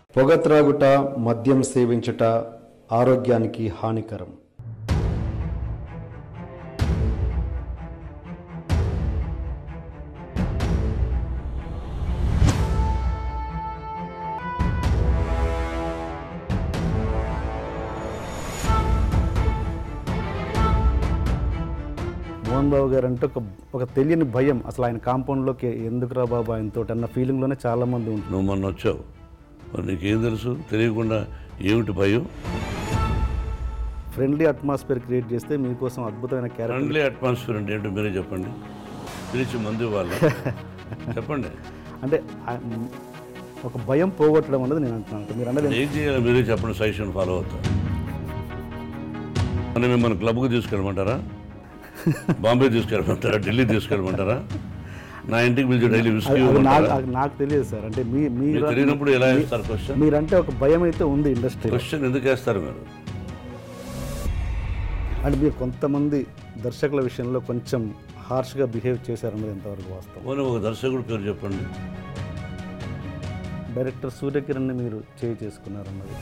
పొగ త్రాగుట మద్యం సేవించుట ఆరోగ్యానికి హానికరం మోహన్ బాబు గారు అంటే ఒక ఒక తెలియని భయం అసలు ఆయన కాంపౌండ్లోకి ఎందుకురా బాబు ఆయనతో అన్న ఫీలింగ్లోనే చాలామంది ఉంటుంది నువ్వు మొన్న వచ్చావు మరి నీకేం తెలుసు తెలియకుండా ఏమిటి భయం ఫ్రెండ్లీ అట్మాస్ఫియర్ క్రియేట్ చేస్తే మీకోసం అద్భుతమైన క్యారెక్టర్ ఫ్రెండ్లీ అట్మాస్ఫియర్ అంటే ఏంటో మీరే చెప్పండి పిలిచి మందు వాళ్ళ చెప్పండి అంటే ఆ- ఒక భయం పోగొట్టడం అన్నది నేను అంటున్నాను అంటే మీరు అన్నది ఏం చేయాలి మీరే చెప్పండి సజెషన్ ఫాలో అవుతా అని మిమ్మల్ని క్లబ్కి తీసుకెళ్ళమంటారా బాంబే తీసుకెళ్ళమంటారా ఢిల్లీ తీసుకెళ్ళమంటారా నా ఇంటికి పిలిచి డైలీ విస్కీ అది నాకు ఇవ్వమంటారా అది నాకు తెలియదు సార్ అంటే మీ మీకు మీరు తెలియనప్పుడు ఎలా వేస్తారు క్వశ్చన్ మీరంటే ఒక భయం అయితే ఉంది ఇండస్ట్రీ క్వశ్చన్ ఎందుకు వేస్తారు మీరు అంటే మీరు కొంతమంది దర్శకుల విషయంలో కొంచెం హార్ష్గా బిహేవ్ చేశారన్నది ఎంతవరకు వాస్తవం పోనీ ఒక దర్శకుడు పేరు చెప్పండి డైరెక్టర్ సూర్యకిరణ్ని మీరు చేయి చేసుకున్నారన్నది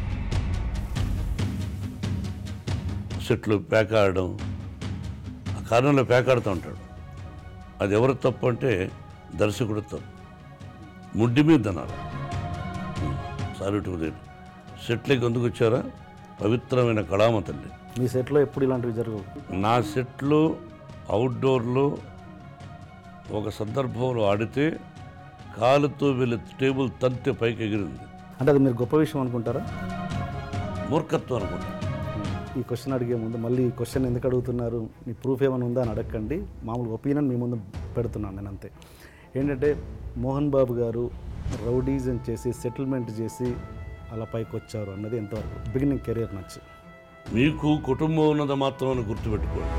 సెట్లు ప్యాక్ ఆడడం ఆ కారణంలో ప్యాక్ ఆడుతూ ఉంటాడు అది ఎవరు తప్పు అంటే దర్శకుడు తప్పు ముడ్డి మీద తినాలి సారీ టు ఉదయం సెట్లకి ఎందుకు వచ్చారా పవిత్రమైన కళామ తల్లి మీ సెట్లో ఎప్పుడు ఇలాంటివి జరగవు నా సెట్లో అవుట్డోర్లో ఒక సందర్భంలో ఆడితే కాలుతో వెళ్ళి టేబుల్ తంతే పైకి ఎగిరింది అంటే అది మీరు గొప్ప విషయం అనుకుంటారా మూర్ఖత్వం అనుకుంటా ఈ క్వశ్చన్ అడిగే ముందు మళ్ళీ ఈ క్వశ్చన్ ఎందుకు అడుగుతున్నారు మీ ప్రూఫ్ ఏమైనా ఉందా అని అడగండి మామూలు ఒపీనియన్ మీ ముందు పెడుతున్నాను నేను అంతే ఏంటంటే మోహన్ బాబు గారు రౌడీజం చేసి సెటిల్మెంట్ చేసి అలా పైకి వచ్చారు అన్నది ఎంతవరకు బిగినింగ్ కెరీర్ నచ్చి మీకు కుటుంబం ఉన్నది మాత్రం గుర్తుపెట్టుకోండి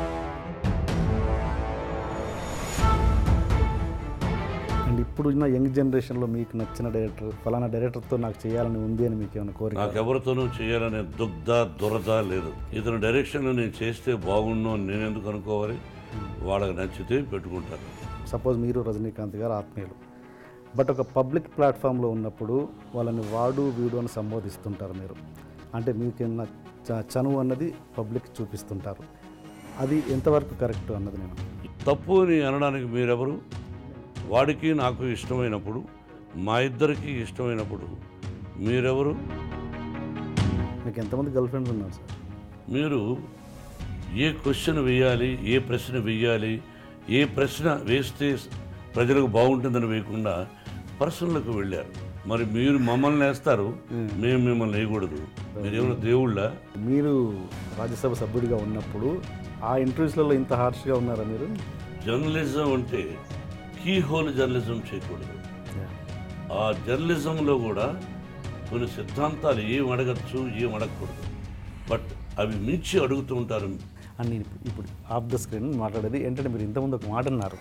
అండ్ ఇప్పుడు ఉన్న యంగ్ జనరేషన్లో మీకు నచ్చిన డైరెక్టర్ ఫలానా డైరెక్టర్తో నాకు చేయాలని ఉంది అని మీకు ఏమైనా కోరిక నాకెవరితోనూ చేయాలనే దుగ్ధ దురద లేదు ఇతను డైరెక్షన్లో నేను చేస్తే బాగుండు అని నేను ఎందుకు అనుకోవాలి వాళ్ళకి నచ్చితే పెట్టుకుంటాను సపోజ్ మీరు రజనీకాంత్ గారు ఆత్మీయులు బట్ ఒక పబ్లిక్ ప్లాట్ఫామ్లో ఉన్నప్పుడు వాళ్ళని వాడు వీడు అని సంబోధిస్తుంటారు మీరు అంటే మీకున్న చ- చనువు అన్నది పబ్లిక్ చూపిస్తుంటారు అది ఎంతవరకు కరెక్ట్ అన్నది నేను తప్పు అని అనడానికి మీరెవరు వాడికి నాకు ఇష్టమైనప్పుడు మా ఇద్దరికి ఇష్టమైనప్పుడు మీరెవరు మీకు ఎంతమంది గర్ల్ ఫ్రెండ్స్ ఉన్నారు సార్ మీరు ఏ క్వశ్చన్ వేయాలి ఏ ప్రశ్న వేయాలి ఏ ప్రశ్న వేస్తే ప్రజలకు బాగుంటుందని వేయకుండా పర్సనల్కి వెళ్ళారు మరి మీరు మమ్మల్ని వేస్తారు మేము మిమ్మల్ని వేయకూడదు మీరేమైనా దేవుళ్ళ మీరు రాజ్యసభ సభ్యుడిగా ఉన్నప్పుడు ఆ ఇంటర్వ్యూస్లలో ఇంత హార్ష్గా ఉన్నారా మీరు జర్నలిజం అంటే కీ హోల్ జర్నలిజం చేయకూడదు ఆ జర్నలిజంలో కూడా కొన్ని సిద్ధాంతాలు ఏం అడగచ్చు ఏం అడగకూడదు బట్ అవి మించి అడుగుతూ ఉంటారు అని నేను ఇప్పుడు- ఇప్పుడు ఆఫ్ ద స్క్రీన్ మాట్లాడేది ఏంటంటే మీరు ఇంతకుముందు ఒక మాట అన్నారు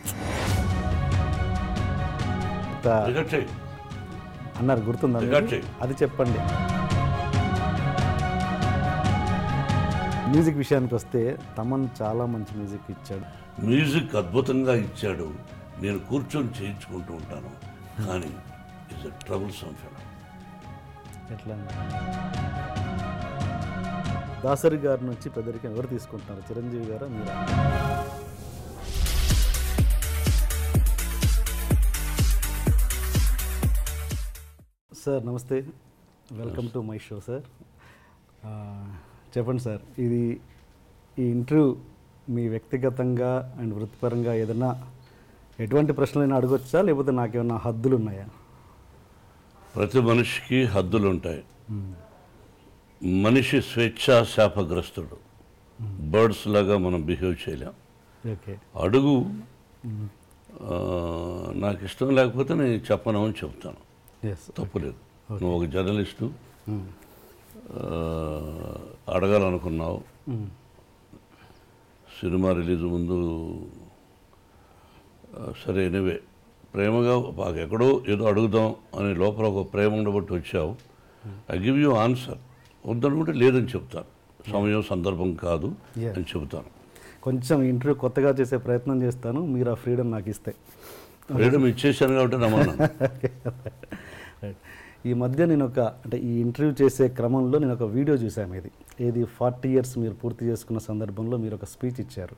ఇంత రికార్డ్ చేయి అన్నారు గుర్తుందా మీకు? రికార్డ్ చేయి. అది చెప్పండి మ్యూజిక్ విషయానికి వస్తే తమన్ చాలా మంచి మ్యూజిక్ ఇచ్చాడు మ్యూజిక్ అద్భుతంగా ఇచ్చాడు నేను కూర్చొని చేయించుకుంటూ ఉంటాను కానీ it's a troublesome fellow ఎట్లా దాసరి గారి నుంచి పెద్దరికం ఎవరు తీసుకుంటున్నారు చిరంజీవి గారా మీరా సార్ నమస్తే welcome to my show sir ఆ, చెప్పండి సార్ ఇది ఈ ఇంటర్వ్యూ మీ వ్యక్తిగతంగా అండ్ వృత్తిపరంగా ఏదైనా ఎటువంటి ప్రశ్నలైనా అడగొచ్చా లేకపోతే నాకేమైనా హద్దులు ఉన్నాయా ప్రతి మనిషికి హద్దులు ఉంటాయి మనిషి స్వేచ్ఛా శాపగ్రస్తుడు బర్డ్స్ లాగా మనం బిహేవ్ చేయలేం ఓకే అడుగు ఆ, నాకు ఇష్టం లేకపోతే నేను చెప్పను అని చెప్తాను ఎస్ తప్పులేదు నువ్వు ఒక జర్నలిస్టు ఆ, అడగాలనుకున్నావు సినిమా రిలీజ్ ముందు ఆ, సరే ఎనివే ప్రేమగా మాకు ఎక్కడో ఏదో అడుగుదాం అని లోపల ఒక ప్రేమ ఉండబట్టి వచ్చావు ఐ గివ్ యూ ఆన్సర్ వద్దనుకుంటే లేదని చెప్తాను సమయం సందర్భం కాదు Yeah. అని చెబుతాను కొంచెం ఇంటర్వ్యూ కొత్తగా చేసే ప్రయత్నం చేస్తాను మీరు ఆ ఫ్రీడమ్ నాకు ఇస్తే ఫ్రీడమ్ ఇచ్చేసాను కాబట్టి నమ్మన్నాను రైట్ ఈ మధ్య నేను ఒక అంటే ఈ ఇంటర్వ్యూ చేసే క్రమంలో నేను ఒక వీడియో చూసాను ఇది ఏది ఫార్టీ ఇయర్స్ మీరు పూర్తి చేసుకున్న సందర్భంలో మీరు ఒక స్పీచ్ ఇచ్చారు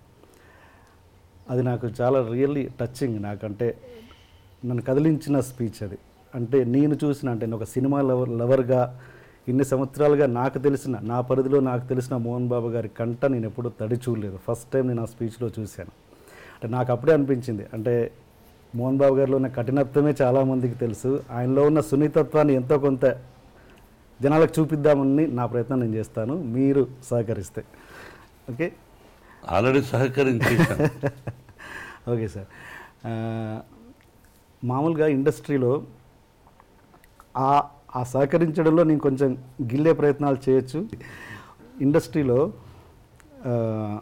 అది నాకు చాలా రియల్లీ టచింగ్ నాకంటే నన్ను కదిలించిన స్పీచ్ అది అంటే నేను చూసిన అంటే నేను ఒక సినిమా లవర్ లవర్గా ఇన్ని సంవత్సరాలుగా నాకు తెలిసిన నా పరిధిలో నాకు తెలిసిన మోహన్ బాబు గారి కంట నేను ఎప్పుడూ తడి చూడలేదు ఫస్ట్ టైం నేను ఆ స్పీచ్లో చూశాను అంటే నాకు అప్పుడే అనిపించింది అంటే మోహన్ బాబు గారిలో ఉన్న కఠినత్వమే చాలామందికి తెలుసు ఆయనలో ఉన్న సున్నితత్వాన్ని ఎంతో కొంత జనాలకు చూపిద్దామని నా ప్రయత్నం నేను చేస్తాను మీరు సహకరిస్తే ఓకే ఆల్రెడీ సహకరించేశాను ఓకే సార్ ఆ, మామూలుగా ఇండస్ట్రీలో ఆ ఆ సహకరించడంలో నేను కొంచెం గిల్లే ప్రయత్నాలు చేయొచ్చు ఇండస్ట్రీలో ఆ,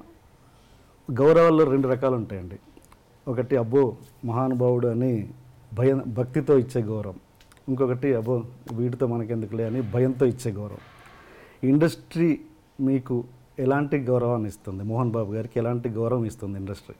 గౌరవాల్లో రెండు రకాలు ఉంటాయండి ఒకటి అబ్బో మహానుభావుడు అని భయం భక్తితో ఇచ్చే గౌరవం ఇంకొకటి అబ్బో వీటితో మనకెందుకులే అని భయంతో ఇచ్చే గౌరవం ఇండస్ట్రీ మీకు ఎలాంటి గౌరవాన్ని ఇస్తుంది మోహన్ బాబు గారికి ఎలాంటి గౌరవం ఇస్తుంది ఇండస్ట్రీ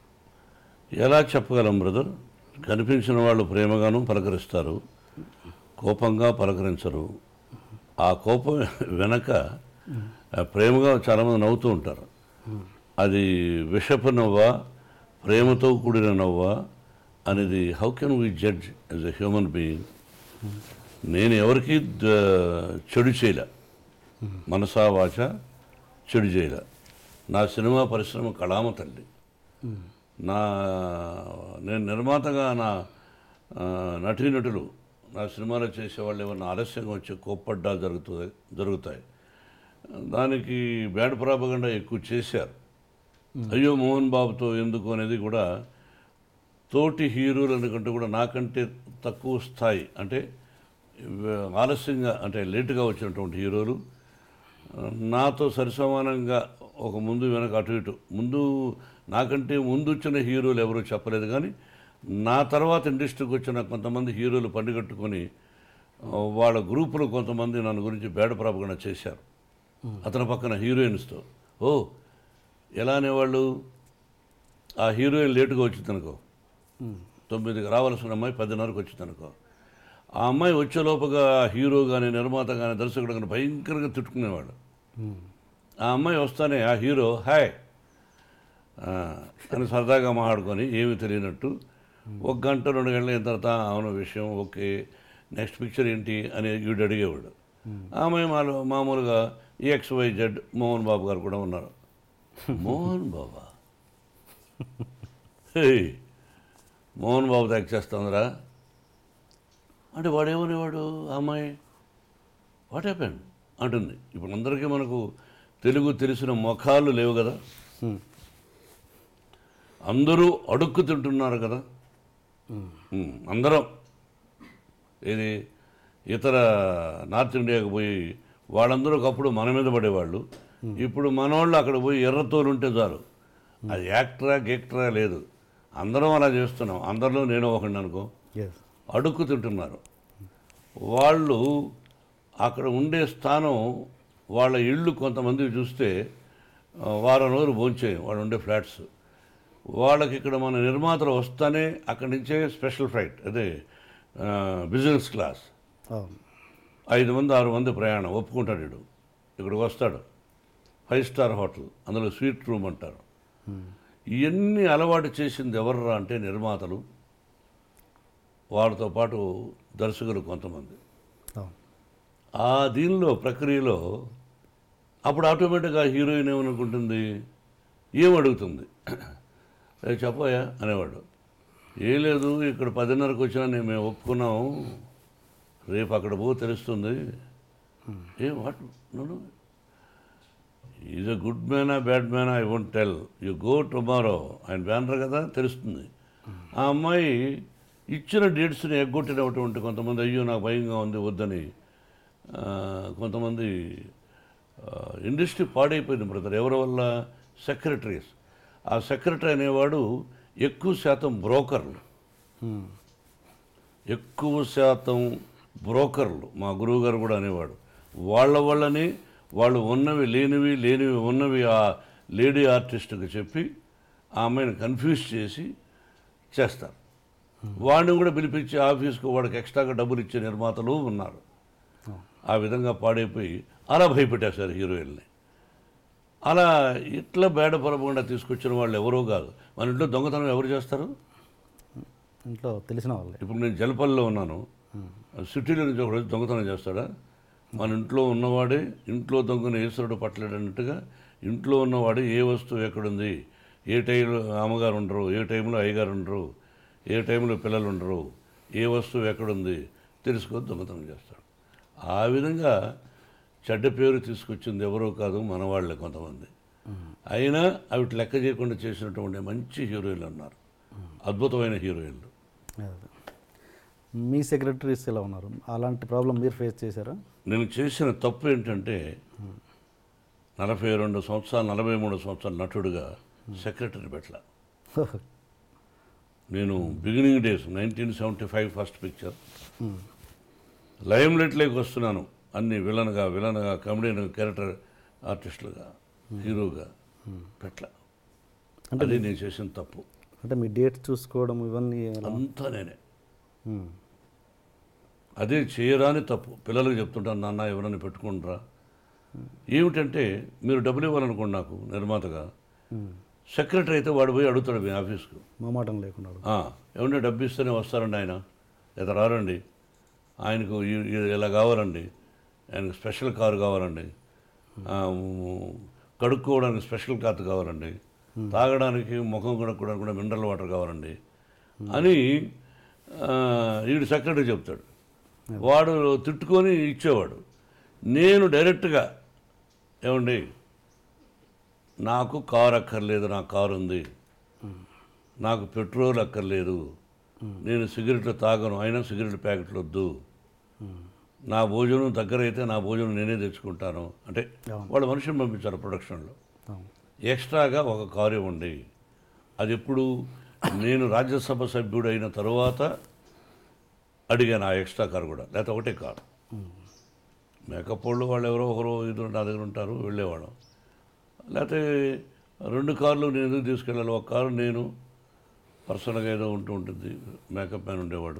ఎలా చెప్పగలం బ్రదర్ కనిపించిన వాళ్ళు ప్రేమగాను పలకరిస్తారు కోపంగా పలకరించరు ఆ కోపం వెనక ఆ ప్రేమగా చాలామంది నవ్వుతూ ఉంటారు అది విషపు నవ్వా ప్రేమతో కూడిన నవ్వా అనేది how can we judge as a human being నేను ఎవరికి ద- చెడు చేయలే మనసా వాచ చెడు చేయలే నా సినిమా పరిశ్రమ కళామ తల్లి నా నేను నిర్మాతగా నా ఆ, నటీనటులు నా సినిమాలో చేసేవాళ్ళు ఏమన్నా ఆలస్యంగా వచ్చి కోప్పడ్డాలు జరుగుతుంది జరుగుతాయి దానికి బ్యాడ్ ప్రాపగండా ఎక్కువ చేశారు అయ్యో మోహన్ బాబుతో ఎందుకు అనేది కూడా తోటి హీరోలు అనుకుంటే కూడా నాకంటే తక్కువ స్థాయి అంటే వ- ఆలస్యంగా అంటే లేటుగా వచ్చినటువంటి హీరోలు ఆ, నాతో సరిసమానంగా ఒక ముందు వెనక అటు ఇటు ముందు నాకంటే ముందు వచ్చిన హీరోలు ఎవరూ చెప్పలేదు కానీ నా తర్వాత ఇండస్ట్రీకి వచ్చిన కొంతమంది హీరోలు పండుగట్టుకొని ఆ, వాళ్ళ గ్రూపులో కొంతమంది నన్ను గురించి బేడ ప్రాపగండ చేశారు అతని పక్కన హీరోయిన్స్తో ఓ ఎలా అనేవాళ్ళు ఆ హీరోయిన్ లేటుగా వచ్చింది అనుకో తొమ్మిదికి రావాల్సిన అమ్మాయి పదిన్నరకు వచ్చింది అనుకో ఆ అమ్మాయి వచ్చేలోపుగా హీరో కానీ నిర్మాత కానీ దర్శకుడు కానీ భయంకరంగా తిట్టుకునేవాడు ఆ అమ్మాయి వస్తానే ఆ హీరో హాయ్ ఆ, అని సరదాగా మాట్లాడుకొని ఏమీ తెలియనట్టు ఒక గంట రెండు గంటల అయిన తర్వాత అవును విషయం ఓకే నెక్స్ట్ పిక్చర్ ఏంటి అని వీడు అడిగేవాడు ఆ అమ్మాయి మాలో మామూలుగా X Y Z Mohan Babu గారు కూడా ఉన్నారు మోహన్ బాబా హే మోహన్ బాబు యాక్ట్ చేస్తుందిరా అంటే వాడేమనేవాడు ఆ అమ్మాయి వాట్ హ్యాపెన్ అంటుంది ఇప్పుడు అందరికీ మనకు తెలుగు తెలిసిన ముఖాలు లేవు కదా అందరూ అడుక్కు తింటున్నారు కదా ఉమ్, అందరం ఇది ఇతర నార్త్ ఇండియాకి పోయి వాళ్ళందరూ ఒకప్పుడు మన మీద పడేవాళ్ళు ఇప్పుడు మనోళ్ళు అక్కడ పోయి ఎర్రతోలు ఉంటే చాలు అది యాక్టరా గేక్టరా లేదు అందరం అలా చేస్తున్నాం అందరిలో నేను ఒకడిని అనుకో ఎస్ అడుక్కు తింటున్నారు వాళ్ళు అక్కడ ఉండే స్థానం వాళ్ళ ఇళ్ళు కొంతమంది చూస్తే ఆ, వారం రోజులు భోంచేయం వాళ్ళు ఉండే ఫ్లాట్స్ వాళ్ళకి ఇక్కడ మన నిర్మాతలు వస్తానే అక్కడి నుంచే స్పెషల్ ఫ్లైట్ అదే ఆ, బిజినెస్ క్లాస్ అవును ఐదు మంది ఆరు మంది ప్రయాణం ఒప్పుకుంటాడు వీడు ఇక్కడికి వస్తాడు ఫైవ్ స్టార్ హోటల్ అందులో స్వీట్ రూమ్ అంటారు ఇవన్నీ అలవాటు చేసింది ఎవర్రా అంటే నిర్మాతలు వారితో పాటు దర్శకులు కొంతమంది అవును ఆ దీనిలో ప్రక్రియలో అప్పుడు ఆటోమేటిక్గా హీరోయిన్ ఏమనుకుంటుంది ఏం అడుగుతుంది "ఏ చెప్పోయా అనేవాడు ఏం లేదు ఇక్కడ పదిన్నరకు వచ్చినా నేను మేము ఒప్పుకున్నాము రేపు అక్కడ పో తెలుస్తుంది ఏ వాట్ నన్ను ఈజ్ అ గుడ్ మ్యానా బ్యాడ్ మ్యానా I won't tell you go tomorrow ఆయన బ్యానర్ కదా తెలుస్తుంది ఆ అమ్మాయి ఇచ్చిన డేట్స్ని ఎగ్గొట్టినటువంటి కొంతమంది అయ్యో నాకు భయంగా ఉంది వద్దని ఆ, కొంతమంది ఇండస్ట్రీ పాడైపోయింది బ్రదర్ ఎవరి వల్ల సెక్రటరీస్ ఆ సెక్రటరీ అనేవాడు ఎక్కువ శాతం బ్రోకర్లు ఎక్కువ శాతం బ్రోకర్లు మా గురువు గారు కూడా అనేవాడు వాళ్ళ వల్లనే వాళ్ళు ఉన్నవి లేనివి లేనివి ఉన్నవి ఆ లేడీ ఆర్టిస్ట్కి చెప్పి ఆ అమ్మాయిని కన్ఫ్యూజ్ చేసి చేస్తారు వాడిని కూడా పిలిపించి ఆఫీస్కు వాడికి ఎక్స్ట్రాగా డబ్బులు ఇచ్చే నిర్మాతలు ఉన్నారు ఆ విధంగా పాడైపోయి అలా భయపెట్టేశారు హీరోయిన్ని అలా ఇట్లా బేడపరపకుండా తీసుకొచ్చిన వాళ్ళు ఎవరో కాదు మన ఇంట్లో దొంగతనం ఎవరు చేస్తారు ఇంట్లో తెలిసిన వాళ్ళే ఇప్పుడు నేను జలపల్లిలో ఉన్నాను సిటీలో నుంచి ఒకరోజు దొంగతనం చేస్తాడా మన ఇంట్లో ఉన్నవాడే ఇంట్లో దొంగను ఈశ్వరుడు పట్టలేడన్నట్టుగా ఇంట్లో ఉన్నవాడు ఏ వస్తువు ఎక్కడుంది ఏ టైంలో అమ్మగారు ఉండరు ఏ టైంలో అయ్యగారు ఉండరు ఏ టైంలో పిల్లలు ఉండరు ఏ వస్తువు ఎక్కడుంది తెలుసుకొని దొంగతనం చేస్తాడు ఆ విధంగా చెడ్డ పేరు తీసుకొచ్చింది ఎవరో కాదు మన వాళ్ళే కొంతమంది అయినా అవి లెక్క చేయకుండా చేసినటువంటి మంచి హీరోయిన్లు ఉన్నారు అద్భుతమైన హీరోయిన్లు అదే. మీ సెక్రటరీస్ ఎలా ఉన్నారు అలాంటి ప్రాబ్లం మీరు ఫేస్ చేశారా నేను చేసిన తప్పు ఏంటంటే నలభై రెండు సంవత్సరాలు నలభై మూడు సంవత్సరాల నటుడుగా సెక్రటరీ పెట్టల నేను beginning days nineteen seventy five first picture lime లైట్లోకి వస్తున్నాను అన్ని విలన్గా విలన్గా కమెడియన్ క్యారెక్టర్ ఆర్టిస్టులుగా హీరోగా పెట్టల అంటే అది నేను చేసిన తప్పు అంటే మీ డేట్ చూసుకోవడం ఇవన్నీ ఎలా అంతా నేనే మ్మ్. అదే చేయరాని తప్పు పిల్లలకు చెప్తుంటాను నాన్న ఎవరైనా పెట్టుకుంటారా ఏమిటంటే మీరు డబ్బులు ఇవ్వాలనుకోండి నాకు నిర్మాతగా మ్మ్. సెక్రటరీ అయితే వాడు పోయి అడుగుతాడు మీ ఆఫీస్కు మొమాటం లేకుండా "ఆ, ఏమంటే డబ్బు ఇస్తేనే వస్తారండి ఆయన లేదా రారండి ఆయనకు ఈ- ఈ- ఇలా కావాలండి ఆయనకు స్పెషల్ కారు కావాలండి ఆ, మ్, కడుక్కోవడానికి స్పెషల్ కార్ కావాలండి తాగడానికి ముఖం కడుక్కోవడానికి కూడా మినరల్ వాటర్ కావాలండి అని ఆ, వీడు సెక్రటరీ చెప్తాడు వాడు తిట్టుకొని ఇచ్చేవాడు నేను డైరెక్ట్గా ఏమండి నాకు కారు అక్కర్లేదు నా కారు ఉంది నాకు పెట్రోల్ అక్కర్లేదు నేను సిగరెట్లు తాగను అయినా సిగరెట్ ప్యాకెట్లు వద్దు నా భోజనం దగ్గర అయితే నా భోజనం నేనే తెచ్చుకుంటాను అంటే అవును. వాళ్ళ మనిషిని పంపించారు ప్రొడక్షన్లో అవును. ఎక్స్ట్రాగా ఒక కారు ఇవ్వండి అది ఎప్పుడు నేను రాజ్యసభ సభ్యుడు అయిన తరువాత అడిగాను ఆ ఎక్స్ట్రా కారు కూడా లేకపోతే ఒకటే కారు మేకప్ వాళ్ళు వాళ్ళు ఎవరో ఒకరు ఇది నా దగ్గర ఉంటారు వెళ్ళేవాడు లేకపోతే రెండు కార్లు నేను ఎందుకు తీసుకెళ్ళాలి ఒక కారు నేను పర్సనల్గా ఏదో ఉంటూ ఉంటుంది మేకప్ మ్యాన్ ఉండేవాడు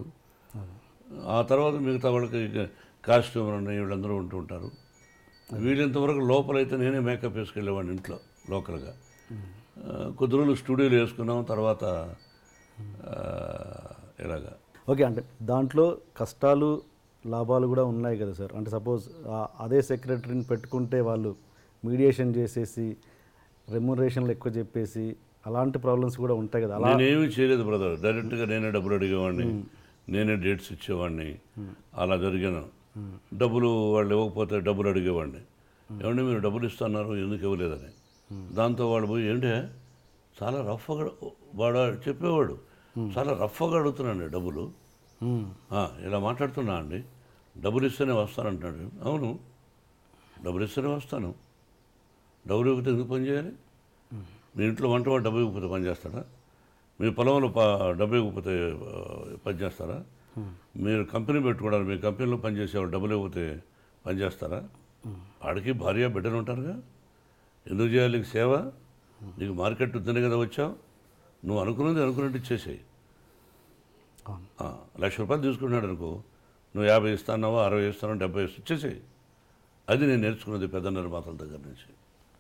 ఆ తర్వాత మిగతా వాళ్ళకి కాస్ట్యూమర్ అని వీళ్ళందరూ ఉంటూ ఉంటారు వీళ్ళంతవరకు లోపలైతే నేనే మేకప్ వేసుకెళ్ళేవాడిని ఇంట్లో లోకల్గా ఆ, కొద్ది రోజులు స్టూడియోలో వేసుకున్నాం తర్వాత ఆ, ఇలాగా ఓకే అంటే దాంట్లో కష్టాలు లాభాలు కూడా ఉన్నాయి కదా సార్ అంటే సపోజ్ అదే సెక్రటరీని పెట్టుకుంటే వాళ్ళు మీడియేషన్ చేసేసి రెమ్యునరేషన్లు ఎక్కువ చెప్పేసి అలాంటి ప్రాబ్లమ్స్ కూడా ఉంటాయి కదా అలా నేనేమీ చేయలేదు బ్రదర్ డైరెక్ట్గా నేనే డబ్బులు అడిగేవాడిని నేనే డేట్స్ ఇచ్చేవాడిని అలా జరిగాను డబ్బులు వాళ్ళు ఇవ్వకపోతే డబ్బులు అడిగేవాడిని ఏమంటే మీరు డబ్బులు ఇస్తున్నారు ఎందుకు ఇవ్వలేదని దాంతో వాడు పోయి ఏంటే చాలా రఫ్గా వాడు చెప్పేవాడు చాలా రఫ్గా అడుగుతున్నాండి డబ్బులు మ్మ్. "ఆ, ఇలా మాట్లాడుతున్నా అండి డబ్బులు ఇస్తేనే వస్తానంటున్నాడు అవును డబ్బులు ఇస్తేనే వస్తాను డబ్బులు ఇవ్వకపోతే ఎందుకు పని చేయాలి మీ ఇంట్లో వంట వాడు డబ్బు ఇవ్వకపోతే పని చేస్తాడా మీ పొలంలో ప డబ్బు ఇవ్వకపోతే ఆ, పని చేస్తారా మీరు కంపెనీ పెట్టుకోవడానికి మీ కంపెనీలో పనిచేసేవాడు డబ్బులు ఇవ్వకపోతే పని చేస్తారా వాడికి భార్య బిడ్డలు ఉంటారుగా ఎందుకు చేయాలి నీకు సేవ నీకు మార్కెట్ ఉందనే కదా వచ్చావు నువ్వు అనుకున్నది అనుకున్నట్టు ఇచ్చేసేయి అవును ఆ, లక్ష రూపాయలు తీసుకున్నాడు అనుకో నువ్వు యాభై ఇస్తాన్నావా అరవై ఇస్తానో డెబ్బై ఇస్తా ఇచ్చేసేయి అది నేను నేర్చుకున్నది పెద్ద నిర్మాతల దగ్గర నుంచి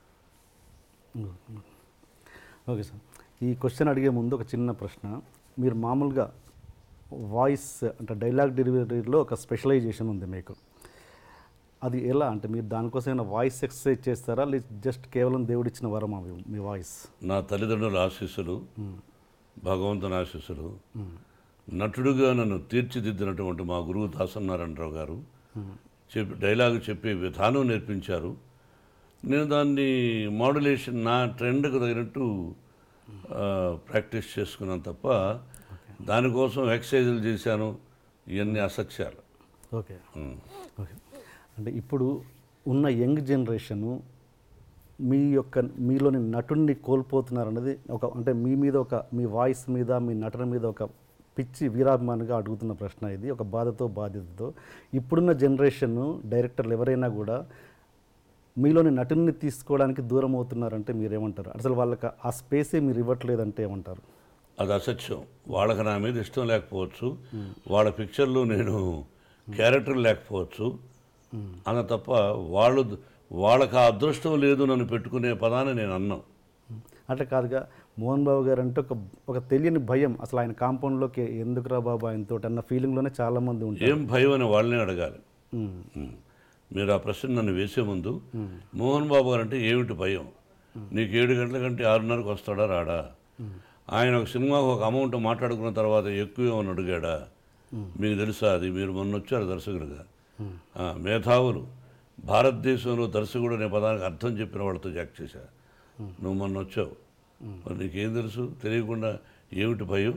ఓకే సార్ ఈ క్వశ్చన్ అడిగే ముందు ఒక చిన్న ప్రశ్న మీరు మామూలుగా వాయిస్ అంటే డైలాగ్ డెలివరీలో ఒక స్పెషలైజేషన్ ఉంది మీకు అది ఎలా అంటే మీరు దానికోసం ఏమైనా వాయిస్ ఎక్సర్సైజ్ చేస్తారా లేదు జస్ట్ కేవలం దేవుడిచ్చిన వరం అవి మీ వాయిస్ నా తల్లిదండ్రుల ఆశీస్సులు భగవంతుని ఆశీస్సులు నటుడుగా నన్ను తీర్చిదిద్దినటువంటి మా గురువు దాసనారాయణరావు గారు చెప్పి డైలాగ్ చెప్పే విధానం నేర్పించారు నేను దాన్ని మోడ్యులేషన్ నా ట్రెండ్కి తగినట్టు ఆ, ప్రాక్టీస్ చేసుకున్నాను తప్ప దానికోసం ఎక్సర్సైజులు చేశాను ఇవన్నీ అసత్యాలు ఓకే ఉమ్. ఓకే అంటే ఇప్పుడు ఉన్న యంగ్ జనరేషను మీ యొక్క మీలోని నటుడిని కోల్పోతున్నారన్నది ఒక అంటే మీ మీద ఒక మీ వాయిస్ మీద మీ నటన మీద ఒక పిచ్చి వీరాభిమానిగా అడుగుతున్న ప్రశ్న ఇది ఒక బాధతో బాధ్యతతో ఇప్పుడున్న జనరేషన్ డైరెక్టర్లు ఎవరైనా కూడా మీలోని నటుడిని తీసుకోవడానికి దూరం అవుతున్నారంటే మీరేమంటారు అసలు వాళ్ళకి ఆ స్పేసే మీరు ఇవ్వట్లేదంటే ఏమంటారు అది అసత్యం వాళ్ళకి నా మీద ఇష్టం లేకపోవచ్చు వాళ్ళ పిక్చర్లో నేను క్యారెక్టర్ లేకపోవచ్చు అన్న తప్ప వాళ్ళు వాళ్ళకి ఆ అదృష్టం లేదు నన్ను పెట్టుకునే పదాన్ని నేను అన్నాం అట్లా కాదుగా మోహన్ బాబు గారు అంటే ఒక ఒక తెలియని భయం అసలు ఆయన కాంపౌండ్లోకి ఎందుకురా బాబు ఆయనతో అన్న ఫీలింగ్లోనే చాలామంది ఉంటారు ఏం భయం అని వాళ్ళనే అడగాలి ఉమ్. ఉమ్. మీరు ఆ ప్రశ్న నన్ను వేసే ముందు మోహన్ బాబు గారు అంటే ఏమిటి భయం నీకు ఏడు గంటల కంటే ఆరున్నరకు వస్తాడా రాడా ఆయన ఒక సినిమాకు ఒక అమౌంట్ మాట్లాడుకున్న తర్వాత ఎక్కువ ఏమని అడిగాడా మీకు తెలుసా అది మీరు మొన్న వచ్చారు దర్శకుడిగా ఆ, మేధావులు భారతదేశంలో దర్శకుడు అనే పదానికి అర్థం చెప్పిన వాళ్ళతో యాక్ట్ చేశా నువ్వు మొన్న వచ్చావు మరి నీకేం తెలుసు తెలియకుండా ఏమిటి భయం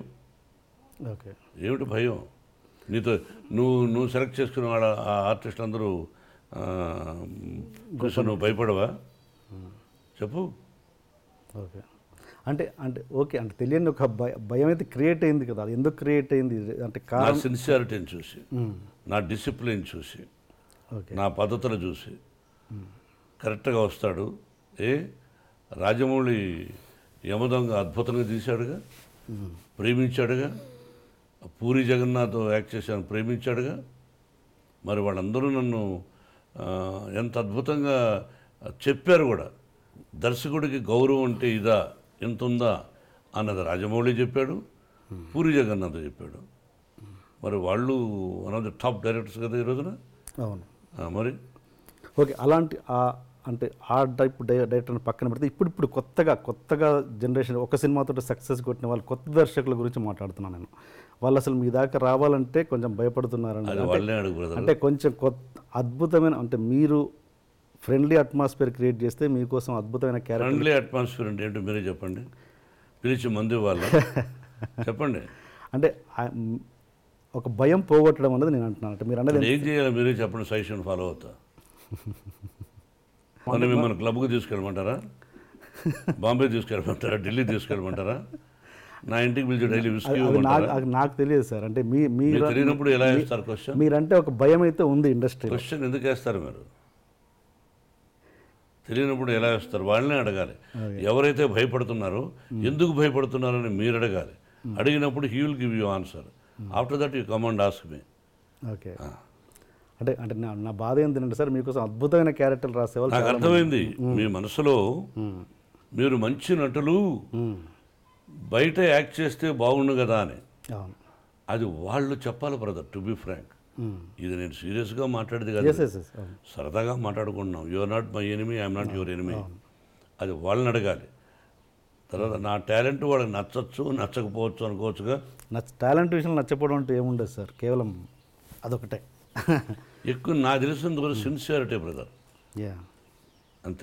ఓకే ఏమిటి భయం నీతో నువ్వు నువ్వు సెలెక్ట్ చేసుకున్న వాళ్ళ ఆ ఆర్టిస్టులు అందరూ ఆ, చూసి నువ్వు భయపడవా చెప్పు ఓకే అంటే అంటే ఓకే అంటే తెలియని ఒక భయ భయం అయితే క్రియేట్ అయింది కదా అది ఎందుకు క్రియేట్ అయింది అంటే నా కారణం సిన్సియారిటీని చూసి ఉమ్. నా డిసిప్లిన్ చూసి ఓకే నా పద్ధతులు చూసి కరెక్ట్గా వస్తాడు ఏ రాజమౌళి యమదొంగ అద్భుతంగా తీశాడుగా ప్రేమించాడుగా పూరి జగన్నాథ్ యాక్ట్ చేశాను ప్రేమించాడుగా మరి వాళ్ళందరూ నన్ను ఆ, ఎంత అద్భుతంగా చెప్పారు కూడా దర్శకుడికి గౌరవం అంటే ఇదా ఎంత ఉందా అన్నది రాజమౌళి చెప్పాడు పూరి జగన్నాథ్ చెప్పాడు మరి వాళ్ళు one of the top directors కదా ఈ రోజున అవును ఆ, మరి ఓకే అలాంటి ఆ అంటే ఆ టైప్ డై- డైరెక్టర్ని పక్కన పెడితే ఇప్పుడు ఇప్పుడు కొత్తగా కొత్తగా జనరేషన్ ఒక సినిమాతో సక్సెస్ కొట్టిన వాళ్ళు కొత్త దర్శకుల గురించి మాట్లాడుతున్నాను నేను వాళ్ళు అసలు మీ దాకా రావాలంటే కొంచెం భయపడుతున్నారండి అది వాళ్ళనే అడుగు బ్రదర్ అంటే కొంచెం కొత్త అద్భుతమైన అంటే మీరు ఫ్రెండ్లీ అట్మాస్ఫియర్ క్రియేట్ చేస్తే మీకోసం అద్భుతమైన క్యారెక్టర్ ఫ్రెండ్లీ అట్మాస్ఫియర్ అంటే ఏంటో మీరే చెప్పండి పిలిచి మందు ఇవ్వాలి చెప్పండి అంటే ఆ- మ్, ఒక భయం పోగొట్టడం అనేది నేను అంటున్నాను అంటే మీరు అనేది ఏం చేయాలి మీరే చెప్పండి సజెషన్ ఫాలో అవుతా మన మిమ్మల్ని క్లబ్కి తీసుకెళ్ళమంటారా బాంబే తీసుకెళ్ళమంటారా ఢిల్లీ తీసుకెళ్ళమంటారా నా ఇంటికి పిలిచి డైలీ విస్కీ అది నాకు ఇవ్వమంటారా అది నాకు తెలియదు సార్ అంటే మీ మీకు మీరు తెలియనప్పుడు ఎలా వేస్తారు క్వశ్చన్ మీరంటే ఒక భయం అయితే ఉంది ఇండస్ట్రీలో క్వశ్చన్ ఎందుకు వేస్తారు మీరు తెలియనప్పుడు ఎలా వేస్తారు వాళ్ళనే అడగాలి ఎవరైతే భయపడుతున్నారో ఎందుకు భయపడుతున్నారని మీరు అడగాలి అడిగినప్పుడు he will give you answer after that you command ask me okay అంటే అంటే నా నా బాధ ఏంటంటే సార్ మీకోసం అద్భుతమైన క్యారెక్టర్లు రాసేవాళ్ళు నాకు చాలా అర్థమైంది మీ మనసులో మీరు మంచి నటులు మ్మ్. బయట యాక్ట్ చేస్తే బాగుండు కదా అని అవును అది వాళ్ళు చెప్పాలి brother to be frank hmm. ఇది నేను సీరియస్గా మాట్లాడేది కదా ఎస్ ఎస్ ఎస్ అవును సరదాగా మాట్లాడుకుంటున్నాం your not my enemy I'm not your enemy అది వాళ్ళని అడగాలి తర్వాత నా టాలెంట్ వాళ్ళకి నచ్చచ్చు నచ్చకపోవచ్చు అనుకోవచ్చుగా నచ్చ టాలెంట్ విషయంలో నచ్చపోవడం అంటే ఏముండదు సార్ కేవలం అదొకటే ఎక్కువ నా తెలిసినంత వరకు సిన్సియారిటీ బ్రదర్ యా అంతే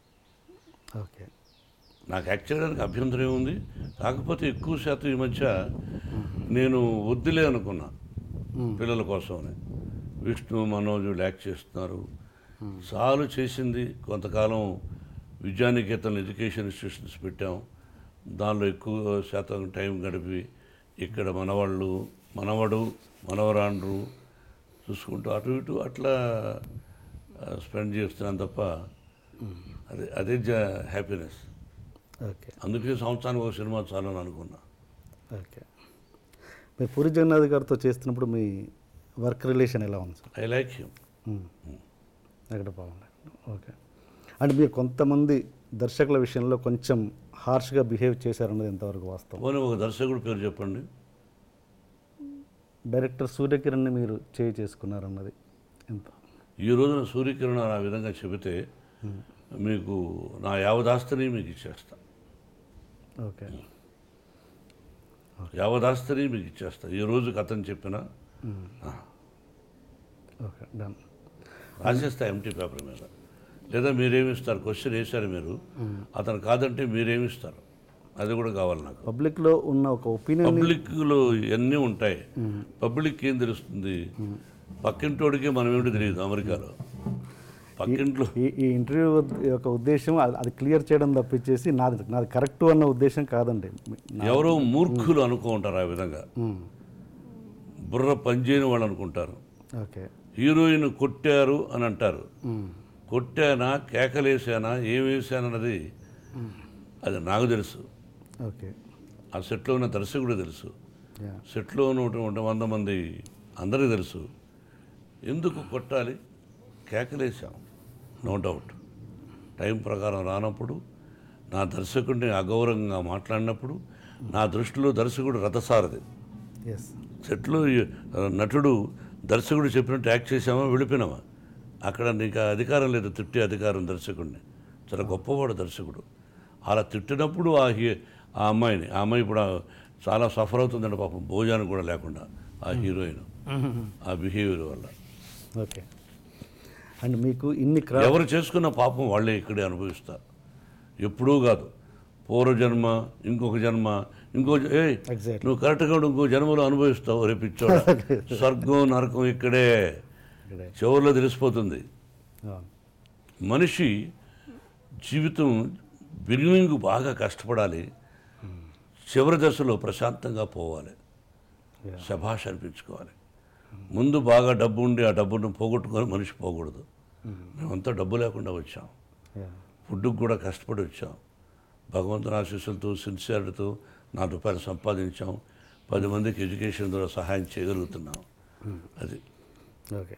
ఓకే నాకు యాక్ట్ చేయడానికి అభ్యంతరం ఏముంది కాకపోతే ఎక్కువ శాతం ఈ మధ్య నేను వద్దులే అనుకున్నా పిల్లల కోసమని విష్ణు మనోజ్ వీళ్ళు యాక్ట్ చేస్తున్నారు చాలు చేసింది కొంతకాలం విద్యానికేతన్ ఎడ్యుకేషన్ ఇన్స్టిట్యూషన్స్ పెట్టాం దానిలో ఎక్కువ శాతం టైం గడిపి ఇక్కడ మనవాళ్ళు మనవడు మనవరాండ్రు చూసుకుంటూ అటు ఇటు అట్లా స్పెండ్ చేస్తున్నాను తప్ప అదే అదే జ హ్యాపీనెస్ ఓకే అందుకే సంవత్సరానికి ఒక సినిమా చాలని అనుకున్నా ఓకే మీరు పూరి జగన్నాథ్ గారితో చేస్తున్నప్పుడు మీ వర్క్ రిలేషన్ ఎలా ఉంది sir I like him hmm. ఎక్కడ బాగుంది ఓకే అంటే మీరు కొంతమంది దర్శకుల విషయంలో కొంచెం హార్ష్గా బిహేవ్ చేశారన్నది ఎంతవరకు వాస్తవం పోనీ ఒక దర్శకుడు పేరు చెప్పండి డైరెక్టర్ సూర్యకిరణ్ని మీరు చేయి చేసుకున్నారన్నది ఎంత ఈ రోజున సూర్యకిరణ్ ఆ విధంగా చెబితే మీకు నా యావదాస్తిని మీకు ఇచ్చేస్తా ఓకే యావదాస్తిని మీకు ఇచ్చేస్తా ఈ రోజుకి అతను చెప్పిన ఓకే డన్ రాసేస్తా ఎంటీ పేపర్ మీద లేదా మీరేమిస్తారు క్వశ్చన్ వేశారు మీరు అతను కాదంటే మీరేమిస్తారు అది కూడా కావాలి నాకు పబ్లిక్లో ఉన్న ఒక ఒపీనియన్ పబ్లిక్లో ఇవన్నీ ఉంటాయి పబ్లిక్ ఏం తెలుస్తుంది పక్కింటోడికి మనం ఏమిటి తెలియదు అమెరికాలో పక్కింట్లో ఈ ఈ ఇంటర్వ్యూ యొక్క ఉద్దేశం అది- అది క్లియర్ చేయడం తప్పించేసి నాది నాది కరెక్ట్ అన్న ఉద్దేశం కాదండి నా- ఎవరో మూర్ఖులు అనుకుంటారు ఆ విధంగా మ్మ్. బుర్ర పనిచేయని వాళ్ళు అనుకుంటారు ఓకే హీరోయిన్ కొట్టారు అని అంటారు మ్మ్. కొట్టానా కేకలేసానా ఏం వేసానన్నది అది నాకు తెలుసు ఓకే ఆ సెట్లో ఉన్న దర్శకుడు తెలుసు యా సెట్లో ఉన్నటువంటి వంద మంది అందరికీ తెలుసు ఎందుకు కొట్టాలి కేకలేసాం నో డౌట్ టైం ప్రకారం రానప్పుడు నా దర్శకుడిని అగౌరవంగా మాట్లాడినప్పుడు నా దృష్టిలో దర్శకుడు రథసారథి ఎస్ సెట్లో ఈ నటుడు దర్శకుడు చెప్పినట్టు యాక్ట్ చేసామా వెళ్ళిపోయినామా అక్కడ నీకు ఆ అధికారం లేదు తిట్టే అధికారం దర్శకుడిని చాలా గొప్పవాడు దర్శకుడు అలా తిట్టినప్పుడు ఆ హీ ఆ అమ్మాయిని ఆ అమ్మాయి ఇప్పుడు ఆ- చాలా సఫర్ అవుతుందండి పాపం భోజనం కూడా లేకుండా ఆ హీరోయిన్ ఆ బిహేవియర్ వల్ల ఓకే అండ్ మీకు ఇన్ని క్రా ఎవరు చేసుకున్న పాపం వాళ్ళే ఇక్కడే అనుభవిస్తారు ఎప్పుడూ కాదు పూర్వజన్మ ఇంకొక జన్మ ఇంకో జ- ఏయ్ Exactly. నువ్వు కరెక్ట్గా ఉండు, ఇంకో జన్మలో అనుభవిస్తావు రేపు ఇచ్చోడ స్వర్గం నరకం ఇక్కడే ఇక్కడే. చివరిలో తెలిసిపోతుంది అవును. మనిషి జీవితం బిగినింగ్ బాగా కష్టపడాలి చివరి దశలో ప్రశాంతంగా పోవాలి Yeah. శభాష్ అనిపించుకోవాలి ముందు బాగా డబ్బు ఉండి ఆ డబ్బును పోగొట్టుకొని మనిషి పోకూడదు మేమంతా డబ్బు లేకుండా వచ్చాం యా ఫుడ్కి కూడా కష్టపడి వచ్చాం భగవంతుని ఆశీస్సులతో సిన్సియర్తో నాలుగు రూపాయలు సంపాదించాం పది మందికి ఎడ్యుకేషన్ ద్వారా సహాయం చేయగలుగుతున్నాం అది ఓకే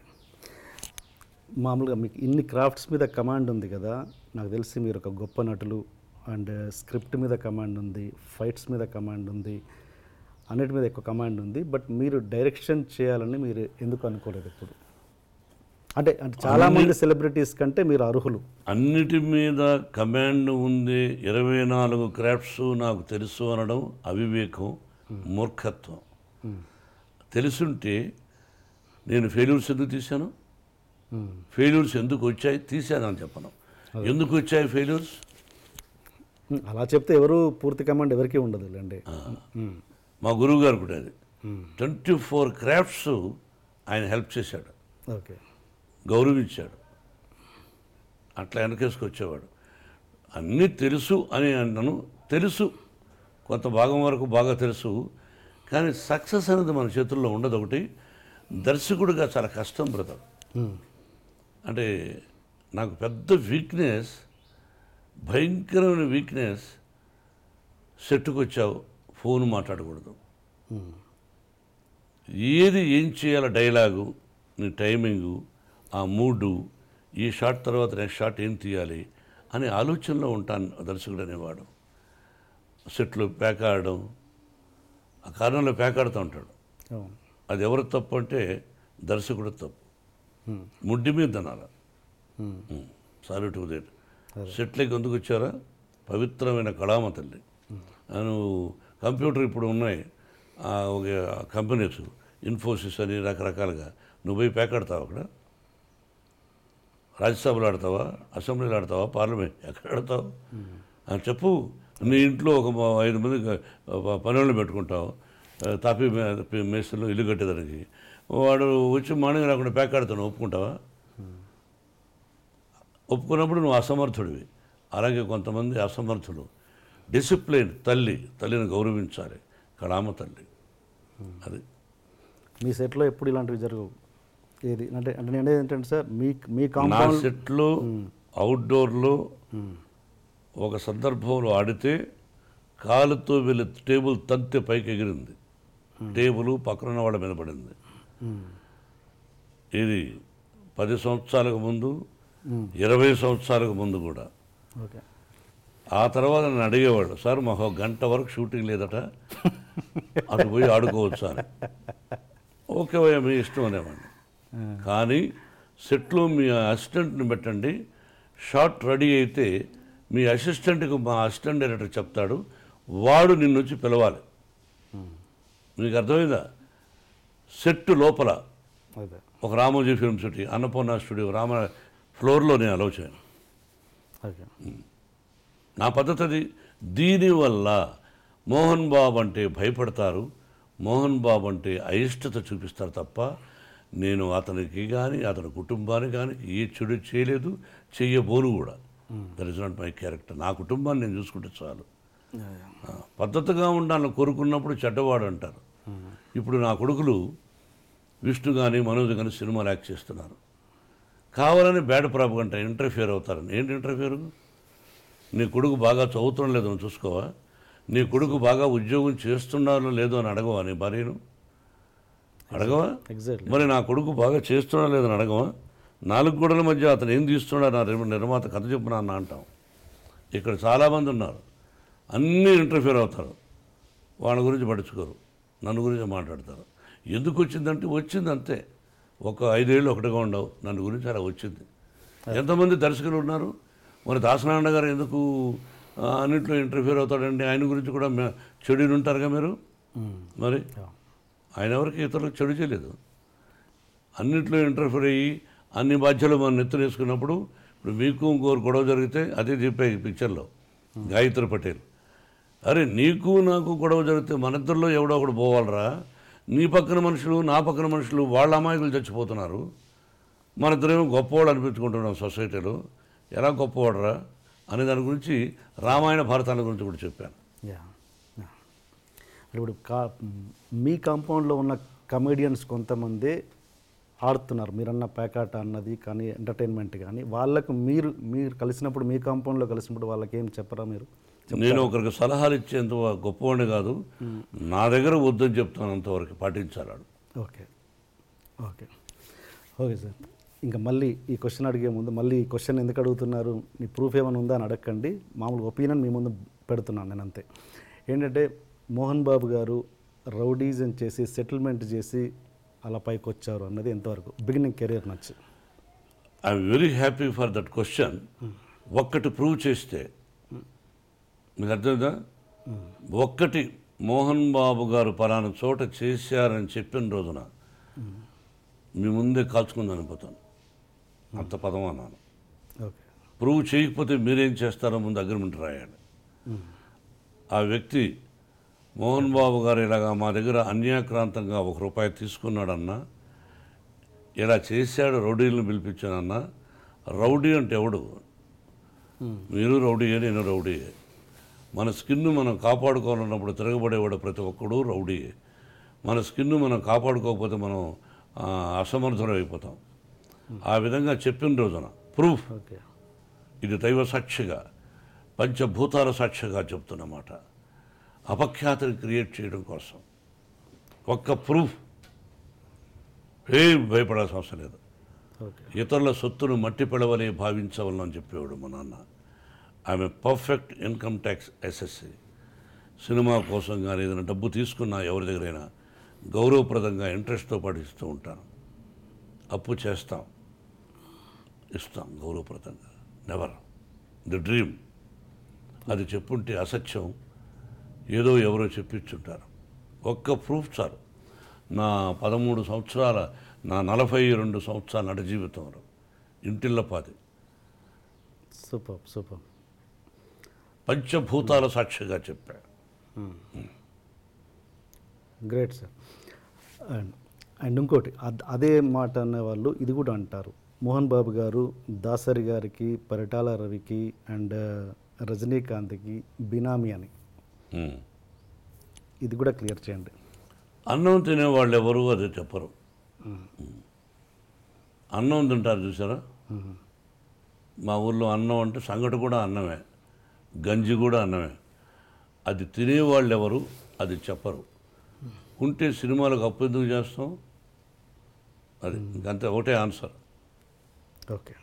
మామూలుగా మీకు ఇన్ని క్రాఫ్ట్స్ మీద కమాండ్ ఉంది కదా నాకు తెలిసి మీరు ఒక గొప్ప నటులు అండ్ స్క్రిప్ట్ మీద కమాండ్ ఉంది ఫైట్స్ మీద కమాండ్ ఉంది అన్నిటి మీద ఎక్కువ కమాండ్ ఉంది బట్ మీరు డైరెక్షన్ చేయాలని మీరు ఎందుకు అనుకోలేదు ఇప్పుడు అంటే అంటే చాలామంది సెలబ్రిటీస్ కంటే మీరు అర్హులు అన్నిటి మీద కమాండ్ ఉంది ఇరవై నాలుగు క్రాఫ్ట్స్ నాకు తెలుసు అనడం అవివేకం మూర్ఖత్వం తెలుసుంటే నేను ఫెయిల్యూర్స్ ఎందుకు తీశాను ఫెయిల్యూర్స్ ఎందుకు వచ్చాయి తీశానని చెప్పను ఎందుకు వచ్చాయి ఫెయిల్యూర్స్ Hmm, అలా చెప్తే ఎవరు పూర్తి కమాండ్ ఎవరికీ ఉండదు లేండి మా గురువు గారు కూడా అది ట్వంటీ ఫోర్ క్రాఫ్ట్స్ ఆయన హెల్ప్ చేశాడు ఓకే గౌరవించాడు అట్లా వెనకేసుకొచ్చేవాడు అన్నీ తెలుసు అని అన్నాను తెలుసు కొంత భాగం వరకు బాగా తెలుసు కానీ సక్సెస్ అనేది మన చేతుల్లో ఉండదు ఒకటి దర్శకుడిగా చాలా కష్టం బ్రదర్ అంటే నాకు పెద్ద వీక్నెస్ భయంకరమైన వీక్నెస్ సెట్టుకు వచ్చావు ఫోన్ మాట్లాడకూడదు ఏది ఏం చేయాలో డైలాగు నీ టైమింగు ఆ మూడు ఈ షాట్ తర్వాత నెక్స్ట్ షాట్ ఏం తీయాలి అనే ఆలోచనలో ఉంటాను దర్శకుడు అనేవాడు సెట్లు ప్యాక్ ఆడడం ఆ కారణంలో ప్యాక్ ఆడుతూ ఉంటాడు అవును అది ఎవరు తప్పు అంటే దర్శకుడు తప్పు ముడ్డి మీద తినాలి సాల్యూట్ ఉదయం సెట్లకి ఎందుకు వచ్చారా పవిత్రమైన కళామ తల్లి నువ్వు కంప్యూటర్ ఇప్పుడు ఉన్నాయి ఆ, ఒక కంపెనీస్ ఇన్ఫోసిస్ అని రకరకాలుగా నువ్వు పోయి ప్యాక్ ఆడతావు అక్కడ రాజ్యసభలో ఆడతావా అసెంబ్లీలో ఆడతావా పార్లమెంట్ ఎక్కడ ఆడతావు ఆ, చెప్పు నీ ఇంట్లో ఒక మ- ఐదు మంది పనులను పెట్టుకుంటావు ఆ, తాపి మే- మేస్త్రిలో ఇల్లు కట్టేదానికి వాడు వచ్చి మార్నింగ్ రాకుండా ప్యాక్ ఆడతాను ఒప్పుకుంటావా ఒప్పుకున్నప్పుడు నువ్వు అసమర్థుడివి అలాగే కొంతమంది అసమర్థులు డిసిప్లిన్ తల్లి తల్లిని గౌరవించాలి కళామ తల్లి అది మీ సెట్లో ఎప్పుడు ఇలాంటివి జరగవు ఏది అంటే అంటే నేను అనేది ఏంటంటే సార్ మీ మీ నా కాంపౌండ్ సెట్లో అవుట్డోర్లో ఒక సందర్భంలో ఆడితే కాలుతో వెళ్ళి టేబుల్ తంతె పైకి ఎగిరింది టేబుల్ పక్కన వాళ్ళ మీద పడింది ఇది పది సంవత్సరాలకు ముందు ఇరవై సంవత్సరాలకు ముందు కూడా ఓకే ఆ తర్వాత నన్ను అడిగేవాడు సార్ మాకు ఒక గంట వరకు షూటింగ్ లేదట అటు పోయి ఆడుకోవచ్చు అని ఓకే భయ్యా మీ ఇష్టం అనేవాడిని కానీ సెట్లో మీ అసిస్టెంట్ని పెట్టండి షాట్ రెడీ అయితే మీ అసిస్టెంట్కి మా అసిస్టెంట్ డైరెక్టర్ చెప్తాడు వాడు నిన్ను వచ్చి పిలవాలి మీకు అర్థమైందా సెట్ లోపల అదే ఒక Ramoji film city Annapurna studio Rama ఫ్లోర్లో నేను అలౌ చేయను ఓకే నా పద్ధతి అది దీనివల్ల మోహన్ బాబు అంటే భయపడతారు మోహన్ బాబు అంటే అయిష్టత చూపిస్తారు తప్ప నేను అతనికి కానీ అతని కుటుంబానికి కానీ ఏ చెడు చేయలేదు చెయ్యబోను కూడా that is not my character నా కుటుంబాన్ని నేను చూసుకుంటే చాలు ఆ, పద్ధతిగా ఉండాలని కోరుకున్నప్పుడు చెడ్డవాడు అంటారు ఇప్పుడు నా కొడుకులు విష్ణు కానీ మనోజ్ కానీ సినిమాలు యాక్ట్ చేస్తున్నారు కావాలని బ్యాడ్ ప్రాపగంట ఇంటర్ఫియర్ అవుతారని ఏంటి ఇంటర్ఫియర్ నీ కొడుకు బాగా చదువుతుండడం లేదు నువ్వు చూసుకోవా నీ కొడుకు బాగా ఉద్యోగం చేస్తున్నారో లేదో అని అడగవా నీ భార్యను అడగవా ఎగ్జాక్ట్లీ మరి నా కొడుకు బాగా చేస్తున్నా లేదని అడగవా నాలుగు గోడల మధ్య అతను ఏం తీస్తున్నాడు నా నిర్మ- నిర్మాత కథ చెప్పిన అన్న అంటాం ఇక్కడ చాలామంది ఉన్నారు అన్నీ ఇంటర్ఫియర్ అవుతారు వాళ్ళ గురించి పడుచుకోరు నన్ను గురించి మాట్లాడతారు ఎందుకు వచ్చిందంటే వచ్చింది అంతే ఒక ఐదేళ్ళు ఒకటిగా ఉండవు నన్ను గురించి అలా వచ్చింది ఎంతమంది దర్శకులు ఉన్నారు మరి దాసనారాయణ గారు ఎందుకు ఆ, అన్నింటిలో ఇంటర్ఫియర్ అవుతాడండి ఆయన గురించి కూడా మే- చెడు ఉంటారుగా మీరు మరి ఆయన ఎవరికి ఇతరులకు చెడు చేయలేదు అన్నింటిలో ఇంటర్ఫియర్ అయ్యి అన్ని బాధ్యతలు మనం నెత్తులు వేసుకున్నప్పుడు ఇప్పుడు మీకు ఇంకోరు గొడవ జరిగితే అదే చెప్పే ఈ పిక్చర్లో గాయత్రి పటేల్ అరే నీకు నాకు గొడవ జరిగితే మన ఇద్దరిలో ఎవడో ఒకడు పోవాలరా నీ పక్కన మనుషులు నా పక్కన మనుషులు వాళ్ళ అమాయకులు చచ్చిపోతున్నారు మన ఇద్దరేమో గొప్పవాడు అనిపించుకుంటున్నాం సొసైటీలో ఎలా గొప్పవాడరా అనే దాని గురించి రామాయణ భారతాల గురించి కూడా చెప్పాను యా యా. ఇప్పుడు కా మీ కాంపౌండ్లో ఉన్న కమెడియన్స్ కొంతమంది ఆడుతున్నారు మీరన్న ప్యాకాట అన్నది కానీ ఎంటర్టైన్మెంట్ కానీ వాళ్ళకు మీరు మీరు కలిసినప్పుడు మీ కాంపౌండ్లో కలిసినప్పుడు వాళ్ళకి ఏం చెప్పరా మీరు నేను ఒకరికి సలహాలు ఇచ్చేంత గొప్పవాడిని కాదు నా దగ్గర వద్దని చెప్తాను అంతవరకు పాటించాలి వాడు. ఓకే ఓకే ఓకే సార్ ఇంకా మళ్ళీ ఈ క్వశ్చన్ అడిగే ముందు మళ్ళీ ఈ క్వశ్చన్ ఎందుకు అడుగుతున్నారు నీ ప్రూఫ్ ఏమైనా ఉందా అని అడగండి మామూలు ఒపీనియన్ మీ ముందు పెడుతున్నాను నేను అంతే ఏంటంటే మోహన్ బాబు గారు రౌడీజం చేసి సెటిల్మెంట్ చేసి అలా పైకి వచ్చారు అన్నది ఎంతవరకు బిగినింగ్ కెరీర్ నచ్చి I'm very happy for that question ఒక్కటి ప్రూవ్ చేస్తే మీకు అర్థమైందా ఒక్కటి మోహన్ బాబు గారు పలానా చోట చేశారని చెప్పిన రోజున మీ ముందే కాల్చుకుందని అనిపోతాను అంత పదం అన్నాను ఓకే ప్రూవ్ చేయకపోతే మీరేం చేస్తారో ముందు అగ్రిమెంట్ రాయాలి ఆ వ్యక్తి మోహన్ బాబు గారు ఇలాగా మా దగ్గర అన్యాక్రాంతంగా ఒక రూపాయి తీసుకున్నాడన్నా ఇలా చేశాడు రౌడీలను పిలిపించానన్నా రౌడీ అంటే ఎవడు మీరు రౌడీయే నేను రౌడీయే మన స్కిన్ మనం కాపాడుకోవాలన్నప్పుడు తిరగబడేవాడు ప్రతి ఒక్కడు రౌడీయే మన స్కిన్ మనం కాపాడుకోకపోతే మనం ఆ, అసమర్థులం అయిపోతాం ఆ విధంగా చెప్పిన రోజున ప్రూఫ్ ఓకే ఇది దైవ సాక్షిగా పంచభూతాల సాక్షిగా చెప్తున్నమాట అపఖ్యాతిని క్రియేట్ చేయడం కోసం ఒక్క ప్రూఫ్ ఏం భయపడాల్సిన అవసరం లేదు ఓకే ఇతరుల సొత్తును మట్టి పిడవలే భావించవలని చెప్పేవాడు మా నాన్న ఆమె perfect income tax SSC cinema కోసం కానీ ఏదైనా డబ్బు తీసుకున్నా ఎవరి దగ్గరైనా గౌరవప్రదంగా ఇంట్రెస్ట్తో పాటు ఇస్తూ ఉంటాను అప్పు చేస్తాం ఇస్తాం గౌరవప్రదంగా నెవర్ ది డ్రీమ్ అది చెప్పుంటే అసత్యం ఏదో ఎవరో చెప్పించుంటారు ఒక్క ప్రూఫ్ చాలు నా పదమూడు సంవత్సరాల నా నలభై రెండు సంవత్సరాల నట జీవితంలో ఇంటిల్లపాది సూపర్ సూపర్ పంచభూతాల సాక్షిగా చెప్పా గ్రేట్ సార్ అండ్ అండ్ ఇంకోటి అద్- అదే మాట అనేవాళ్ళు ఇది కూడా అంటారు మోహన్ బాబు గారు దాసరి గారికి పరిటాల రవికి అండ్ రజనీకాంత్కి బినామీ అని ఉమ్. ఇది కూడా క్లియర్ చేయండి అన్నం తినేవాళ్ళు ఎవరు అది చెప్పరు అన్నం తింటారు చూసారా మా ఊర్లో అన్నం అంటే సంగటి కూడా అన్నమే గంజి కూడా అన్నమే అది తినేవాళ్ళు ఎవరు అది చెప్పరు ఉంటే సినిమాలకు అప్పు ఎందుకు చేస్తాం అది ఇంకంతే ఒకటే ఆన్సర్ ఓకే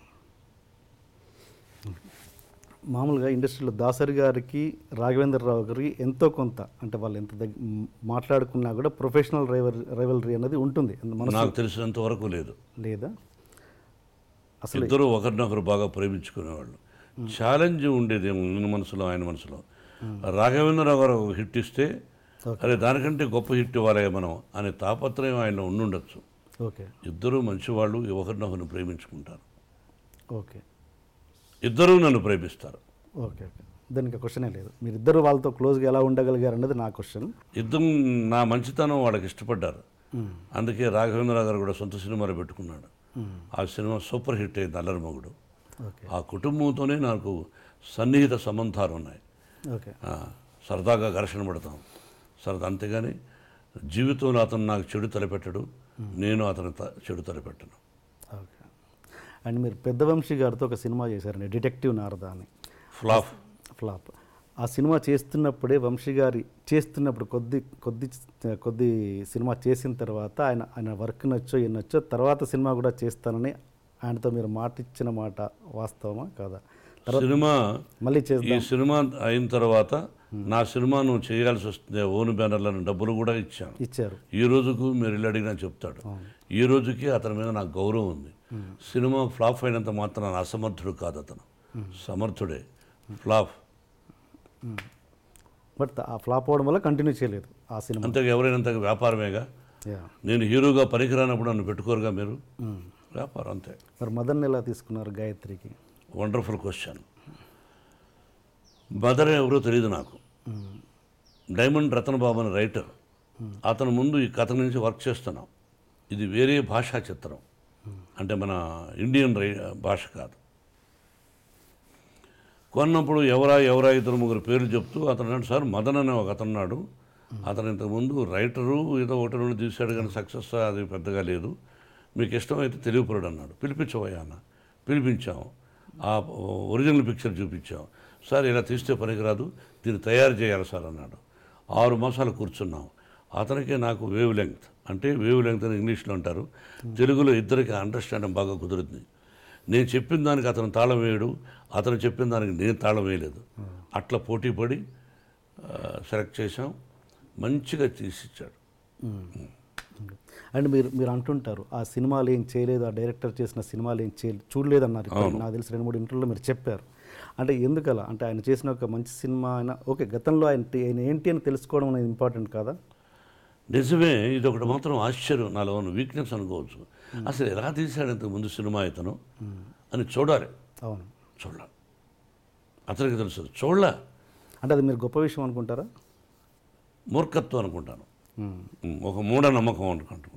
మామూలుగా ఇండస్ట్రీలో దాసరి గారికి రాఘవేంద్రరావు గారికి ఎంతో కొంత అంటే వాళ్ళు ఎంత దగ్గర మాట్లాడుకున్నా కూడా ప్రొఫెషనల్ రైవల్ రైవలరీ అనేది ఉంటుంది మన నాకు తెలిసినంత వరకు లేదు లేదా అసలు ఇద్దరు ఒకరినొకరు బాగా ప్రేమించుకునేవాళ్ళు ఛాలెంజ్ ఉండేది నిన్న మనసులో ఆయన మనసులో రాఘవేంద్రరావు గారు ఒక హిట్ ఇస్తే అరే దానికంటే గొప్ప హిట్ ఇవ్వాలి మనం అనే తాపత్రయం ఆయన ఉండుండొచ్చు ఓకే ఇద్దరూ మంచివాళ్ళు ఒకరినొకరిని ప్రేమించుకుంటారు ఓకే ఇద్దరూ నన్ను ప్రేమిస్తారు ఓకే ఓకే దానికి క్వశ్చనే లేదు మీరిద్దరు వాళ్ళతో క్లోజ్గా ఎలా ఉండగలిగారు అన్నది నా క్వశ్చన్ ఇద్దరు నా మంచితనం వాళ్ళకి ఇష్టపడ్డారు అందుకే రాఘవేంద్రరావు గారు కూడా సొంత సినిమాలు పెట్టుకున్నాడు ఆ సినిమా సూపర్ హిట్ అయింది అల్లరిమొగుడు ఓకే ఆ కుటుంబంతోనే నాకు సన్నిహిత సంబంధాలు ఉన్నాయి ఓకే ఆ, సరదాగా ఘర్షణ పడతాం సరదా అంతేగాని జీవితంలో అతను నాకు చెడు తలపెట్టడు నేను అతను త- చెడు తలపెట్టను ఓకే అండ్ మీరు పెద్దవంశీ గారితో ఒక సినిమా చేశారండి డిటెక్టివ్ నారద అని ఫ్లాప్ ఫ్లాప్ ఆ సినిమా చేస్తున్నప్పుడే వంశీ గారి చేస్తున్నప్పుడు కొద్ది కొద్ది కొద్ది సినిమా చేసిన తర్వాత ఆయన ఆయన వర్క్ నచ్చో ఏం నచ్చో తర్వాత సినిమా కూడా చేస్తానని ఆయనతో మీరు మాట ఇచ్చిన మాట వాస్తవమా కాదా తర్వాత సినిమా మళ్ళీ ఈ చేద్దాం సినిమా అయిన తర్వాత నా సినిమా నువ్వు చేయాల్సి వస్తుంది ఓన్ బ్యానర్లను డబ్బులు కూడా ఇచ్చాను ఇచ్చారు ఈ రోజుకు మీరు ఇల్లు అడిగినా చెప్తాడు ఈ రోజుకి అతని మీద నాకు గౌరవం ఉంది సినిమా ఫ్లాప్ అయినంత మాత్రం అసమర్థుడు కాదు అతను సమర్థుడే ఫ్లాప్ బట్ ఆ ఫ్లాప్ అవ్వడం వల్ల కంటిన్యూ చేయలేదు ఆ సినిమా అంతగా ఎవరైనంత వ్యాపారమేగా యా నేను హీరోగా పనికిరానప్పుడు నన్ను పెట్టుకోరుగా మీరు వ్యాపారం అంతే మరి మదన్ ఎలా తీసుకున్నారు గాయత్రికి వండర్ఫుల్ క్వశ్చన్ మదర్ ఎవరో తెలియదు నాకు డైమండ్ రతన్ బాబు అని రైటర్ అతను ముందు ఈ కథ నుంచి వర్క్ చేస్తున్నాం ఇది వేరే భాషా చిత్రం అంటే మన ఇండియన్ రై భాష కాదు కొన్నప్పుడు ఎవరా ఎవరా ఇద్దరు ముగ్గురు పేర్లు చెప్తూ అతను అన్నాడు సార్ మదన్ అనే ఒక అతను ఉన్నాడు అతను ఇంతకుముందు రైటరు ఏదో ఒకటి రెండు తీశాడు కానీ సక్సెస్ అది పెద్దగా లేదు మీకు ఇష్టమైతే తెలియపురుడు అన్నాడు పిలిపించవయ్యా అన్న పిలిపించాం ఆ ఒరిజినల్ పిక్చర్ చూపించాం సార్ ఇలా తీస్తే పనికిరాదు దీన్ని తయారు చేయాలి సార్ అన్నాడు ఆరు మాసాలు కూర్చున్నాం అతనికి నాకు వేవ్ లెంగ్త్ అంటే వేవ్ లెంగ్త్ అని ఇంగ్లీష్లో అంటారు తెలుగులో ఇద్దరికి అండర్స్టాండింగ్ బాగా కుదురుతుంది నేను చెప్పిన దానికి అతను తాళం వేయడు అతను చెప్పిన దానికి నేను తాళం వేయలేదు అట్లా పోటీ పడి సెలెక్ట్ చేసాం మంచిగా తీసిచ్చాడు అండ్ మీరు మీరు అంటుంటారు ఆ సినిమాలు ఏం చేయలేదు ఆ డైరెక్టర్ చేసిన సినిమాలు ఏం చేయలేదు చూడలేదు అన్నారు ఇప్పుడు నాకు తెలిసి రెండు మూడు ఇంటర్వ్యూలో మీరు చెప్పారు అంటే ఎందుకలా అంటే ఆయన చేసిన ఒక మంచి సినిమా అయినా ఓకే గతంలో ఆయన ఆయన ఏంటి అని తెలుసుకోవడం అనేది ఇంపార్టెంట్ కాదా నిజమే ఇది ఒకటి మాత్రం ఆశ్చర్యం నాలో ఉన్న వీక్నెస్ అనుకోవచ్చు అసలు ఎలా తీశాడు ఇంతకు ముందు సినిమా ఇతను అని చూడాలి అవును చూడాలి అతనికి తెలుసు చూడలే అంటే అది మీరు గొప్ప విషయం అనుకుంటారా మూర్ఖత్వం అనుకుంటాను మ్మ్. ఉమ్, ఒక మూఢ నమ్మకం అనుకుంటున్నాను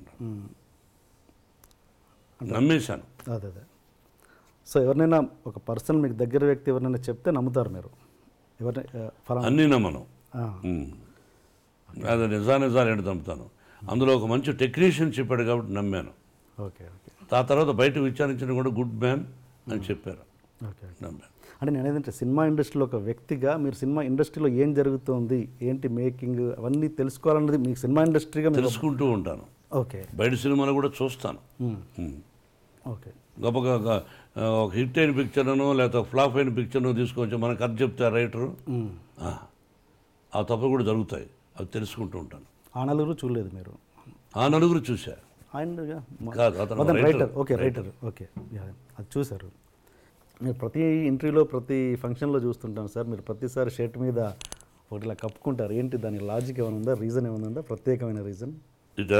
నమ్మేశాను అదే అదే సో ఎవరినైనా ఒక పర్సన్ మీకు దగ్గర వ్యక్తి ఎవరినైనా చెప్తే నమ్ముతారు మీరు ఎవరిని ఆ, ఫలానా అన్నీ నమ్మను ఆ, ఉమ్. అది నిజా నిజాలు ఏంటి నమ్ముతాను అందులో ఒక మంచి టెక్నీషియన్ చెప్పాడు కాబట్టి నమ్మాను ఓకే ఓకే ఆ తర్వాత బయట విచారించిన కూడా గుడ్ మ్యాన్ అని చెప్పారు ఓకే నమ్మాను అంటే నేను ఏదంటే సినిమా ఇండస్ట్రీలో ఒక వ్యక్తిగా మీరు సినిమా ఇండస్ట్రీలో ఏం జరుగుతుంది ఏంటి మేకింగ్ అవన్నీ తెలుసుకోవాలన్నది మీకు సినిమా ఇండస్ట్రీగా మీరు తెలుసుకుంటూ ఉంటాను ఓకే బయట సినిమాలు కూడా చూస్తాను ఉమ్. ఓకే గొప్పగా ఒక- ఒక హిట్ అయిన పిక్చర్ను లేకపోతే ఫ్లాప్ అయిన పిక్చర్ను తీసుకొచ్చి మనకు కథ చెప్తే రైటరు ఆ, ఆ తప్పులు కూడా జరుగుతాయి అవి తెలుసుకుంటూ ఉంటాను ఆ నలుగురు చూడలేదు మీరు ఆ నలుగురు చూశా ఆయన కాదు అతను అతను writer. Writer okay writer okay yeah, అది చూశారు మీరు ప్రతి ఇంటర్వ్యూలో ప్రతి ఫంక్షన్లో చూస్తుంటాను సార్ మీరు ప్రతిసారి షర్ట్ మీద ఒకటి ఇలా కప్పుకుంటారు ఏంటి దాని లాజిక్ ఏమైనా ఉందా రీజన్ ఏమైనా ఉందా ప్రత్యేకమైన రీజన్ ఇదా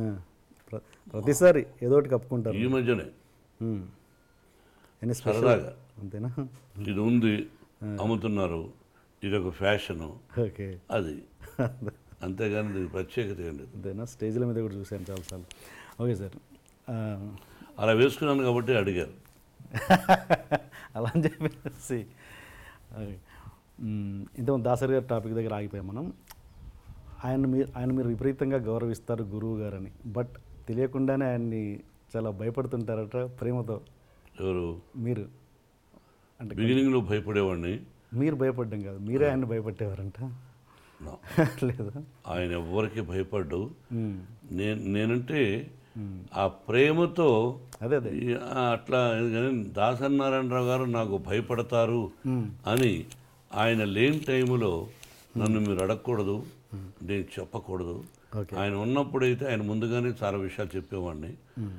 ప్రతిసారి ఏదో ఒకటి కప్పుకుంటారు ఈ మధ్యనే మ్మ్. ఎన్ని స్పెషల్ సరదాగా అంతేనా ఇది ఉంది అమ్ముతున్నారు ఇది ఒక ఫ్యాషను ఓకే అది అంతేగాని దీనికి ప్రత్యేకత ఏం లేదు అంతేనా స్టేజ్ల మీద కూడా చూశాను చాలాసార్లు ఓకే సార్ ఆ, అలా వేసుకున్నాను కాబట్టి అడిగారు అలా అని చెప్పేసి ఓకే. మ్మ్. ఇంతకుముందు దాసరి గారి టాపిక్ దగ్గర ఆగిపోయాం మనం ఆయన మీరు ఆయన మీరు విపరీతంగా గౌరవిస్తారు గురువు గారని బట్ తెలియకుండానే ఆయన్ని చాలా భయపడుతుంటారట ప్రేమతో ఎవరు మీరు అంటే బిగినింగ్లో భయపడేవాడిని మీరు భయపడ్డం కాదు మీరే ఆయన్ని భయపెట్టేవారంట No. లేదా ఆయన ఎవ్వరికి భయపడ్డు మ్మ్. నేను నేనంటే ఆ ప్రేమతో అదే అదే ఈ, ఆ, అట్లా కానీ దాసనారాయణరావు గారు నాకు భయపడతారు అని ఆయన లేని టైంలో నన్ను మీరు అడగకూడదు నేను చెప్పకూడదు ఓకే. ఆయన ఉన్నప్పుడైతే ఆయన ముందుగానే చాలా విషయాలు చెప్పేవాడిని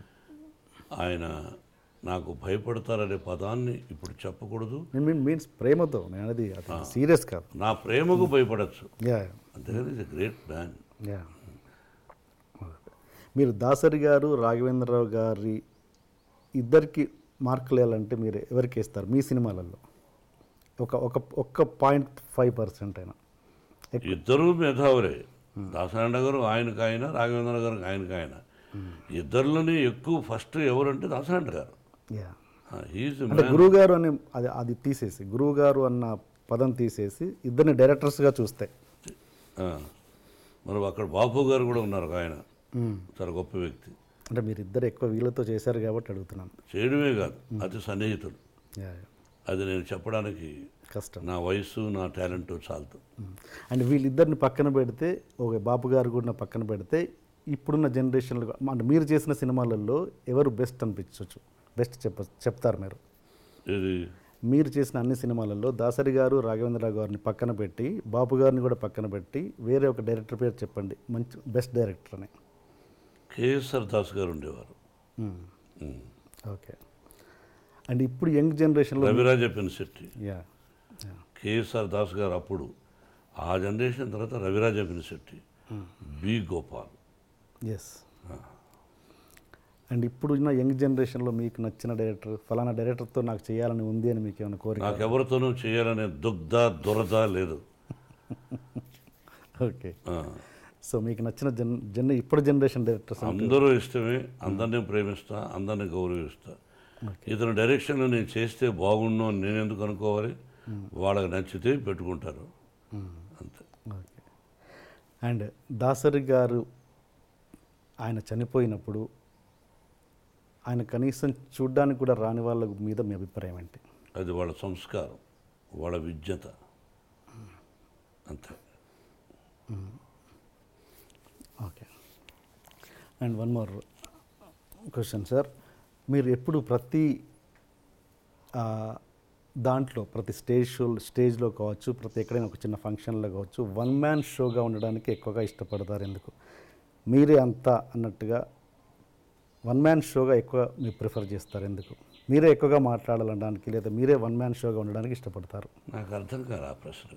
ఆయన నాకు భయపడతారనే పదాన్ని ఇప్పుడు చెప్పకూడదు నేను మీన్ మీన్స్ ప్రేమతో నేను అనేది అది సీరియస్ కాదు నా ప్రేమకు భయపడచ్చు యా అంతేగాని ఇస్ గ్రేట్ మ్యాన్ యా మీరు దాసరి గారు రాఘవేంద్రరావు గారి ఇద్దరికి మార్కులు వేయాలంటే మీరు ఎవరికి ఇస్తారు మీ సినిమాలలో ఒక ఒక ఒక్క పాయింట్ ఫైవ్ పర్సెంట్ అయినా ఎక్కు- ఇద్దరు మేధావులే దాసనారాయణ గారు ఆయనకు ఆయన రాఘవేంద్ర గారు ఆయనకు ఆయన ఇద్దరిలోనే ఎక్కువ ఫస్ట్ ఎవరంటే దాసనారాయణ గారు యా హీజ్ అంటే గురువు గారు అని అది అది తీసేసి గురువు గారు అన్న పదం తీసేసి ఇద్దరిని డైరెక్టర్స్గా చూస్తే మరి అక్కడ బాపు గారు కూడా ఉన్నారు ఒక ఆయన మ్మ్. చాలా గొప్ప వ్యక్తి అంటే మీరు ఇద్దరు ఎక్కువ వీళ్ళతో చేశారు కాబట్టి అడుగుతున్నాను చేయడమే కాదు అతి సన్నిహితుడు యా యా. అది నేను చెప్పడానికి కష్టం నా వయసు నా టాలెంట్ చాలదు అండ్ వీళ్ళిద్దరిని పక్కన పెడితే ఒక బాపు గారు కూడా పక్కన పెడితే ఇప్పుడున్న జనరేషన్లో అంటే మీరు చేసిన సినిమాలలో ఎవరు బెస్ట్ అనిపించవచ్చు బెస్ట్ చెప్ప చెప్తారు మీరు ఇది మీరు చేసిన అన్ని సినిమాలలో దాసరి గారు రాఘవేంద్రరావు గారిని పక్కన పెట్టి బాపు గారిని కూడా పక్కన పెట్టి వేరే ఒక డైరెక్టర్ పేరు చెప్పండి మంచి బెస్ట్ డైరెక్టర్ అని కేఎస్ఆర్ దాస్ గారు ఉండేవారు ఉమ్. ఓకే అండ్ ఇప్పుడు యంగ్ జనరేషన్లో రవిరాజ పెనిశెట్టి యా కేఎస్ఆర్ దాస్ గారు అప్పుడు ఆ జనరేషన్ తర్వాత Raviraja Pinisetty B Gopal S and ఇప్పుడు ఉన్న యంగ్ జనరేషన్లో మీకు నచ్చిన డైరెక్టర్ ఫలానా డైరెక్టర్తో నాకు చేయాలని ఉంది అని మీకు ఏమైనా కోరిక నాకెవరితోనూ చేయాలనే దుగ్ధ దురద లేదు ఓకే ఆ. సో మీకు నచ్చిన జన్ జన్ ఇప్పుడు జనరేషన్ డైరెక్టర్స్ అందరూ ఇష్టమే అందరినీ ప్రేమిస్తా అందరినీ గౌరవిస్తా ఇతని డైరెక్షన్లో నేను చేస్తే బాగుండు అని నేను ఎందుకు అనుకోవాలి వాళ్ళకి నచ్చితే పెట్టుకుంటారు అంతే ఓకే అండ్ దాసరి గారు ఆయన చనిపోయినప్పుడు ఆయన కనీసం చూడ్డానికి కూడా రాని వాళ్ళ మీద మీ అభిప్రాయం ఏంటి అది వాళ్ళ సంస్కారం వాళ్ళ విజ్ఞత అంతే okay and one more question sir మీరు ఎప్పుడు ప్రతి ఆ, దాంట్లో ప్రతి స్టేజ్ షో స్టేజ్లో కావచ్చు ప్రతి ఎక్కడైనా ఒక చిన్న ఫంక్షన్లో కావచ్చు వన్ మ్యాన్ షోగా ఉండడానికి ఎక్కువగా ఇష్టపడతారు ఎందుకు మీరే అంతా అన్నట్టుగా వన్ మ్యాన్ షోగా ఎక్కువ మీరు ప్రిఫర్ చేస్తారు ఎందుకు మీరే ఎక్కువగా మాట్లాడాలనడానికి లేదా మీరే వన్ మ్యాన్ షోగా ఉండడానికి ఇష్టపడతారు నాకు అర్థం కాదు ఆ ప్రశ్న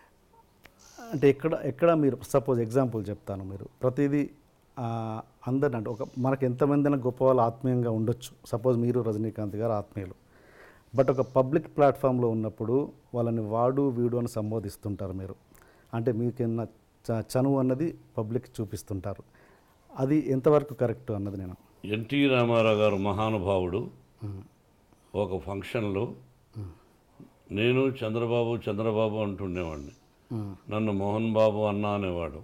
అంటే ఎక్కడ ఎక్కడ మీరు సపోజ్ ఎగ్జాంపుల్ చెప్తాను మీరు ప్రతిదీ అందరిని అంటే ఒక మనకు ఎంతమంది గొప్ప వాళ్ళు ఆత్మీయంగా ఉండొచ్చు సపోజ్ మీరు రజనీకాంత్ గారు ఆత్మీయులు బట్ ఒక పబ్లిక్ ప్లాట్ఫామ్లో ఉన్నప్పుడు వాళ్ళని వాడు వీడు అని సంబోధిస్తుంటారు మీరు అంటే మీకున్న చ- చనువు అన్నది పబ్లిక్ చూపిస్తుంటారు అది ఎంతవరకు కరెక్ట్ అన్నది నేను ఎన్టీ రామారావు గారు మహానుభావుడు ఒక ఫంక్షన్లో నేను చంద్రబాబు చంద్రబాబు అంటుండేవాడిని నన్ను మోహన్ బాబు అన్నా అనేవాడు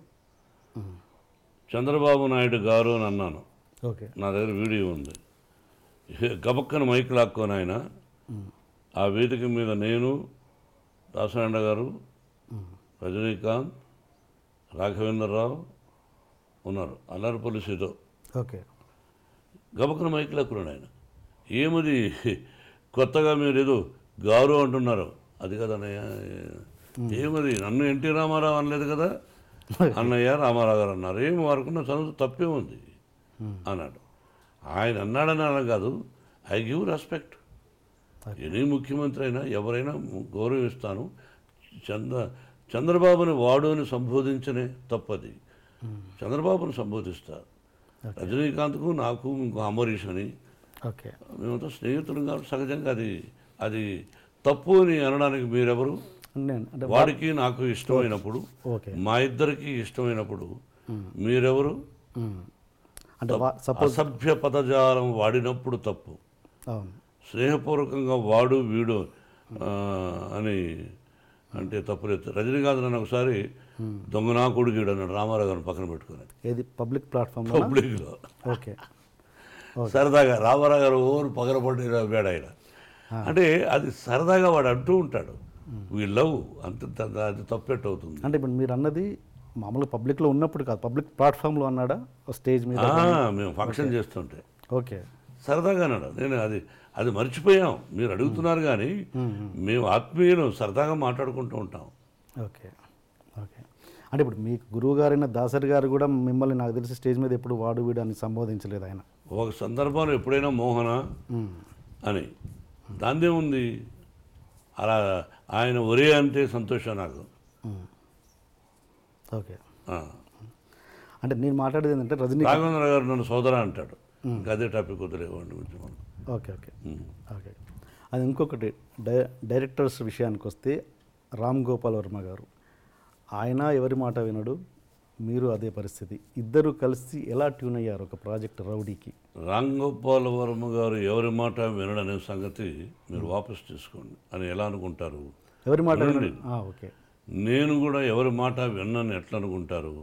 చంద్రబాబు నాయుడు గారు అని అన్నాను ఓకే నా దగ్గర వీడియో ఉంది గబక్కన మైక్ లాక్కొని ఆయన ఆ వేదిక మీద నేను దాసనారాయణ గారు రజనీకాంత్ రాఘవేంద్రరావు ఉన్నారు అల్లరిపల్లి సీతో ఓకే గబక్కన మైక్ లాక్కున్నాడు ఆయన ఏమది కొత్తగా మీరు ఏదో గారు అంటున్నారు అది కదన్నయ్య ఏమది నన్ను ఎన్టీ రామారావు అనలేదు కదా అన్నయ్య రామారావు గారు అన్నారు ఏమి వారుకున్న చదువు తప్పే ఉంది అన్నాడు ఆయన అన్నాడని అన కాదు ఐ గివ్ రెస్పెక్ట్ ఎనీ ముఖ్యమంత్రి అయినా ఎవరైనా గౌరవిస్తాను చంద్ర చంద్రబాబుని వాడు అని సంబోధించనే తప్పది చంద్రబాబుని సంబోధిస్తా రజనీకాంత్కు నాకు ఇంకో అమరీష్ అని ఓకే మేమంతా స్నేహితులం కాబట్టి సహజంగా అది అది తప్పు అని అనడానికి మీరెవరు నేను అంటే వాడికి నాకు ఇష్టమైనప్పుడు ఓకే మా ఇద్దరికి ఇష్టమైనప్పుడు మీరెవరు మ్మ్. అంటే వా సపోజ్ అసభ్య పదజాలం వాడినప్పుడు తప్పు అవును స్నేహపూర్వకంగా వాడు వీడు ఆ, అని అంటే తప్పులేదు రజనీకాంత్ నన్ను ఒకసారి దొంగనా కొడుకుడు అన్నాడు రామారావు గారిని పక్కన పెట్టుకుని ఏది పబ్లిక్ ప్లాట్ఫామ్లో పబ్లిక్లో ఓకే సరదాగా రామారావు గారు ఓరు పగలబడి వేడ ఆయన అంటే అది సరదాగా వాడు అంటూ ఉంటాడు వీ లవ్ అంత త- అది తప్పెట్ అవుతుంది అంటే ఇప్పుడు మీరు అన్నది మామూలుగా పబ్లిక్లో ఉన్నప్పుడు కాదు పబ్లిక్ ప్లాట్ఫామ్లో అన్నాడా స్టేజ్ మీద ఆ, మేము ఫంక్షన్ చేస్తుంటే ఓకే సరదాగా అన్నాడు నేను అది అది మర్చిపోయాం మీరు అడుగుతున్నారు కానీ మేము ఆత్మీయులు సరదాగా మాట్లాడుకుంటూ ఉంటాం ఓకే ఓకే అంటే ఇప్పుడు మీకు గురువు గారైన దాసరి గారు కూడా మిమ్మల్ని నాకు తెలిసి స్టేజ్ మీద ఎప్పుడు వాడు వీడు అని సంబోధించలేదు ఆయన ఒక సందర్భంలో ఎప్పుడైనా మోహన మ్మ్. అని దాందే ఉంది అలా ఆయన ఒరే అంటే సంతోషం నాకు మ్మ్. ఓకే ఆ. అంటే నేను మాట్లాడేది ఏంటంటే రజనీ రాఘవేంద్ర గారు నన్ను సోదర అంటాడు ఇంకా అదే టాపిక్ వదిలేవాడిని గురించి మనం ఓకే ఓకే ఉమ్. ఓకే అది ఇంకొకటి డై డైరెక్టర్స్ విషయానికి వస్తే రామ్ గోపాల్ వర్మ గారు ఆయన ఎవరి మాట వినడు మీరు అదే పరిస్థితి ఇద్దరు కలిసి ఎలా ట్యూన్ అయ్యారు ఒక ప్రాజెక్ట్ రౌడీకి రామ్ గోపాల్ వర్మ గారు ఎవరి మాట వినడనే సంగతి మీరు వాపస్ తీసుకోండి అని ఎలా అనుకుంటారు ఎవరి మాట వినండి. వినడు ఆ, ఓకే నేను కూడా ఎవరి మాట విన్నాను ఎట్లా అనుకుంటారు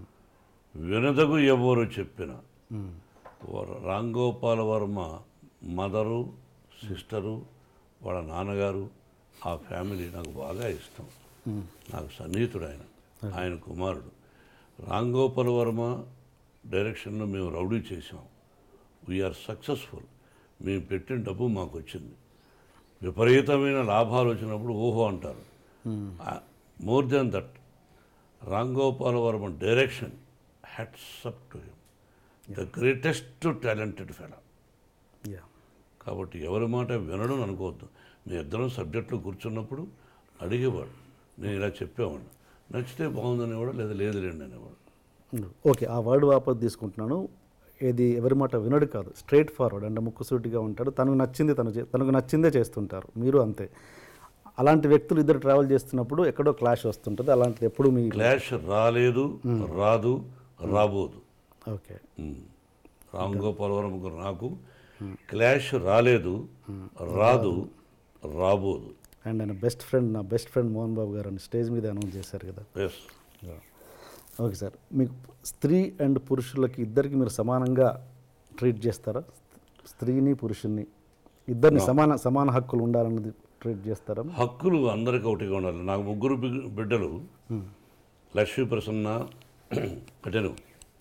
వినదగు ఎవరు చెప్పిన మ్మ్. వర- రామ్ గోపాల్ వర్మ మదరు సిస్టరు వాళ్ళ నాన్నగారు ఆ ఫ్యామిలీ నాకు బాగా ఇష్టం నాకు సన్నిహితుడు ఆయన ఆయన కుమారుడు రామ్ గోపాల్ వర్మ డైరెక్షన్లో మేము రౌడీ చేసాం వీఆర్ సక్సెస్ఫుల్ మేము పెట్టిన డబ్బు మాకు వచ్చింది విపరీతమైన లాభాలు వచ్చినప్పుడు ఓహో అంటారు more than that Ram Gopal Varma direction hats off to him the greatest talented fellow yeah కాబట్టి ఎవరి మాట వినడం అనుకోవద్దు మీ ఇద్దరం సబ్జెక్టులో కూర్చున్నప్పుడు అడిగేవాడు నేను ఇలా చెప్పేవాడు నచ్చితే బాగుందనేవాడు లేదా లేదులేండి అనేవాడు ఓకే ఆ వర్డ్ వాపస్ తీసుకుంటున్నాను ఇది ఎవరి మాట వినడు కాదు స్ట్రైట్ ఫార్వర్డ్ అంటే ముక్కుసూటిగా ఉంటాడు తనకు నచ్చింది తను చే- తనకు నచ్చిందే చేస్తుంటారు మీరు అంతే అలాంటి వ్యక్తులు ఇద్దరు ట్రావెల్ చేస్తున్నప్పుడు ఎక్కడో క్లాష్ వస్తుంటుంది అలాంటిది ఎప్పుడు మీ క్లాష్ రాలేదు రాదు రాబోదు ఓకే ఉమ్. రామ్ గోపాల్ వర్మ గారు నాకు క్లాష్ రాలేదు రాదు రాబోదు అండ్ ఆయన బెస్ట్ ఫ్రెండ్ నా బెస్ట్ ఫ్రెండ్ మోహన్ బాబు గారు అని స్టేజ్ మీద అనౌన్స్ చేశారు కదా ఎస్ ఓకే సార్ మీకు స్త్రీ అండ్ పురుషులకి ఇద్దరికి మీరు సమానంగా ట్రీట్ చేస్తారా స్త్రీని పురుషుల్ని ఇద్దరిని సమాన సమాన హక్కులు ఉండాలన్నది ట్రీట్ చేస్తారా హక్కులు అందరికీ ఒకటిగా ఉండాలి నాకు ముగ్గురు బిగ్- బిడ్డలు లక్ష్మీ ప్రసన్న అటెను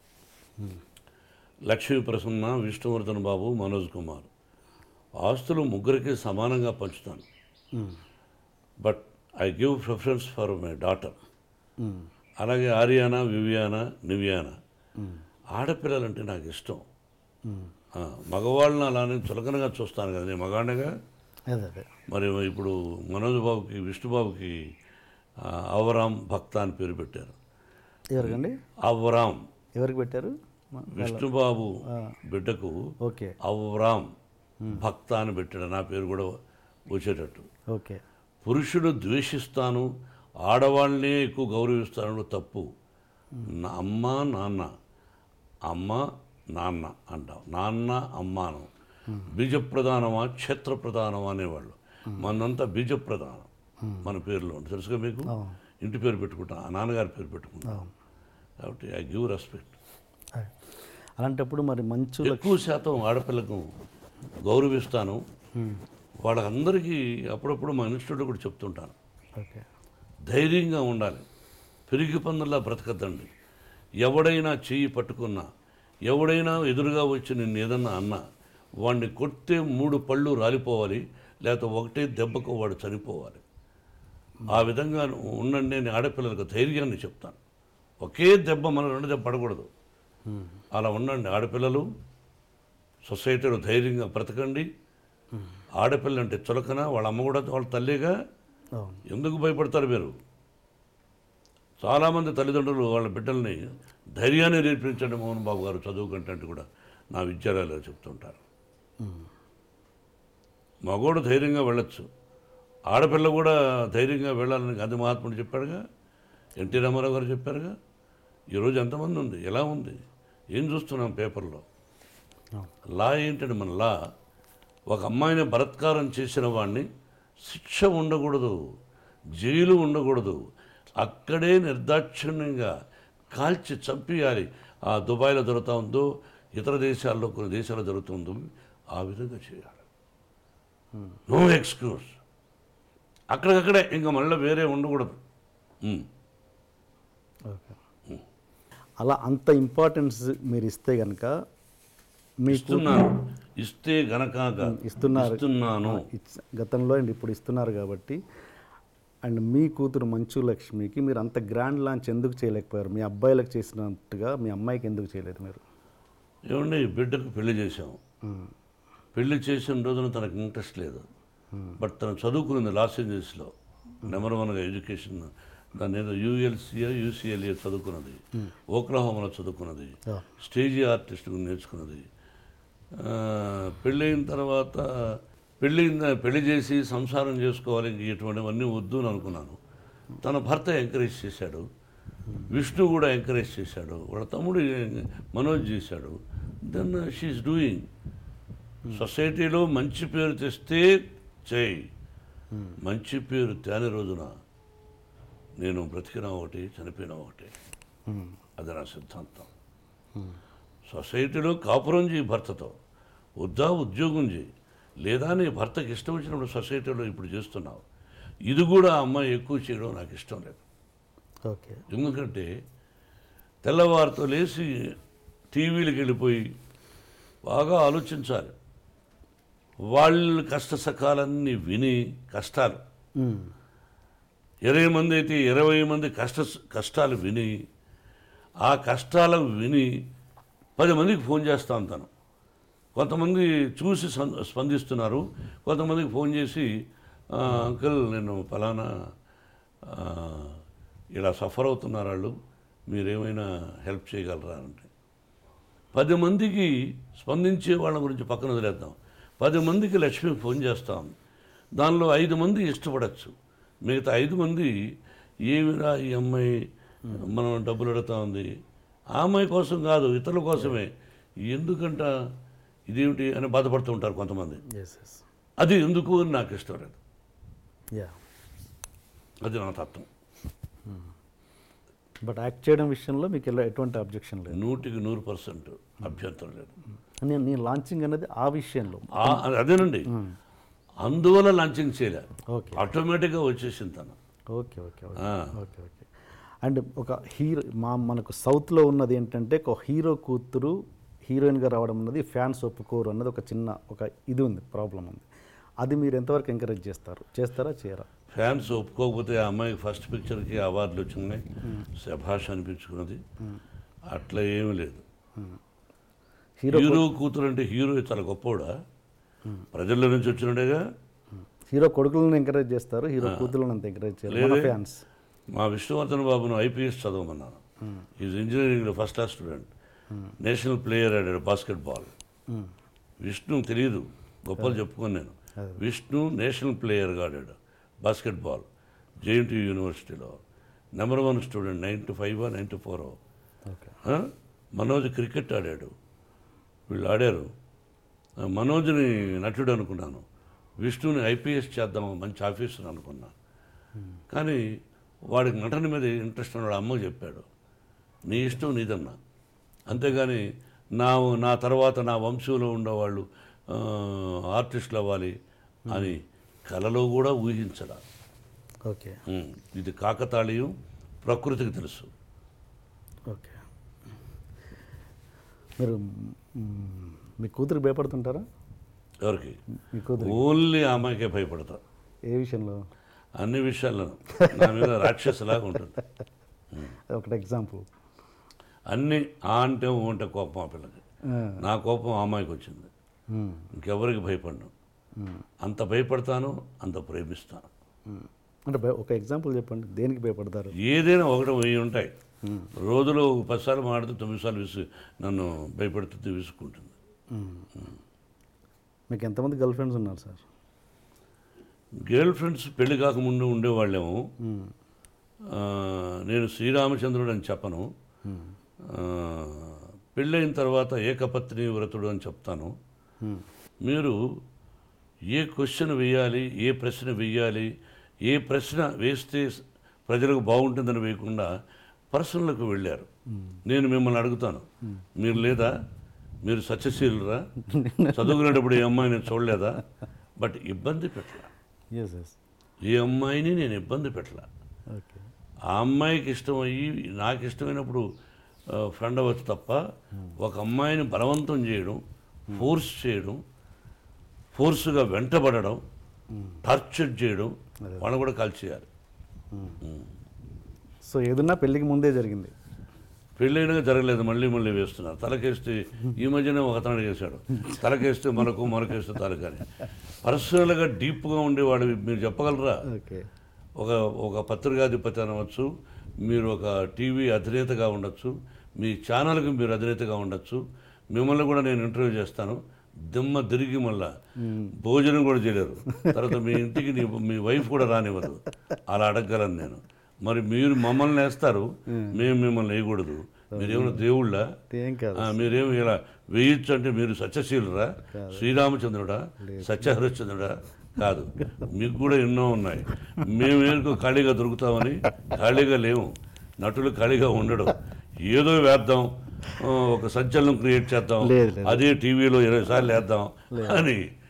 లక్ష్మీ ప్రసన్న విష్ణువర్ధన్ బాబు మనోజ్ కుమార్ ఆస్తులు ముగ్గురికి సమానంగా పంచుతాను but I give preference for my daughter అలాగే ఆర్యానా వివియానా నివ్యానా ఆడపిల్లలంటే నాకు ఇష్టం ఆ, మగవాళ్ళని అలానే చులకనగా చూస్తాను కదా నేను మగాడిగా అదే అదే మరి ఇప్పుడు మనోజ్ బాబుకి విష్ణుబాబుకి ఆ, అవరాం భక్త అని పేరు పెట్టారు ఎవరికండి అవరాం ఎవరికి పెట్టారు మ- విష్ణుబాబు బిడ్డకు ఓకే అవరాం భక్త అని పెట్టాడు నా పేరు కూడా వచ్చేటట్టు ఓకే పురుషుడు ద్వేషిస్తాను ఆడవాళ్ళనే ఎక్కువ గౌరవిస్తాను తప్పు నా అమ్మ నాన్న అమ్మ నాన్న అంటాం నాన్న అమ్మాను బీజ ప్రధానమా క్షేత్ర ప్రధానమా అనేవాళ్ళు మనంతా బీజ ప్రధానం మన పేరులో ఉంటుంది తెలుసుగా మీకు ఇంటి పేరు పెట్టుకుంటాం ఆ నాన్నగారి పేరు పెట్టుకుంటాం కాబట్టి ఐ గివ్ రెస్పెక్ట్ అదే. అలాంటప్పుడు మరి మంచు ఎక్కువ శాతం ఆడపిల్లకు గౌరవిస్తాను వాళ్ళందరికీ అప్పుడప్పుడు మా ఇన్స్టిట్యూట్లో కూడా చెప్తుంటాను ఓకే ధైర్యంగా ఉండాలి పెరిగి పందుల్లా బ్రతకద్దండి ఎవడైనా చెయ్యి పట్టుకున్నా ఎవడైనా ఎదురుగా వచ్చి నిన్ను ఏదన్నా అన్నా వాడిని కొడితే మూడు పళ్ళు రాలిపోవాలి లేకపోతే ఒకటే దెబ్బకు వాడు చనిపోవాలి ఆ విధంగా ఉండండి నేను ఆడపిల్లలకు ధైర్యాన్ని చెప్తాను ఒకే దెబ్బ మన రెండు దెబ్బ పడకూడదు అలా ఉండండి ఆడపిల్లలు సొసైటీలో ధైర్యంగా బ్రతకండి ఆడపిల్ల అంటే చులకన వాళ్ళ అమ్మ కూడా వాళ్ళ తల్లిగా అవును ఎందుకు భయపడతారు మీరు చాలామంది తల్లిదండ్రులు వాళ్ళ బిడ్డల్ని ధైర్యాన్ని నేర్పించండి మోహన్ బాబు గారు చదువు కంటే అంటే కూడా నా విద్యాలయాల్లో చెప్తుంటారు మగోడు ధైర్యంగా వెళ్ళొచ్చు ఆడపిల్ల కూడా ధైర్యంగా వెళ్ళాలని గాంధీ మహాత్ముడు చెప్పాడుగా ఎన్టీ రామారావు గారు చెప్పారుగా ఈరోజు ఎంతమంది ఉంది ఎలా ఉంది ఏం చూస్తున్నాం పేపర్లో అవును లా ఏంటంటే మన లా ఒక అమ్మాయిని బలత్కారం చేసిన వాడిని శిక్ష ఉండకూడదు జైలు ఉండకూడదు అక్కడే నిర్దాక్షిణ్యంగా కాల్చి చంపేయాలి ఆ దుబాయ్లో జరుగుతూ ఉందో ఇతర దేశాల్లో కొన్ని దేశాల్లో జరుగుతుందో ఆ విధంగా చేయాలి నో ఎక్స్క్యూజ్ అక్కడికక్కడే ఇంకా మళ్ళీ వేరే ఉండకూడదు ఉమ్. ఓకే అలా అంత ఇంపార్టెన్స్ మీరు ఇస్తే కనుక మీకు ఇస్తున్నాను ఇస్తే గనక ఇస్తున్నారు. ఇస్తున్నాను ఇచ్చ- గతంలో అండ్ ఇప్పుడు ఇస్తున్నారు కాబట్టి అండ్ మీ కూతురు మంచు లక్ష్మికి మీరు అంత గ్రాండ్ లాంచ్ ఎందుకు చేయలేకపోయారు మీ అబ్బాయిలకు చేసినట్టుగా మీ అమ్మాయికి ఎందుకు చేయలేదు మీరు ఏమండి బిడ్డకు పెళ్లి చేశాం పెళ్లి చేసిన రోజున తనకు ఇంట్రెస్ట్ లేదు బట్ తను చదువుకున్నది లాస్ ఏంజల్స్లో నెంబర్ వన్గా ఎడ్యుకేషన్ దాన్ని ఏదో యూఎల్సీఏ యూసీఎల్ఏ చదువుకున్నది ఓక్లహోమలో చదువుకున్నది Yeah. స్టేజీ ఆర్టిస్ట్ నేర్చుకున్నది ఆ, పెళ్ళైన తర్వాత పెళ్ళైన పెళ్లి చేసి సంసారం చేసుకోవాలి ఇంక ఇటువంటివన్నీ వద్దు అని అనుకున్నాను తన భర్త ఎంకరేజ్ చేశాడు విష్ణు కూడా ఎంకరేజ్ చేశాడు వాళ్ళ తమ్ముడు మనోజ్ చేశాడు దెన్ షీఈస్ డూయింగ్ సొసైటీలో మంచి పేరు తెస్తే చేయి మంచి పేరు తేని రోజున నేను బ్రతికినా ఒకటి చనిపోయినా ఒకటి అది నా సిద్ధాంతం సొసైటీలో కాపురం చేయి భర్తతో వద్దా ఉద్యోగం చేయి లేదా నీ భర్తకి ఇష్టం వచ్చినప్పుడు సొసైటీలో ఇప్పుడు చేస్తున్నావు ఇది కూడా ఆ అమ్మాయి ఎక్కువ చేయడం నాకు ఇష్టం లేదు ఓకే ఎందుకంటే తెల్లవారితో లేచి టీవీలకు వెళ్ళిపోయి బాగా ఆలోచించాలి వాళ్ళ కష్ట సకాలన్నీ విని కష్టాలు మ్మ్. ఇరవై మంది అయితే ఇరవై మంది కష్ట కష్టాలు విని ఆ కష్టాలు విని పది మందికి ఫోన్ చేస్తా ఉంటాను కొంతమంది చూసి సం- స్పందిస్తున్నారు కొంతమందికి ఫోన్ చేసి "ఆ, అంకుల్ నేను ఫలానా ఆ, ఇలా సఫర్ అవుతున్నారు వాళ్ళు మీరేమైనా హెల్ప్ చేయగలరా అంటే పది మందికి స్పందించే వాళ్ళ గురించి పక్కన వదిలేద్దాం పది మందికి లక్ష్మి ఫోన్ చేస్తాం దానిలో ఐదు మంది ఇష్టపడచ్చు మిగతా ఐదు మంది ఏమిరా ఈ అమ్మాయి మనం డబ్బులు అడుగుతా ఉంది ఆ అమ్మాయి కోసం కాదు ఇతరుల కోసమే ఎందుకంట ఇదేమిటి అని బాధపడుతూ ఉంటారు కొంతమంది ఎస్ ఎస్ అది ఎందుకు అని నాకు ఇష్టం లేదు యా అది నా తత్వం బట్ యాక్ట్ చేయడం విషయంలో మీకు ఎలా ఎటువంటి అబ్జెక్షన్ లేదు నూటికి నూరు పర్సెంట్ అభ్యంతరం లేదు నేను నీ లాంచింగ్ అనేది ఆ విషయంలో ఆ- అదేనండి అందువల్ల లాంచింగ్ చేయలే ఓకే ఆటోమేటిక్గా వచ్చేసింది తను okay okay okay ah. Okay okay and ఒక హీరో మా మనకు సౌత్లో ఉన్నది ఏంటంటే ఒక హీరో కూతురు హీరోయిన్గా రావడం అన్నది ఫ్యాన్స్ ఒప్పుకోరు అన్నది ఒక చిన్న ఒక ఇది ఉంది ప్రాబ్లం ఉంది అది మీరు ఎంతవరకు ఎంకరేజ్ చేస్తారు చేస్తారా చేయరా ఫ్యాన్స్ ఒప్పుకోకపోతే ఆ అమ్మాయికి ఫస్ట్ పిక్చర్కి అవార్డులు వచ్చినాయి శభాష్ అనిపించుకున్నది అట్లా ఏమీ లేదు హీరో హీరో కూతురు అంటే హీరో చాలా గొప్పోడా ప్రజల నుంచి వచ్చినడేగా హీరో కొడుకులను ఎంకరేజ్ చేస్తారు హీరో కూతురులను అంత ఎంకరేజ్ చేయరు మన లేదే. ఫ్యాన్స్ మా విష్ణువర్ధన్ బాబును ఐపీఎస్ చదవమన్నాను ఈజ్ ఇంజనీరింగ్లో first class student national player ఆడాడు బాస్కెట్ బాల్ విష్ణు తెలియదు గొప్పలు చెప్పుకొని నేను విష్ణు నేషనల్ ప్లేయర్గా ఆడాడు బాస్కెట్ బాల్ జేఎన్టీ యూనివర్సిటీలో number one student ninety five ninety four okay Manoj cricket ఆడాడు వీళ్ళు ఆడారు ఆ, మనోజ్ని నటుడు అనుకున్నాను విష్ణుని ఐపీఎస్ చేద్దాం మంచి ఆఫీసర్ అనుకున్నా కానీ వాడికి నటన మీద ఇంట్రెస్ట్ ఉన్నాడు అమ్మకు చెప్పాడు నీ ఇష్టం నీదన్నా అంతేగాని నా నా తర్వాత నా వంశంలో ఉండేవాళ్ళు ఆ, ఆర్టిస్టులు అవ్వాలి అని కలలో కూడా ఊహించడా ఓకే ఉమ్, ఇది కాకతాళీయం ప్రకృతికి తెలుసు ఓకే మీరు మ్, మీ కూతురు భయపడుతుంటారా ఎవరికి మీ కూతురు ఓన్లీ ఆ అమ్మాయికే భయపడతా ఏ విషయంలో అన్ని విషయాల్లోనూ నా మీద రాక్షసులాగా ఉంటుంది ఒకటి ఎగ్జాంపుల్ అన్ని ఆ అంటే ఊ అంటే కోపం ఆ పిల్లకి నా కోపం ఆ అమ్మాయికి వచ్చింది ఇంకెవరికి భయపడను అంత భయపడతాను అంత ప్రేమిస్తాను అంటే భయ- ఒక ఎగ్జాంపుల్ చెప్పండి దేనికి భయపడతారు ఏదైనా ఒకటి వెయ్యి ఉంటాయి రోజులో ఒక పదిసార్లు మాడితే తొమ్మిది సార్లు విసు నన్ను భయపెడుతుంది విసుక్కుంటుంది మీకు ఎంతమంది గర్ల్ ఫ్రెండ్స్ ఉన్నారు సార్ గర్ల్ ఫ్రెండ్స్ పెళ్లి కాకముందు ఉండేవాళ్ళేమో ఆ, నేను శ్రీరామచంద్రుడు అని చెప్పను ఆ, పెళ్ళైన తర్వాత ఏకపత్ని వ్రతుడు అని చెప్తాను మీరు ఏ క్వశ్చన్ వేయాలి ఏ ప్రశ్న వేయాలి ఏ ప్రశ్న వేస్తే ప్రజలకు బాగుంటుందని వేయకుండా పర్సనల్కి వెళ్ళారు నేను మిమ్మల్ని అడుగుతాను మీరు లేదా మీరు సత్యశీలురా చదువుకునేటప్పుడు ఈ అమ్మాయి నేను చూడలేదా బట్ ఇబ్బంది పెట్టలా ఎస్ ఎస్ ఈ అమ్మాయిని నేను ఇబ్బంది పెట్టలా ఓకే ఆ అమ్మాయికి ఇష్టమయ్యి నాకు ఇష్టమైనప్పుడు ఫ్రెండ్ అవ్వచ్చు తప్ప ఒక అమ్మాయిని బలవంతం చేయడం ఫోర్స్ చేయడం ఫోర్స్గా వెంటబడడం టార్చర్ చేయడం వాళ్ళని కూడా కాల్చేయాలి సో ఏదన్నా పెళ్ళికి ముందే జరిగింది పెళ్ళైనా జరగలేదు మళ్ళీ మళ్ళీ వేస్తున్నారు తలకేస్తే ఈ మధ్యనే ఒక అతను అడిగేశాడు తలకేస్తే మనకు మనకేస్తే తలకని పర్సనల్గా డీప్గా ఉండేవాడు మీరు చెప్పగలరా ఓకే ఒక ఒక పత్రికాధిపతి అనవచ్చు మీరు ఒక టీవీ అధినేతగా ఉండొచ్చు మీ ఛానల్కి మీరు అధినేతగా ఉండొచ్చు మిమ్మల్ని కూడా నేను ఇంటర్వ్యూ చేస్తాను దిమ్మ తిరిగి మళ్ళా భోజనం కూడా చేయలేరు తర్వాత మీ ఇంటికి నీ మీ వైఫ్ కూడా రానివ్వదు అలా అడగగలను నేను మరి మీరు మమ్మల్ని వేస్తారు మేము మిమ్మల్ని వేయకూడదు మీరేమైనా దేవుళ్ళ ఏం కాదు మీరేమి ఇలా వేయొచ్చు అంటే మీరు సత్యశీలురా శ్రీరామచంద్రుడా సత్యహరిశ్చంద్రుడా కాదు మీకు కూడా ఎన్నో ఉన్నాయి మేము ఏనుకో ఖాళీగా దొరుకుతామని ఖాళీగా లేవు నటులు ఖాళీగా ఉండడం ఏదో వేద్దాం ఆ, ఒక సంచలనం క్రియేట్ చేద్దాం లేదు, లేదు. అదే టీవీలో ఇరవై సార్లు వేద్దాం అని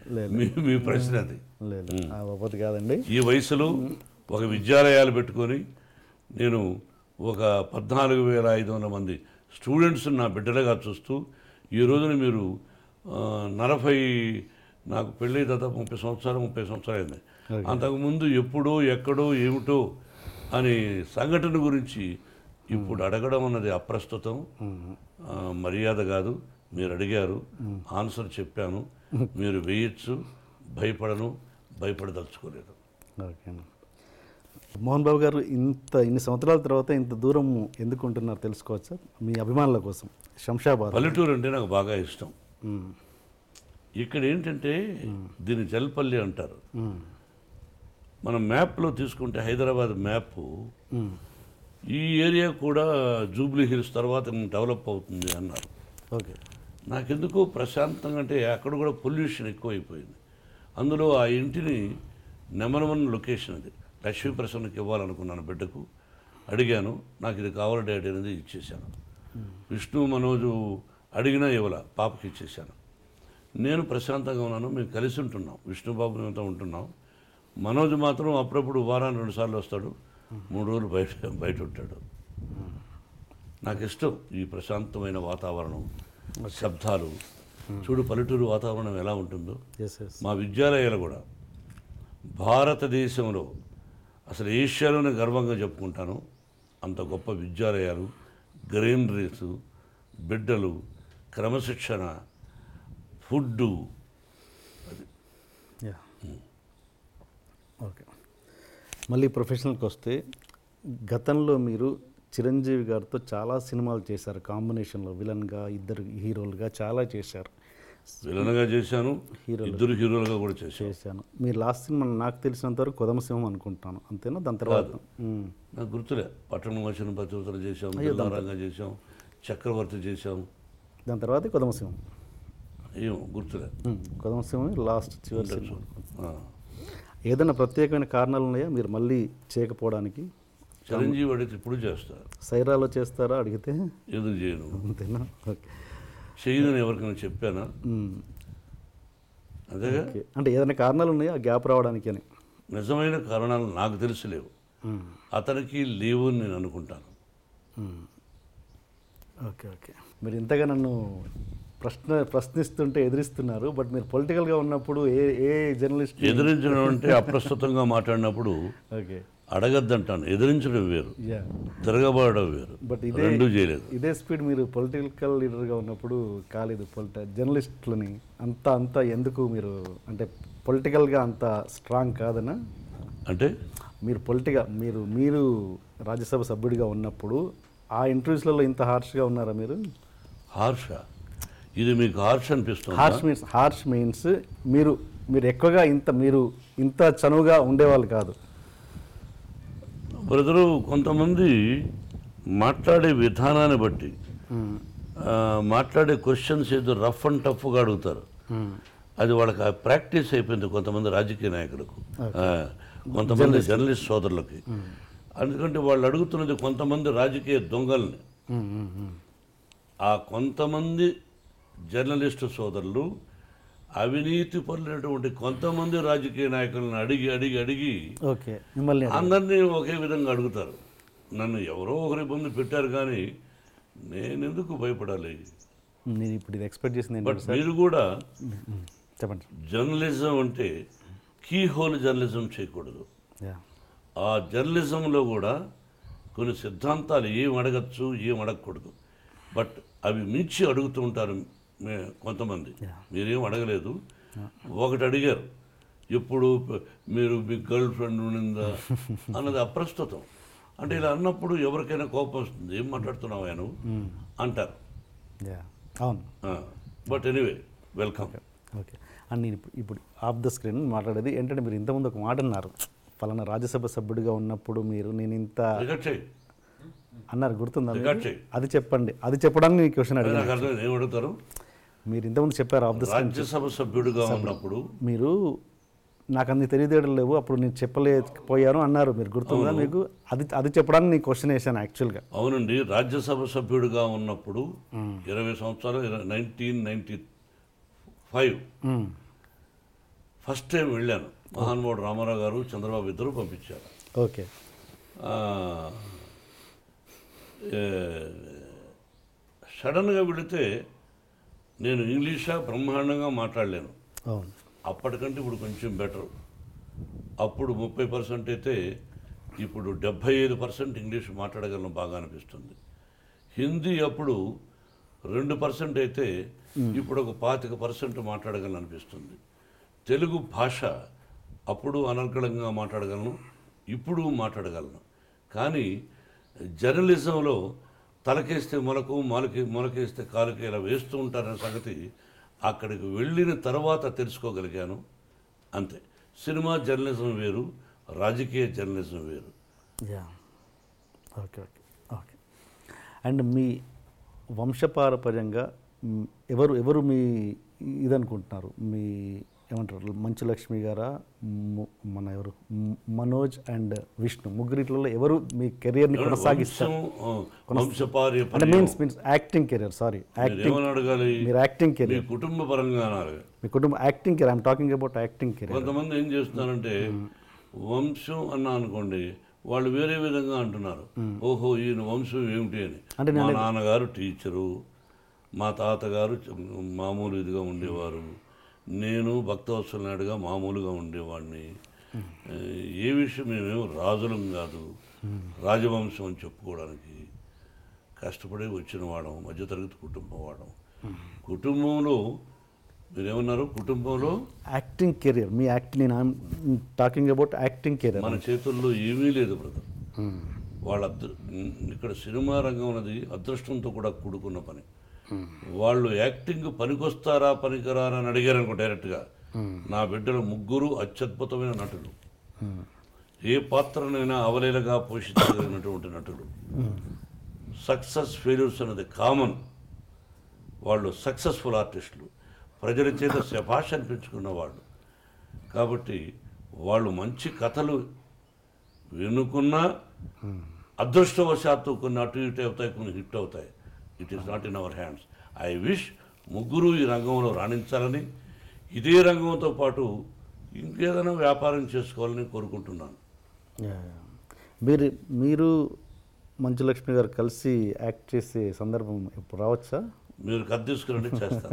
లేదు. మీ మీ ప్రశ్న అది లేదు ఆ పద్ధతి కాదండి ఈ వయసులో ఒక విద్యాలయాలు పెట్టుకొని నేను ఒక పద్నాలుగు వేల ఐదు వందల మంది స్టూడెంట్స్ నా బిడ్డలుగా చూస్తూ ఈ రోజున మీరు ఆ, నలభై నాకు పెళ్ళి దాదాపు ముప్పై సంవత్సరాలు ముప్పై సంవత్సరాలు అయింది అంతకుముందు ఎప్పుడో ఎక్కడో ఏమిటో అని సంఘటన గురించి ఇప్పుడు అడగడం అన్నది అప్రస్తుతం ఆ, మర్యాద కాదు మీరు అడిగారు ఆన్సర్ చెప్పాను మీరు వేయచ్చు భయపడను భయపడదలుచుకోలేదు ఓకే అండి మోహన్ బాబు గారు ఇంత ఇన్ని సంవత్సరాల తర్వాత ఇంత దూరం ఎందుకు ఉంటున్నారు తెలుసుకోవచ్చా మీ అభిమానుల కోసం శంషాబాద్ పల్లెటూరు అంటే నాకు బాగా ఇష్టం మ్మ్. ఇక్కడ ఏంటంటే దీన్ని జల్పల్లి అంటారు మ్మ్. మనం మ్యాప్లో తీసుకుంటే హైదరాబాద్ మ్యాప్ మ్మ్. ఈ ఏరియా కూడా జూబ్లీ హిల్స్ తర్వాత డెవలప్ అవుతుంది అన్నారు ఓకే నాకెందుకో ప్రశాంతంగా అంటే అక్కడ కూడా పొల్యూషన్ ఎక్కువైపోయింది అందులో ఆ ఇంటిని నెంబర్ వన్ లొకేషన్ అది లక్ష్మీ ప్రసన్నకి ఇవ్వాలనుకున్నాను బిడ్డకు అడిగాను నాకు ఇది కావాలి డాడీ అనేది ఇచ్చేశాను విష్ణు మనోజు అడిగినా ఇవ్వాల పాపకి ఇచ్చేశాను నేను ప్రశాంతంగా ఉన్నాను మేము కలిసి ఉంటున్నాం విష్ణుబాబు మేమంతా ఉంటున్నాం మనోజ్ మాత్రం అప్పుడప్పుడు వారానికి రెండు సార్లు వస్తాడు మూడు రోజులు బయట బయట ఉంటాడు నాకు ఇష్టం ఈ ప్రశాంతమైన వాతావరణం శబ్దాలు చూడు పల్లెటూరు వాతావరణం ఎలా ఉంటుందో ఎస్ ఎస్ మా విద్యాలయాలు కూడా భారతదేశంలో అసలు ఏషియాలోనే గర్వంగా చెప్పుకుంటాను అంత గొప్ప విద్యాలయాలు గ్రీనరీస్ బిడ్డలు క్రమశిక్షణ ఫుడ్డు యా ఓకే మళ్ళీ ప్రొఫెషనల్కి వస్తే గతంలో మీరు చిరంజీవి గారితో చాలా సినిమాలు చేశారు కాంబినేషన్లో విలన్గా ఇద్దరు హీరోలుగా చాలా చేశారు విలన్గా చేశాను ఇద్దరు హీరోలుగా కూడా చేశాను చేశాను మీరు లాస్ట్ సినిమా నాకు తెలిసినంత వరకు కొదమసింహం అనుకుంటాను అంతేనా దాని తర్వాత మ్మ్. నాకు గుర్తులే పట్టణం వచ్చిన పతివతల చేశాం దిల్లారంగా చేశాం చక్రవర్తి చేశాం దాని తర్వాత కొదమసింహం ఏం గుర్తులే మ్మ్. కొదమసింహం లాస్ట్ చివరి సినిమా ఆ. ఏదైనా ప్రత్యేకమైన కారణాలు ఉన్నాయా మీరు మళ్ళీ చేయకపోవడానికి చిరంజీవి అడిగితే ఇప్పుడు చేస్తా సైరాలో చేస్తారా అడిగితే ఎందుకు చేయను అంతేనా ఓకే చేయదని ఎవరికైనా చెప్పానా మ్మ్. అదేగా ఓకే అంటే ఏదైనా కారణాలు ఉన్నాయా ఆ గ్యాప్ రావడానికి అని నిజమైన కారణాలు నాకు తెలిసి లేవు మ్మ్. అతనికి లేవు అని నేను అనుకుంటాను మ్మ్. ఓకే ఓకే మీరు ఇంతగా నన్ను ప్రశ్న ప్రశ్నిస్తుంటే ఎదిరిస్తున్నారు బట్ మీరు పొలిటికల్గా ఉన్నప్పుడు ఏ ఏ జర్నలిస్ట్ ఎదిరించడం అంటే అప్రస్తుతంగా మాట్లాడినప్పుడు ఓకే అడగద్దంటాను ఎదిరించడం వేరు యా తిరగబడడం వేరు బట్ ఇదే రెండూ చేయలేదు ఇదే స్పీడ్ మీరు పొలిటికల్ లీడర్గా ఉన్నప్పుడు కాలేదు పొలిట జర్నలిస్టులని అంత అంత ఎందుకు మీరు అంటే పొలిటికల్గా అంత స్ట్రాంగ్ కాదనా అంటే మీరు పొలిటికల్ మీరు మీరు రాజ్యసభ సభ్యుడిగా ఉన్నప్పుడు ఆ ఇంటర్వ్యూస్లలో ఇంత హార్ష్గా ఉన్నారా మీరు హార్ష ఇది మీకు హార్ష్ అనిపిస్తుంది హార్ష్ మీన్స్ హార్ష్ మీన్స్ మీరు మీరు ఎక్కువగా ఇంత మీరు ఇంత చనువుగా ఉండేవాళ్ళు కాదు బ్రదరు కొంతమంది మాట్లాడే విధానాన్ని బట్టి ఆ, మాట్లాడే క్వశ్చన్స్ ఏదో రఫ్ అండ్ టఫ్గా అడుగుతారు అది వాళ్ళకి ఆ ప్రాక్టీస్ అయిపోయింది కొంతమంది రాజకీయ నాయకులకు ఆ, కొంతమంది జర్నలిస్ట్ సోదరులకి ఎందుకంటే వాళ్ళు అడుగుతున్నది కొంతమంది రాజకీయ దొంగల్ని ఆ కొంతమంది జర్నలిస్టు సోదరులు అవినీతి పరులైనటువంటి కొంతమంది రాజకీయ నాయకులను అడిగి అడిగి అడిగి ఓకే మిమ్మల్ని అందరినీ ఒకే విధంగా అడుగుతారు నన్ను ఎవరో ఒకరి ఇబ్బంది పెట్టారు కానీ నేనెందుకు భయపడాలి నేను ఇప్పుడు ఇది ఎక్స్పెక్ట్ చేసింది బట్ ఏంటంటే మీరు కూడా మ్మ్. చెప్పండి జర్నలిజం అంటే కీ హోల్ జర్నలిజం చేయకూడదు యా ఆ జర్నలిజంలో కూడా కొన్ని సిద్ధాంతాలు ఏం అడగచ్చు ఏం అడగకూడదు బట్ అవి మించి అడుగుతూ ఉంటారు మే- కొంతమంది మీరేం అడగలేదు ఒకటి అడిగారు ఎప్పుడు ప- మీరు మీ గర్ల్ ఫ్రెండ్ ఉండిందా అన్నది అప్రస్తుతం అంటే ఇలా అన్నప్పుడు ఎవరికైనా కోపం వస్తుంది ఏం మాట్లాడుతున్నావు ఆయన అంటారు యా అవును but anyway welcome okay and నేను ఇప్పుడు ఇప్పుడు ఆఫ్ ద స్క్రీన్ మాట్లాడేది ఏంటంటే మీరు ఇంతకుముందు ఒక మాట అన్నారు ఫలానా రాజ్యసభ సభ్యుడిగా ఉన్నప్పుడు మీరు నేను ఇంత రికార్డ్ చేయి అన్నారు గుర్తుందా మీకు? రికార్డ్ చేయి అది చెప్పండి అది చెప్పడానికి నేను క్వశ్చన్ అది అడిగాను నాకు అర్థం ఏం అడుగుతారు మీరు ఇంతకుముందు చెప్పారు ఆఫ్ ద స్క్రీన్ రాజ్యసభ సభ్యుడిగా ఉన్నప్పుడు మీరు నాకు అన్ని తెలియదేయడం లేవు అప్పుడు నేను చెప్పలేకపోయాను అన్నారు మీరు గుర్తుందా మీకు అది అది చెప్పడానికి నేను క్వశ్చన్ వేసాను యాక్చువల్గా అవునండి రాజ్యసభ సభ్యుడిగా ఉన్నప్పుడు ఇరవై సంవత్సరాలు nineteen ninety five first time వెళ్ళాను మహానుభావుడు రామారావు గారు చంద్రబాబు ఇద్దరు పంపించారు ఓకే ఆ, ఏ, సడన్గా వెళితే నేను ఇంగ్లీషా బ్రహ్మాండంగా మాట్లాడలేను అవును అప్పటికంటే ఇప్పుడు కొంచెం బెటర్ అప్పుడు ముప్పై పర్సెంట్ అయితే ఇప్పుడు డెబ్భై ఐదు పర్సెంట్ ఇంగ్లీష్ మాట్లాడగలను బాగా అనిపిస్తుంది హిందీ అప్పుడు రెండు పర్సెంట్ అయితే ఇప్పుడు ఒక పాతిక పర్సెంట్ మాట్లాడగలను అనిపిస్తుంది తెలుగు భాష అప్పుడు అనర్గళంగా మాట్లాడగలను ఇప్పుడు మాట్లాడగలను కానీ జర్నలిజంలో తలకేస్తే మొలకు మొలకి మొలకేస్తే కాలుకి ఇలా వేస్తూ ఉంటారనే సంగతి అక్కడికి వెళ్ళిన తర్వాత తెలుసుకోగలిగాను అంతే సినిమా జర్నలిజం వేరు రాజకీయ జర్నలిజం వేరు yeah okay okay okay and మీ వంశపారపర్యంగా మ్, ఎవరు ఎవరు మీ ఇదనుకుంటున్నారు మీ ఏమంటారు మంచు లక్ష్మి గారా ము- మన ఎవరు మ్, మనోజ్ అండ్ విష్ణు ముగ్గురిట్లలో ఎవరు మీ కెరియర్ని కొనసాగిస్తారు వంశం, ఆ, వంశపార్య అంటే means means acting career sorry acting ఏమని అడగాలి మీరు యాక్టింగ్ మీ కెరియర్ కుటుంబ పరంగా అనాలి మీ కుటుంబం acting career I'm talking about acting career కొంతమంది ఏం చేస్తున్నారంటే వంశం అన్నా అనుకోండి వాళ్ళు వేరే విధంగా అంటున్నారు ఓహో ఈయన వంశం ఏమిటి అని అంటే మా నాన్నగారు టీచరు మా తాతగారు చ- మామూలు ఇదిగా ఉండేవారు నేను భక్తవత్సల నాయుడుగా మామూలుగా ఉండేవాడిని ఏ, ఏ విషయం మేమేమో రాజులం కాదు రాజవంశం అని చెప్పుకోవడానికి కష్టపడి వచ్చిన వాడం మధ్యతరగతి కుటుంబం వాడం కుటుంబంలో మీరేమన్నారు కుటుంబంలో యాక్టింగ్ కెరియర్ మీ యాక్ట్ నేను I'm talking about acting career మన చేతుల్లో ఏమీ లేదు బ్రదర్ వాళ్ళ అదృ ఇక్కడ సినిమా రంగం అనేది అదృష్టంతో కూడా కూడుకున్న పని వాళ్ళు యాక్టింగ్ పనికొస్తారా పనికిరారా అని అడిగారు అనుకో డైరెక్ట్గా నా బిడ్డలు ముగ్గురు అత్యద్భుతమైన నటులు ఏ పాత్రనైనా అవలీలగా పోషించగలిగినటువంటి నటులు సక్సెస్ ఫెయిల్యూర్స్ అనేది కామన్ వాళ్ళు సక్సెస్ఫుల్ ఆర్టిస్టులు ప్రజల చేత శభాష్ అనిపించుకున్న వాళ్ళు కాబట్టి వాళ్ళు మంచి కథలు వినుకున్నా అదృష్టవశాత్తు కొన్ని అటు ఇటు అవుతాయి కొన్ని హిట్ అవుతాయి it is not in our hands I wish ముగ్గురు ఈ రంగంలో రాణించాలని ఇదే రంగంతో పాటు ఇంకేదైనా వ్యాపారం చేసుకోవాలని కోరుకుంటున్నాను Yeah, yeah. మీరు మీరు మంచులక్ష్మి గారు కలిసి యాక్ట్ చేసే సందర్భం ఇప్పుడు రావచ్చా మీరు కథ తీసుకురండి చేస్తాను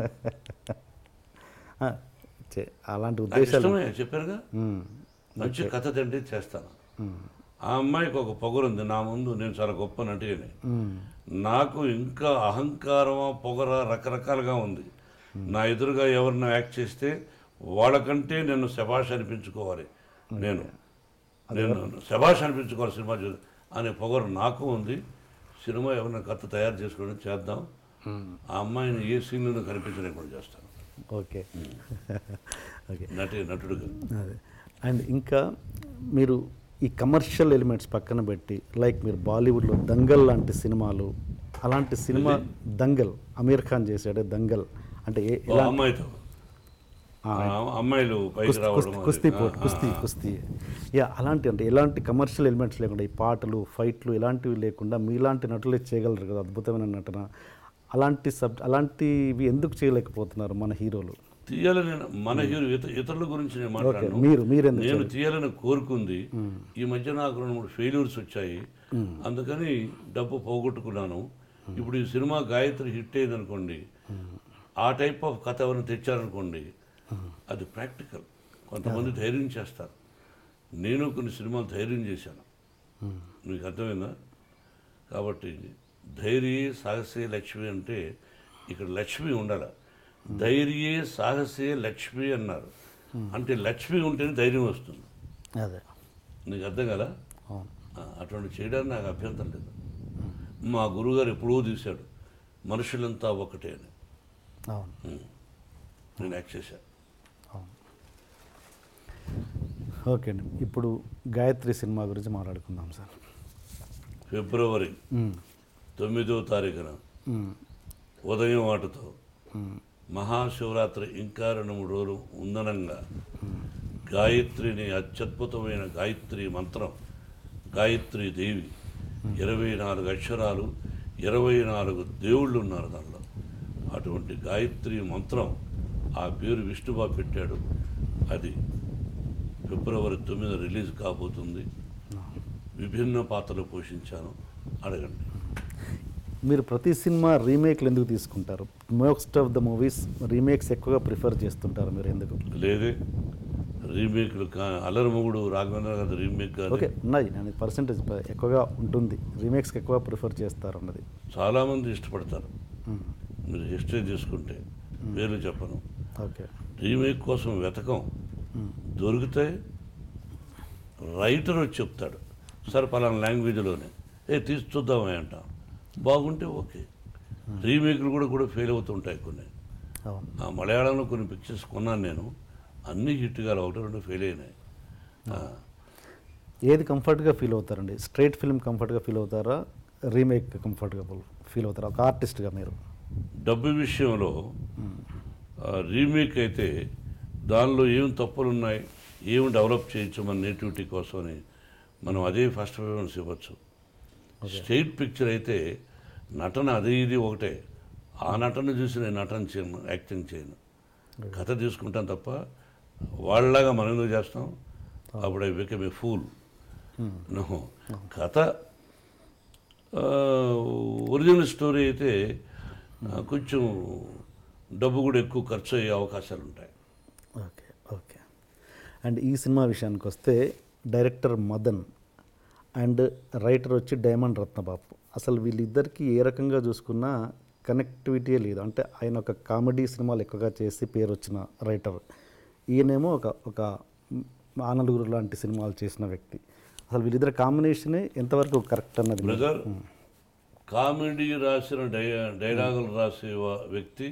ఆ, చే- అలాంటి నాకు ఉద్దేశాలు ఇష్టమే చెప్పారుగా మ్మ్. మంచి కథ తింటే చేస్తాను ఆ అమ్మాయికి ఒక పొగరు ఉంది నా ముందు నేను చాలా గొప్ప నటిని నాకు ఇంకా అహంకారమా పొగర రకరకాలుగా ఉంది నా ఎదురుగా ఎవరినో యాక్ట్ చేస్తే వాళ్ళకంటే నేను శభాష్ అనిపించుకోవాలి నేను నేను శభాష్ అనిపించుకోవాలి సినిమా చూ అనే పొగరు నాకు ఉంది సినిమా ఎవరైనా కథ తయారు చేసుకోవడం చేద్దాం ఆ అమ్మాయిని ఏ సీన్లోనూ కనిపించలేకుండా చేస్తాను ఓకే ఓకే నటి నటుడుగా అదే అండ్ ఇంకా మీరు ఈ కమర్షియల్ ఎలిమెంట్స్ పక్కన పెట్టి లైక్ మీరు బాలీవుడ్లో దంగల్ లాంటి సినిమాలు అలాంటి సినిమా దంగల్ అమీర్ ఖాన్ చేశాడే దంగల్ అంటే ఏ ఓ అమ్మాయితో ఆ అమ్మాయిలు పైకి కుస్తీ- రావడం కుస్తీ- అది. కుస్తీ ఆ, పోటీ ఆ, కుస్తీ కుస్తీ యా అలాంటి అంటే ఎలాంటి కమర్షియల్ ఎలిమెంట్స్ లేకుండా ఈ పాటలు ఫైట్లు ఇలాంటివి లేకుండా మీలాంటి నటులే చేయగలరు కదా అద్భుతమైన నటన అలాంటి సబ్ అలాంటివి ఎందుకు చేయలేకపోతున్నారు మన హీరోలు తీయాలని మన హీరో ఇత- ఇతరుల గురించి నేను మాట్లాడను మీరు మీరెందుకు నేను తీయాలని కోరుకుంది ఈ మధ్య నాకు రెండు మూడు ఫెయిల్యూర్స్ వచ్చాయి అందుకని డబ్బు పోగొట్టుకున్నాను ఇప్పుడు ఈ సినిమా గాయత్రి హిట్ అయింది అనుకోండి ఆ టైప్ ఆఫ్ కథ ఎవరైనా తెచ్చారనుకోండి అది ప్రాక్టికల్ కొంతమంది ధైర్యం చేస్తారు నేను కొన్ని సినిమాలు ధైర్యం చేశాను మీకు అర్థమైందా కాబట్టి ధైర్యే సాహసే లక్ష్మి అంటే ఇక్కడ లక్ష్మి ఉండాలి ధైర్యే సాహసే లక్ష్మి అన్నారు అంటే లక్ష్మి ఉంటేనే ధైర్యం వస్తుంది అదే నీకు అర్థం కదా అవును ఆ, అటువంటి చేయడానికి నాకు అభ్యంతరం లేదు మా గురువుగారు ఎప్పుడూ తీశాడు మనుషులంతా ఒకటే అని అవును నేను యాక్ట్ చేశాను అవును ఓకే అండి ఇప్పుడు గాయత్రి సినిమా గురించి మాట్లాడుకుందాం సార్ ఫిబ్రవరి మ్మ్. తొమ్మిదో తారీఖున మ్మ్. ఉదయం వాటితో మ్మ్. మహాశివరాత్రి ఇంకా రెండు మూడు రోజులు ఉందనంగా గాయత్రిని అత్యద్భుతమైన గాయత్రి మంత్రం గాయత్రి దేవి ఇరవై నాలుగు అక్షరాలు ఇరవై నాలుగు దేవుళ్ళు ఉన్నారు దానిలో అటువంటి గాయత్రి మంత్రం ఆ పేరు విష్ణుబాబు పెట్టాడు అది ఫిబ్రవరి తొమ్మిది రిలీజ్ కాబోతుంది విభిన్న పాత్రలు పోషించాను అడగండి మీరు ప్రతి సినిమా రీమేక్లు ఎందుకు తీసుకుంటారు most of the movies remakes ఎక్కువగా ప్రిఫర్ చేస్తుంటారు మీరు ఎందుకు లేదే రీమేక్లు కా అల్లరమగుడు రాఘవేంద్ర గారి రీమేక్ కానీ ఓకే ఉన్నాయి నేను పర్సంటేజ్ ఎక్కువగా ఉంటుంది రీమేక్స్కి ఎక్కువ ప్రిఫర్ చేస్తారు అన్నది చాలామంది ఇష్టపడతారు మీరు హిస్టరీ తీసుకుంటే పేర్లు చెప్పను ఓకే రీమేక్ కోసం వెతకం దొరికితే రైటర్ వచ్చి చెప్తాడు సరే పలానా లాంగ్వేజ్లోనే ఏ తీసి చూద్దామే అంటాం బాగుంటే ఓకే రీమేక్లు కూడా కూడా ఫెయిల్ అవుతుంటాయి కొన్ని అవును ఆ మలయాళంలో కొన్ని పిక్చర్స్ కొన్నాను నేను అన్ని హిట్ కాదు ఒకటి రెండు ఫెయిల్ అయినాయి ఆ, ఏది కంఫర్ట్గా ఫీల్ అవుతారండి స్ట్రైట్ ఫిల్మ్ కంఫర్ట్గా ఫీల్ అవుతారా రీమేక్ కంఫర్ట్గా ఫీల్ అవుతారా ఒక ఆర్టిస్ట్గా మీరు డబ్బు విషయంలో ఆ, రీమేక్ అయితే దానిలో ఏం తప్పులు ఉన్నాయి ఏం డెవలప్ చేయొచ్చు మన నేటివిటీ కోసమని మనం అదే ఫస్ట్ ప్రిఫరెన్స్ ఇవ్వచ్చు స్టేట్ పిక్చర్ అయితే నటన అదే ఇది ఒకటే ఆ నటన చూసి నేను నటన చేయను యాక్టింగ్ చేయను కథ తీసుకుంటాను తప్ప వాళ్ళలాగా మనం ఎందుకు చేస్తాం అప్పుడు I become a fool no కథ ఒరిజినల్ స్టోరీ అయితే ఆ, కొంచెం డబ్బు కూడా ఎక్కువ ఖర్చు అయ్యే అవకాశాలు ఉంటాయి ఓకే ఓకే అండ్ ఈ సినిమా విషయానికి వస్తే డైరెక్టర్ మదన్ అండ్ రైటర్ వచ్చి డైమండ్ రత్నబాబు అసలు వీళ్ళిద్దరికి ఏ రకంగా చూసుకున్నా కనెక్టివిటీ లేదు అంటే ఆయన ఒక కామెడీ సినిమాలు ఎక్కువగా చేసి పేరు వచ్చిన రైటర్ ఈయనేమో ఒక ఒక ఆనలుగురు లాంటి సినిమాలు చేసిన వ్యక్తి అసలు వీళ్ళిద్దరి కాంబినేషనే ఎంతవరకు కరెక్ట్ అన్నది మీరు- బ్రదర్ కామెడీ రాసిన డై డైలాగులు రాసే వా- వ్యక్తి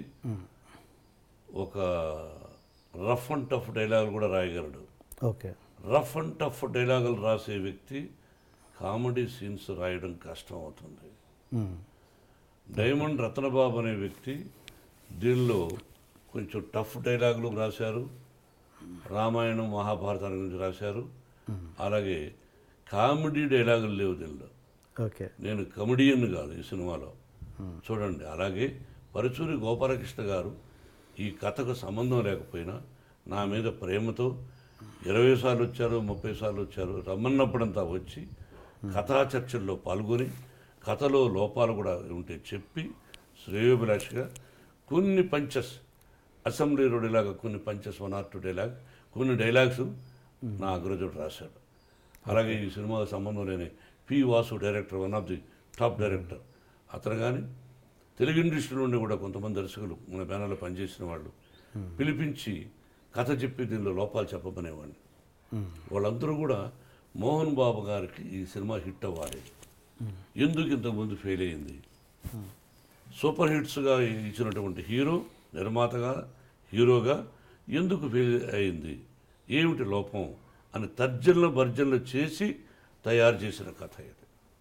ఒక రఫ్ అండ్ టఫ్ డైలాగులు కూడా రాయగలడు ఓకే రఫ్ అండ్ టఫ్ డైలాగులు రాసే వ్యక్తి కామెడీ సీన్స్ రాయడం కష్టం అవుతుంది మ్మ్. డైమండ్ రత్నబాబు అనే వ్యక్తి దీనిలో కొంచెం టఫ్ డైలాగులు రాశారు రామాయణం మహాభారతాల గురించి రాశారు అలాగే కామెడీ డైలాగులు లేవు దీనిలో ఓకే నేను కమెడియన్ కాదు ఈ సినిమాలో చూడండి అలాగే పరుచూరి గోపాలకృష్ణ గారు ఈ కథకు సంబంధం లేకపోయినా నా మీద ప్రేమతో ఇరవై సార్లు వచ్చారు ముప్పై సార్లు వచ్చారు రమ్మన్నప్పుడంతా వచ్చి కథా చర్చల్లో పాల్గొని కథలో లోపాలు కూడా ఉంటే చెప్పి శ్రేయోభిలాషిగా కొన్ని పంచెస్ అసెంబ్లీ రోడ్లాగా కొన్ని punches one or two dialogue కొన్ని డైలాగ్స్ నా అగ్రజుడు రాశాడు అలాగే ఈ సినిమాకు సంబంధం లేని P Vasu director one of the top director అతను కానీ తెలుగు ఇండస్ట్రీ నుండి కూడా కొంతమంది దర్శకులు మన బ్యానర్లో పనిచేసిన వాళ్ళు పిలిపించి కథ చెప్పి దీనిలో లోపాలు చెప్పమనేవాడిని వాళ్ళందరూ కూడా మోహన్ బాబు గారికి ఈ సినిమా హిట్ అవ్వాలి ఎందుకు ఇంతకుముందు ఫెయిల్ అయింది సూపర్ హిట్స్గా ఇచ్చినటువంటి హీరో నిర్మాతగా హీరోగా ఎందుకు ఫెయిల్ అయింది ఏమిటి లోపం అని తర్జనలు భర్జనలు చేసి తయారు చేసిన కథ ఇది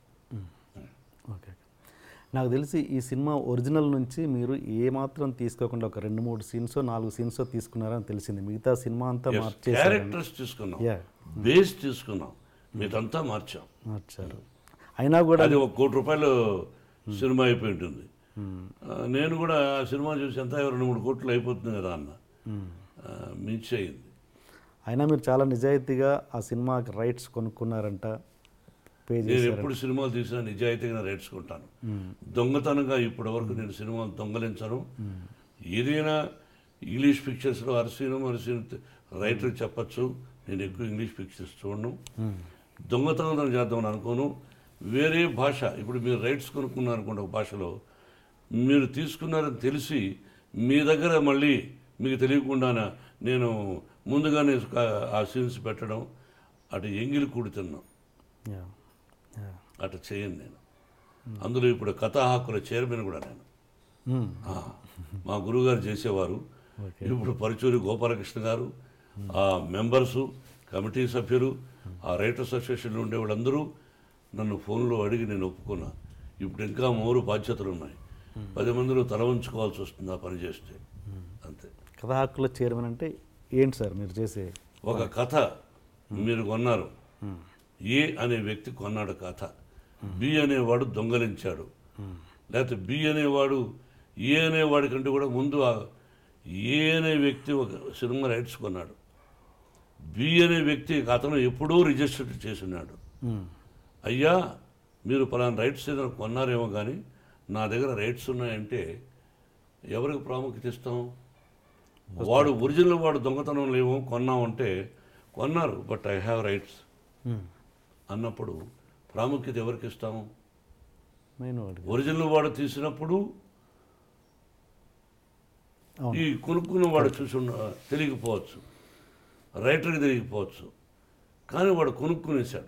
ఓకే నాకు తెలిసి ఈ సినిమా ఒరిజినల్ నుంచి మీరు ఏ మాత్రం తీసుకోకుండా ఒక రెండు మూడు సీన్స్ నాలుగు సీన్స్ తీసుకున్నారని తెలిసింది మిగతా సినిమా అంతా మార్చేసారు క్యారెక్టర్స్ తీసుకున్నాం Yeah. బేస్ తీసుకున్నాం మీదంతా మార్చాం మార్చారు అయినా కూడా అది ఒక కోటి రూపాయలు సినిమా అయిపోయి ఉంటుంది ఆ, నేను కూడా ఆ సినిమా చూసి ఎంత రెండు మూడు కోట్లు అయిపోతుంది కదా అన్న ఆ, మించి అయింది అయినా మీరు చాలా నిజాయితీగా ఆ సినిమాకి రైట్స్ కొనుక్కున్నారంట పే నేను చేశారు ఎప్పుడు సినిమాలు తీసినా నిజాయితీగా నేర్చుకుంటాను దొంగతనంగా ఇప్పటి వరకు నేను సినిమాలు దొంగలించను ఏదైనా ఇంగ్లీష్ పిక్చర్స్లో అరసీను మరసీను రైటర్ చెప్పచ్చు నేను ఎక్కువ ఇంగ్లీష్ పిక్చర్స్ చూడను దొంగతనం చేద్దామని అనుకోను వేరే భాష ఇప్పుడు మీరు రైట్స్ కొనుక్కున్నారు అనుకోండి ఒక భాషలో మీరు తీసుకున్నారని తెలిసి మీ దగ్గర మళ్ళీ మీకు తెలియకుండా నేను ముందుగానే ఆ సీన్స్ పెట్టడం అటు ఎంగిలి కూడుతున్నాం యా యా అటు చేయను నేను అందులో ఇప్పుడు కథా హక్కుల చైర్మన్ కూడా నేను మ్మ్. ఆ, మా గురువుగారు చేసేవారు ఓకే. ఇప్పుడు పరుచూరి గోపాలకృష్ణ గారు ఆ మెంబర్సు కమిటీ సభ్యులు ఆ రైటర్స్ అసోసియేషన్లో ఉండే వాళ్ళందరూ నన్ను ఫోన్లో అడిగి నేను ఒప్పుకున్నా ఇప్పుడు ఇంకా మూడు బాధ్యతలు ఉన్నాయి పది మందిలో తల ఉంచుకోవాల్సి వస్తుంది ఆ పని చేస్తే అంతే కథా హక్కుల చైర్మన్ అంటే ఏంటి సార్ మీరు చేసే ఒక కథ మీరు కొన్నారు ఏ అనే వ్యక్తి కొన్నాడు కథ బి అనేవాడు దొంగలించాడు లేకపోతే బి అనేవాడు ఏ అనేవాడి కంటే కూడా ముందు ఆ ఏ అనే వ్యక్తి ఒక సినిమా రైట్స్ కొన్నాడు బి అనే వ్యక్తి అతను ఎప్పుడూ రిజిస్టర్ చేస్తున్నాడు మ్మ్. అయ్యా మీరు పలానా రైట్స్ ఏదైనా కొన్నారేమో కానీ నా దగ్గర రైట్స్ ఉన్నాయంటే ఎవరికి ప్రాముఖ్యత ఇస్తాం వాడు ఒరిజినల్ వాడు దొంగతనం లేవు కొన్నామంటే కొన్నారు but I have rights hmm. అన్నప్పుడు ప్రాముఖ్యత ఎవరికి ఇస్తాము మెయిన్ వాడికి ఒరిజినల్ వాడు తీసినప్పుడు అవును. ఈ కొనుక్కున్న వాడు చూసి ఉన్న- తెలియకపోవచ్చు రైటర్కి తెలియకపోవచ్చు కానీ వాడు కొనుక్కునేశాడు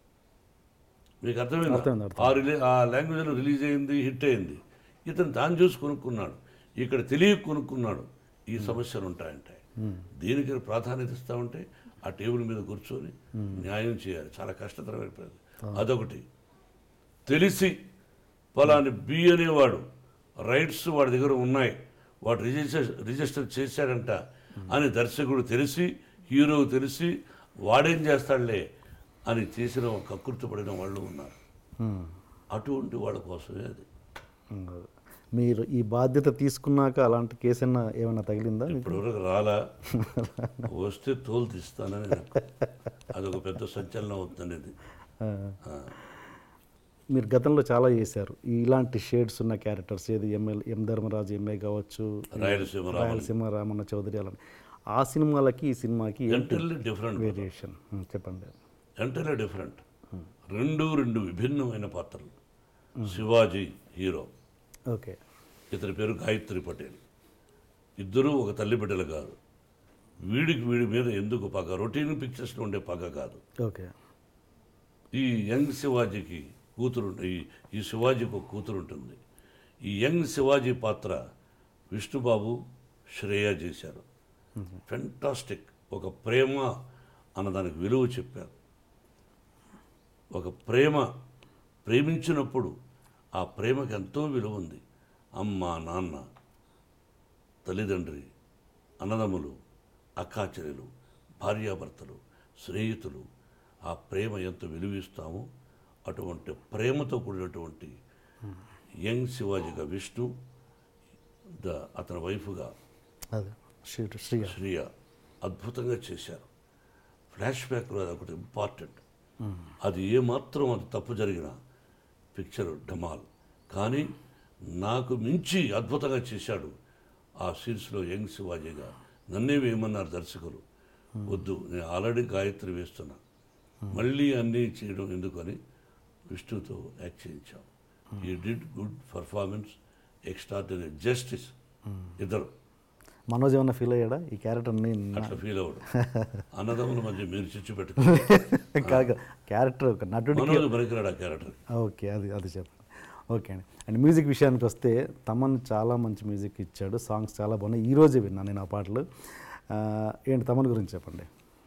మీకు అర్థమైంది, అర్థమైందా అర్థమైంది. ఆ రిలీ ఆ లాంగ్వేజ్లో రిలీజ్ అయింది హిట్ అయింది ఇతను దాన్ని చూసి కొనుక్కున్నాడు ఇక్కడ తెలియ కొనుక్కున్నాడు ఈ సమస్యలు ఉంటాయంటే దీనికి ప్రాధాన్యత ఇస్తామంటే ఆ టేబుల్ మీద కూర్చొని న్యాయం చేయాలి చాలా కష్టతరమైన పని అదొకటి తెలిసి పలాని బి అనేవాడు రైట్స్ వాడి దగ్గర ఉన్నాయి వాడు రిజిస్టర్ రిజిస్టర్ చేశాడంట అని దర్శకుడు తెలిసి హీరో తెలిసి వాడేం చేస్తాడులే అని చేసిన కక్కుర్తి పడిన వాళ్ళు ఉన్నారు మ్మ్. అటువంటి వాళ్ళ కోసమే అది మ్మ్. మీరు ఈ బాధ్యత తీసుకున్నాక అలాంటి కేసు ఏమైనా ఏమైనా తగిలిందా మీకు ఇప్పటివరకు రాలా వస్తే తోలు తీస్తానని నాకు. అదొక పెద్ద సంచలనం అవుతుందనేది ఆ. ఆ. మీరు గతంలో చాలా చేశారు ఇలాంటి షేడ్స్ ఉన్న క్యారెక్టర్స్ ఏది ఎంఎల్ ఎం ధర్మరాజు ఎంఏ కావచ్చు రాయలసీమ రామన్ రాయలసీమ రామన్న చౌదరి అలా ఆ సినిమాలకి ఈ సినిమాకి ఎంటర్లీ డిఫరెంట్ వేరియేషన్ చెప్పండి ఎంటర్లీ డిఫరెంట్ రెండు రెండు విభిన్నమైన పాత్రలు శివాజీ హీరో ఓకే ఇతని పేరు గాయత్రి పటేల్ ఇద్దరూ ఒక తల్లి బిడ్డలు కాదు వీడికి వీడి మీద ఎందుకు పగ రొటీన్ పిక్చర్స్లో ఉండే పగ కాదు ఓకే ఈ యంగ్ శివాజీకి కూతురు ఈ ఈ శివాజీకి ఒక కూతురు ఉంటుంది ఈ యంగ్ శివాజీ పాత్ర విష్ణుబాబు శ్రేయ చేశారు ఫెంటాస్టిక్ ఒక ప్రేమ అన్నదానికి విలువ చెప్పారు ఒక ప్రేమ ప్రేమించినప్పుడు ఆ ప్రేమకి ఎంతో విలువ ఉంది అమ్మ నాన్న తల్లిదండ్రి అన్నదమ్ములు అక్కాచెల్లెలు భార్యాభర్తలు స్నేహితులు ఆ ప్రేమ ఎంత విలువిస్తామో అటువంటి ప్రేమతో కూడినటువంటి యంగ్ శివాజీగా విష్ణు ద అతని వైఫ్గా అదే శ్రీ శ్రీయ శ్రీయ అద్భుతంగా చేశారు ఫ్లాష్ బ్యాక్లో అది ఒకటి ఇంపార్టెంట్ అది ఏమాత్రం అది తప్పు జరిగిన పిక్చర్ డమాల్ కానీ నాకు మించి అద్భుతంగా చేశాడు ఆ సీన్స్లో యంగ్ శివాజీగా నన్నే వేయమన్నారు దర్శకులు వద్దు నేను ఆల్రెడీ గాయత్రి వేస్తున్నా మళ్ళీ అన్నీ చేయడం ఎందుకని విష్ణుతో యాక్ట్ చేయించాం he did good performance extraordinary justice ఇద్దరు మనోజ్ ఏమన్నా ఫీల్ అయ్యాడా ఈ క్యారెక్టర్ని అట్లా ఫీల్ అవ్వడు అన్నదమ్ముల మధ్య మీరు చిచ్చు పెట్టుకుని కాదు క్యారెక్టర్ ఒక నటుడికి మనోజ్ పనికిరాడు ఆ క్యారెక్టర్ ఓకే అది అది చెప్పండి ఓకే అండి అండ్ మ్యూజిక్ విషయానికి వస్తే తమన్ చాలా మంచి మ్యూజిక్ ఇచ్చాడు సాంగ్స్ చాలా బాగున్నాయి ఈ రోజే విన్నాను నేను ఆ పాటలు ఆ, ఏంటి తమన్ గురించి చెప్పండి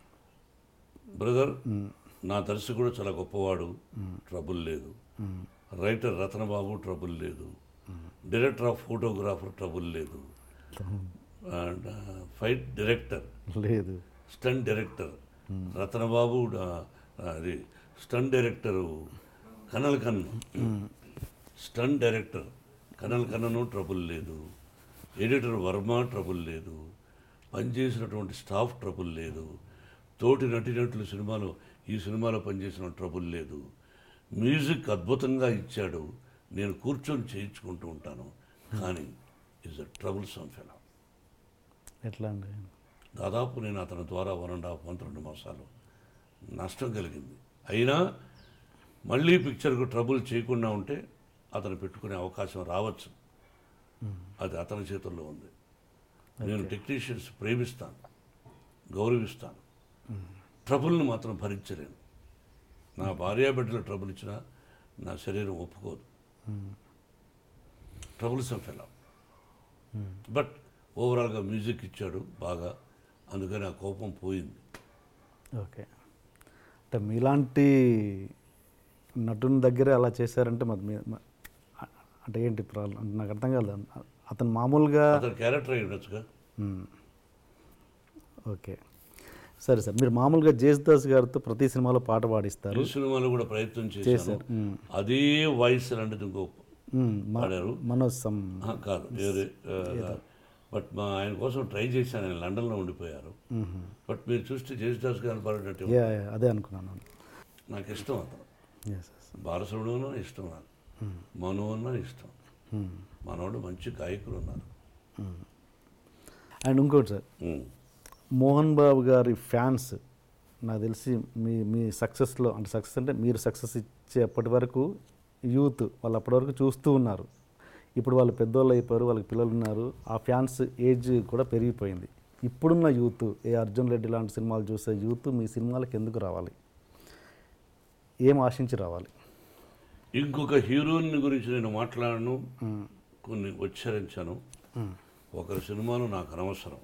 బ్రదర్ నా దర్శకుడు చాలా గొప్పవాడు ట్రబుల్ లేదు రైటర్ రతనబాబు ట్రబుల్ లేదు డైరెక్టర్ ఆఫ్ ఫోటోగ్రాఫర్ ట్రబుల్ లేదు అండ్ ఫైట్ డైరెక్టర్ లేదు స్టంట్ డైరెక్టర్ రతనబాబు ఆ, అది స్టంట్ డైరెక్టరు కనల్ కన్ను స్టంట్ డైరెక్టర్ కనల్ కన్నను ట్రబుల్ లేదు ఎడిటర్ వర్మ ట్రబుల్ లేదు పనిచేసినటువంటి స్టాఫ్ ట్రబుల్ లేదు తోటి నటినట్లు సినిమాలో ఈ సినిమాలో పనిచేసిన ట్రబుల్ లేదు మ్యూజిక్ అద్భుతంగా ఇచ్చాడు నేను కూర్చొని చేయించుకుంటూ ఉంటాను కానీ is a troublesome fellow ఎట్లా అండి దాదాపు నేను అతని ద్వారా వన్ అండ్ హాఫ్ మంత్ రెండు మాసాలు నష్టం కలిగింది అయినా మళ్ళీ పిక్చర్కు ట్రబుల్ చేయకుండా ఉంటే అతను పెట్టుకునే అవకాశం రావచ్చు అది అతని చేతుల్లో ఉంది నేను టెక్నీషియన్స్ ప్రేమిస్తాను గౌరవిస్తాను ట్రబుల్ని మాత్రం భరించలేను నా భార్యా బిడ్డలు ట్రబుల్ ఇచ్చినా నా శరీరం ఒప్పుకోదు ట్రబుల్స్ ఫెలో బట్ ఓవరాల్గా మ్యూజిక్ ఇచ్చాడు బాగా అందుకని ఆ కోపం పోయింది ఓకే అంటే మీలాంటి నటుని దగ్గరే అలా చేశారంటే మరి మీ మ- అంటే ఏంటి ప్రాబ్లం అంటే నాకు అర్థం కాలేదు అతను మామూలుగా అతని క్యారెక్టర్ అయి ఉండొచ్చుగా మ్మ్. ఓకే సరే సార్ మీరు మామూలుగా జేసుదాస్ గారితో ప్రతి సినిమాలో పాట పాడిస్తారు ఈ సినిమాలో కూడా ప్రయత్నం చేశాను చేశారు మ్మ్. అదే వాయిస్ లాంటిది ఇంకో మ్మ్. మ- పాడారు మనోజ్ సమ్ ఆ, కాదు వేరే ఆ, బట్ మా ఆయన కోసం ట్రై చేశాను ఆయన లండన్లో ఉండిపోయారు బట్ మీరు చూస్తే జేసుదాస్ గారిని పాడినట్టు యా యా, అదే అనుకున్నాను నాకు ఇష్టం అతను ఎస్ ఎస్ బాలసుబ్రహ్మణ్యం అన్నా ఇష్టం నాకు మను అన్నా ఇష్టం మనోడు మంచి గాయకులు ఉన్నారు అండ్ ఇంకోటి సార్ ఉమ్. మోహన్ బాబు గారి ఫ్యాన్స్ నాకు తెలిసి మీ మీ సక్సెస్లో అంటే సక్సెస్ అంటే మీరు సక్సెస్ ఇచ్చేప్పటి వరకు యూత్ వాళ్ళు అప్పటి వరకు చూస్తూ ఉన్నారు ఇప్పుడు వాళ్ళు పెద్దోళ్ళు అయిపోయారు వాళ్ళకి పిల్లలు ఉన్నారు ఆ ఫ్యాన్స్ ఏజ్ కూడా పెరిగిపోయింది ఇప్పుడున్న యూత్ ఏ అర్జున్ రెడ్డి లాంటి సినిమాలు చూసే యూత్ మీ సినిమాలకు ఎందుకు రావాలి ఏం ఆశించి రావాలి ఇంకొక హీరోయిన్ గురించి నేను మాట్లాడను కొన్ని ఉచ్చరించాను ఒకరి సినిమాలు నాకు అనవసరం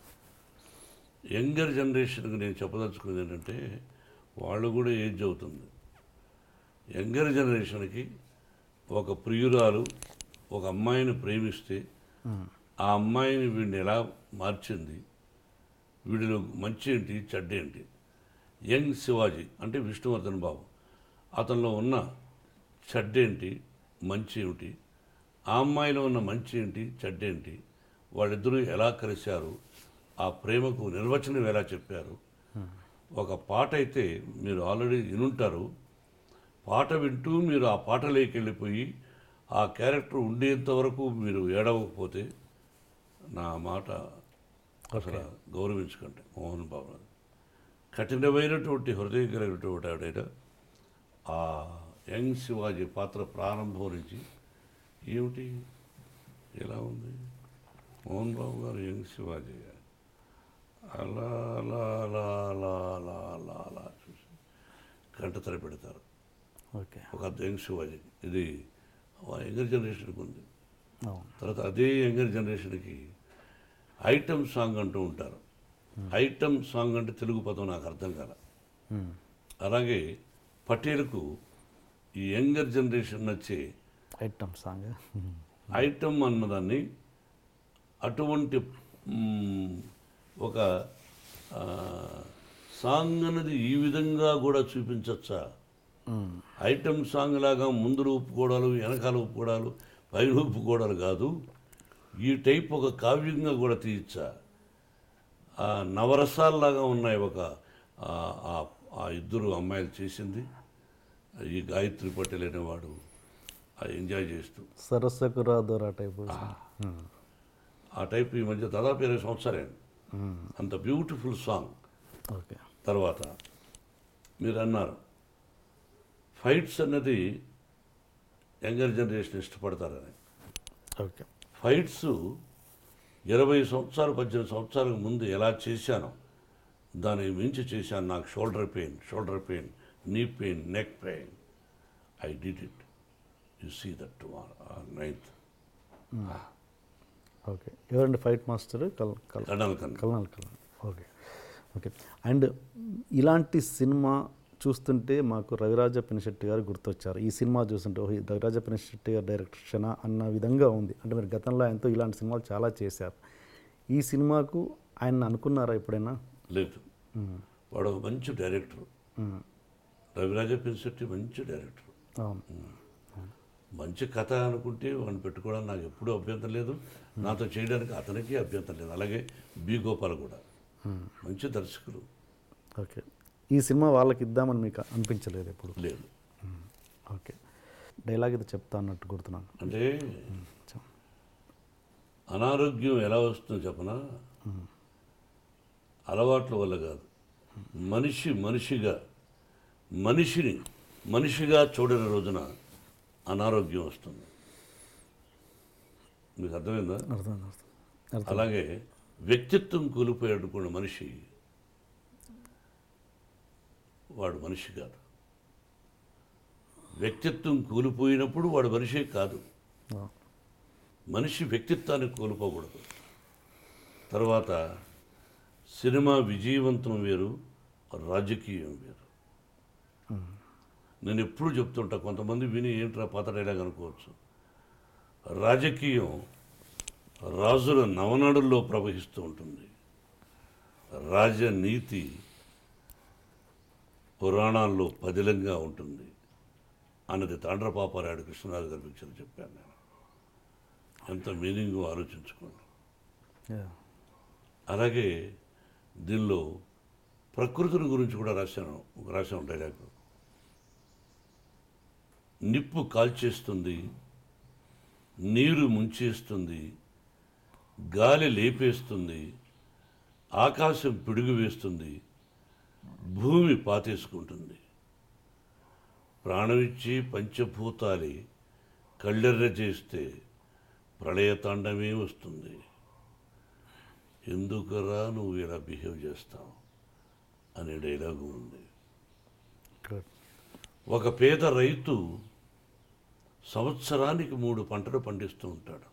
యంగర్ జనరేషన్కి నేను చెప్పదలుచుకున్నది ఏంటంటే వాళ్ళు కూడా ఏజ్ అవుతుంది యంగర్ జనరేషన్కి ఒక ప్రియురాలు ఒక అమ్మాయిని ప్రేమిస్తే ఆ అమ్మాయిని వీడిని ఎలా మార్చింది వీడిలో మంచి ఏంటి చెడ్డ ఏంటి యంగ్ శివాజీ అంటే విష్ణువర్ధన్ బాబు అతనిలో ఉన్న చెడ్డేంటి మంచి ఏమిటి ఆ అమ్మాయిలో ఉన్న మంచి ఏంటి చెడ్డేంటి వాళ్ళిద్దరూ ఎలా కలిశారు ఆ ప్రేమకు నిర్వచనం ఎలా చెప్పారు ఒక పాట అయితే మీరు ఆల్రెడీ వినుంటారు పాట వింటూ మీరు ఆ పాటలోకి వెళ్ళిపోయి ఆ క్యారెక్టర్ ఉండేంత వరకు మీరు ఏడవకపోతే నా మాట అసలు గౌరవించకండి మోహన్ బాబు గారు. కఠినమైనటువంటి హృదయం కలిగినటువంటి ఆవిడైనా ఆ యంగ్ శివాజీ పాత్ర ప్రారంభం నుంచి ఏమిటి ఎలా ఉంది మోహన్ బాబు గారు యంగ్ శివాజీ గారు అలా అలా అలా అలా అలా అలా అలా చూసి గంట తర పెడతారు ఓకే ఒక యంగ్ శివాజీ ఇది యంగర్ జనరేషన్కి ఉంది అవును తర్వాత అదే యంగర్ జనరేషన్కి ఐటమ్ సాంగ్ అంటూ ఉంటారు ఐటమ్ సాంగ్ అంటే తెలుగు పదం నాకు అర్థం కాల మ్మ్. అలాగే పటేల్కు ఈ యంగర్ జనరేషన్ నచ్చే ఐటమ్ సాంగ్ ఐటమ్ అన్నదాన్ని అటువంటి మ్, ఒక ఆ, సాంగ్ అన్నది ఈ విధంగా కూడా చూపించచ్చా ఐటమ్ సాంగ్ లాగా ముందు ఒప్పుకోవడాలు వెనకాల ఒప్పుకోవడాలు పైన ఒప్పుకోవడాలు కాదు ఈ టైప్ ఒక కావ్యంగా కూడా తీయచ్చా ఆ నవరసాల్లాగా ఉన్నాయి ఒక ఆ- ఆ- ఆ ఇద్దరు అమ్మాయిలు చేసింది ఈ గాయత్రి పటేల్ అనేవాడు ఆ ఎంజాయ్ చేస్తూ సరస్సుకు రాదోరా టైపు ఆ టైప్ ఈ మధ్య దాదాపు ఇరవై సంవత్సరాలు అంత బ్యూటిఫుల్ సాంగ్ ఓకే తర్వాత మీరు అన్నారు ఫైట్స్ అన్నది యంగర్ జనరేషన్ ఇష్టపడతారని ఓకే ఫైట్స్ ఇరవై సంవత్సరాలు పద్దెనిమిది సంవత్సరాలకు ముందు ఎలా చేశానో దానికి మించి చేశాను నాకు shoulder pain shoulder pain knee pain neck pain I did it you see that tomorrow ninth okay ఎవరండి ఫైట్ మాస్టర్ కల్ కల్ కడల్ కన్నా కల్నాల్ కల్నాల్ ఓకే ఓకే అండ్ ఇలాంటి సినిమా చూస్తుంటే మాకు రవిరాజ పినిశెట్టి గారు గుర్తొచ్చారు ఈ సినిమా చూస్తుంటే ఓహో, ఇది రవిరాజ పినిశెట్టి గారి డైరెక్షన్ అన్న విధంగా ఉంది అంటే మీరు గతంలో ఆయనతో ఇలాంటి సినిమాలు చాలా చేశారు ఈ సినిమాకు ఆయన అనుకున్నారా ఎప్పుడైనా లేదు వాడు ఒక మంచి డైరెక్టర్ మ్మ్. రవిరాజ పిన్సెట్టి మంచి డైరెక్టర్ అవును మంచి కథ అనుకుంటే వాడిని పెట్టుకోవడానికి నాకు ఎప్పుడూ అభ్యంతరం లేదు నాతో చేయడానికి అతనికి అభ్యంతరం లేదు అలాగే బి గోపాల్ కూడా మంచి దర్శకులు ఓకే ఈ సినిమా వాళ్ళకి ఇద్దామని మీకు అనిపించలేదు ఎప్పుడు లేదు ఓకే డైలాగ్ ఇది చెప్తా అన్నట్టు గుర్తున్నాను అంటే చెప్. అనారోగ్యం ఎలా వస్తుందో చెప్పనా అలవాట్ల వల్ల కాదు మనిషి మనిషిగా మనిషిని మనిషిగా చూడని రోజున అనారోగ్యం వస్తుంది మీకు అర్థమైందా అర్థం అర్థం అర్థం అలాగే వ్యక్తిత్వం కోల్పోయాడుకున్న మనిషి వాడు మనిషి కాదు వ్యక్తిత్వం కోల్పోయినప్పుడు వాడు మనిషే కాదు ఆ, మనిషి వ్యక్తిత్వాన్ని కోల్పోకూడదు తర్వాత సినిమా విజయవంతం వేరు రాజకీయం వేరు నేను ఎప్పుడు చెప్తుంటా కొంతమంది విని ఏంట్రా పాత డైలాగ్ అనుకోవచ్చు రాజకీయం రాజుల నవనాడుల్లో ప్రవహిస్తూ ఉంటుంది రాజనీతి పురాణాల్లో పదిలంగా ఉంటుంది అన్నది తాండ్రపాపారాయుడు కృష్ణరాజు గారి పిక్చర్ చెప్పాను నేను ఎంత మీనింగ్ ఆలోచించుకోండి Yeah. అలాగే దీనిలో ప్రకృతిని గురించి కూడా రాశాను రాశాను డైలాగ్ నిప్పు కాల్చేస్తుంది నీరు ముంచేస్తుంది గాలి లేపేస్తుంది ఆకాశం పిడుగు వేస్తుంది భూమి పాతేసుకుంటుంది ప్రాణమిచ్చి పంచభూతాలి కళ్ళెర్ర చేస్తే ప్రళయతాండమే వస్తుంది ఎందుకురా నువ్వు ఇలా బిహేవ్ చేస్తావు అనే డైలాగు ఉంది Good. ఒక పేద రైతు సంవత్సరానికి మూడు పంటలు పండిస్తూ ఉంటాడు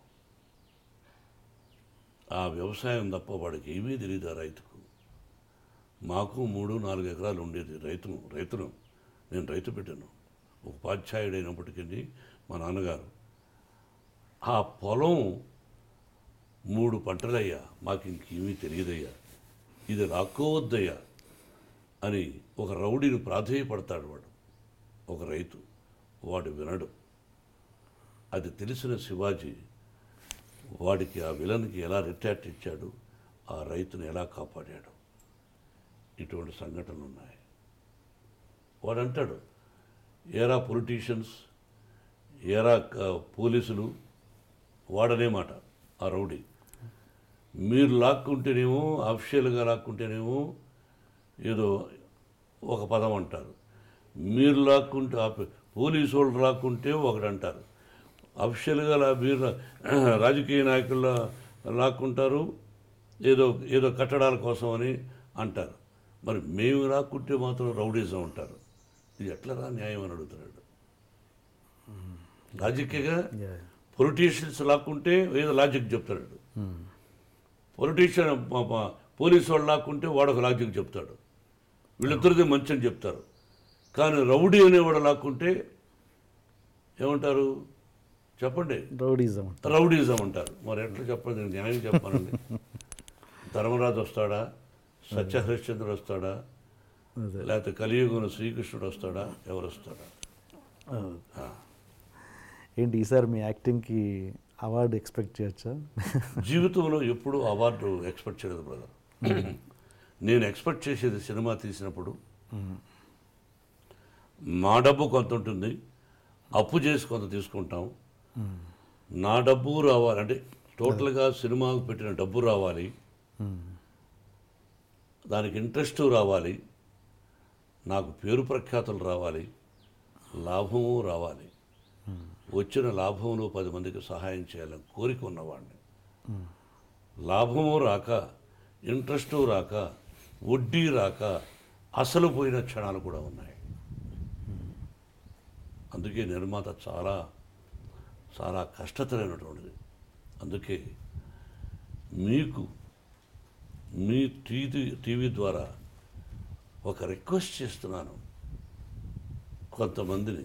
ఆ వ్యవసాయం తప్ప వాడికి ఏమీ తెలియదు ఆ రైతుకు మాకు మూడు నాలుగు ఎకరాలు ఉండేది రైతు రైతును నేను రైతు పెట్టాను ఒక ఉపాధ్యాయుడైనప్పటికీ మా నాన్నగారు ఆ పొలం మూడు పంటలయ్యా మాకు ఇంకేమీ తెలియదయ్యా ఇది లాక్కోవద్దయ్యా అని ఒక రౌడీని ప్రాధేయపడతాడు వాడు ఒక రైతు వాడు వినడు అది తెలిసిన శివాజీ వాడికి ఆ విలన్కి ఎలా రిటాక్ట్ ఇచ్చాడు ఆ రైతుని ఎలా కాపాడాడు ఇటువంటి సంఘటనలు ఉన్నాయి వాడు అంటాడు ఏరా పొలిటీషియన్స్ ఏరా క- పోలీసులు వాడనే మాట ఆ రౌడీ మీరు లాక్కుంటేనేమో అఫిషియల్గా లాక్కుంటేనేమో ఏదో ఒక పదం అంటారు మీరు లాక్కుంటే ఆప- పోలీసు వాళ్ళు లాక్కుంటే ఒకటి అంటారు అఫిషియల్గా లా- మీరు రాజకీయ నాయకుల లాక్కుంటారు ఏదో ఏదో కట్టడాల కోసం అని అంటారు మరి మేము లాక్కుంటే మాత్రం రౌడీజం అంటారు ఇది ఎట్లా రా న్యాయం అని అడుగుతున్నాడు రాజకీయంగా Yeah. పొలిటీషియన్స్ లాక్కుంటే ఏదో లాజిక్ చెప్తాడు పొలిటీషియన్ పోలీసు వాళ్ళు లాక్కుంటే వాడు ఒక లాజిక్ చెప్తాడు వీళ్ళిద్దరిది మంచి అని చెప్తారు కానీ రౌడీ అనేవాడు లాక్కుంటే ఏమంటారు చెప్పండి రౌడీజం రౌడీజం అంటారు మరి ఎట్లా చెప్పండి నేను న్యాయం చెప్పానండి ధర్మరాజు వస్తాడా సత్యహరిశ్చంద్రుడు వస్తాడా అదే లేకపోతే కలియుగంలో శ్రీకృష్ణుడు వస్తాడా ఎవరు వస్తాడా ఏంటి ఈసారి మీ యాక్టింగ్కి అవార్డు ఎక్స్పెక్ట్ చేయొచ్చా జీవితంలో ఎప్పుడూ అవార్డు ఎక్స్పెక్ట్ చేయలేదు బ్రదర్ నేను ఎక్స్పెక్ట్ చేసేది సినిమా తీసినప్పుడు మా డబ్బు కొంత ఉంటుంది అప్పు చేసి కొంత తీసుకుంటాం నా డబ్బు రావాలి అంటే టోటల్గా సినిమాకు పెట్టిన డబ్బు రావాలి దానికి ఇంట్రెస్ట్ రావాలి నాకు పేరు ప్రఖ్యాతులు రావాలి లాభము రావాలి వచ్చిన లాభంలో పది మందికి సహాయం చేయాలని కోరిక ఉన్నవాడిని లాభము రాక ఇంట్రెస్ట్ రాక వడ్డీ రాక అసలు పోయిన క్షణాలు కూడా ఉన్నాయి అందుకే నిర్మాత చాలా చాలా కష్టతరమైనటువంటిది అందుకే మీకు మీ టీవీ టీవీ ద్వారా ఒక రిక్వెస్ట్ చేస్తున్నాను కొంతమందిని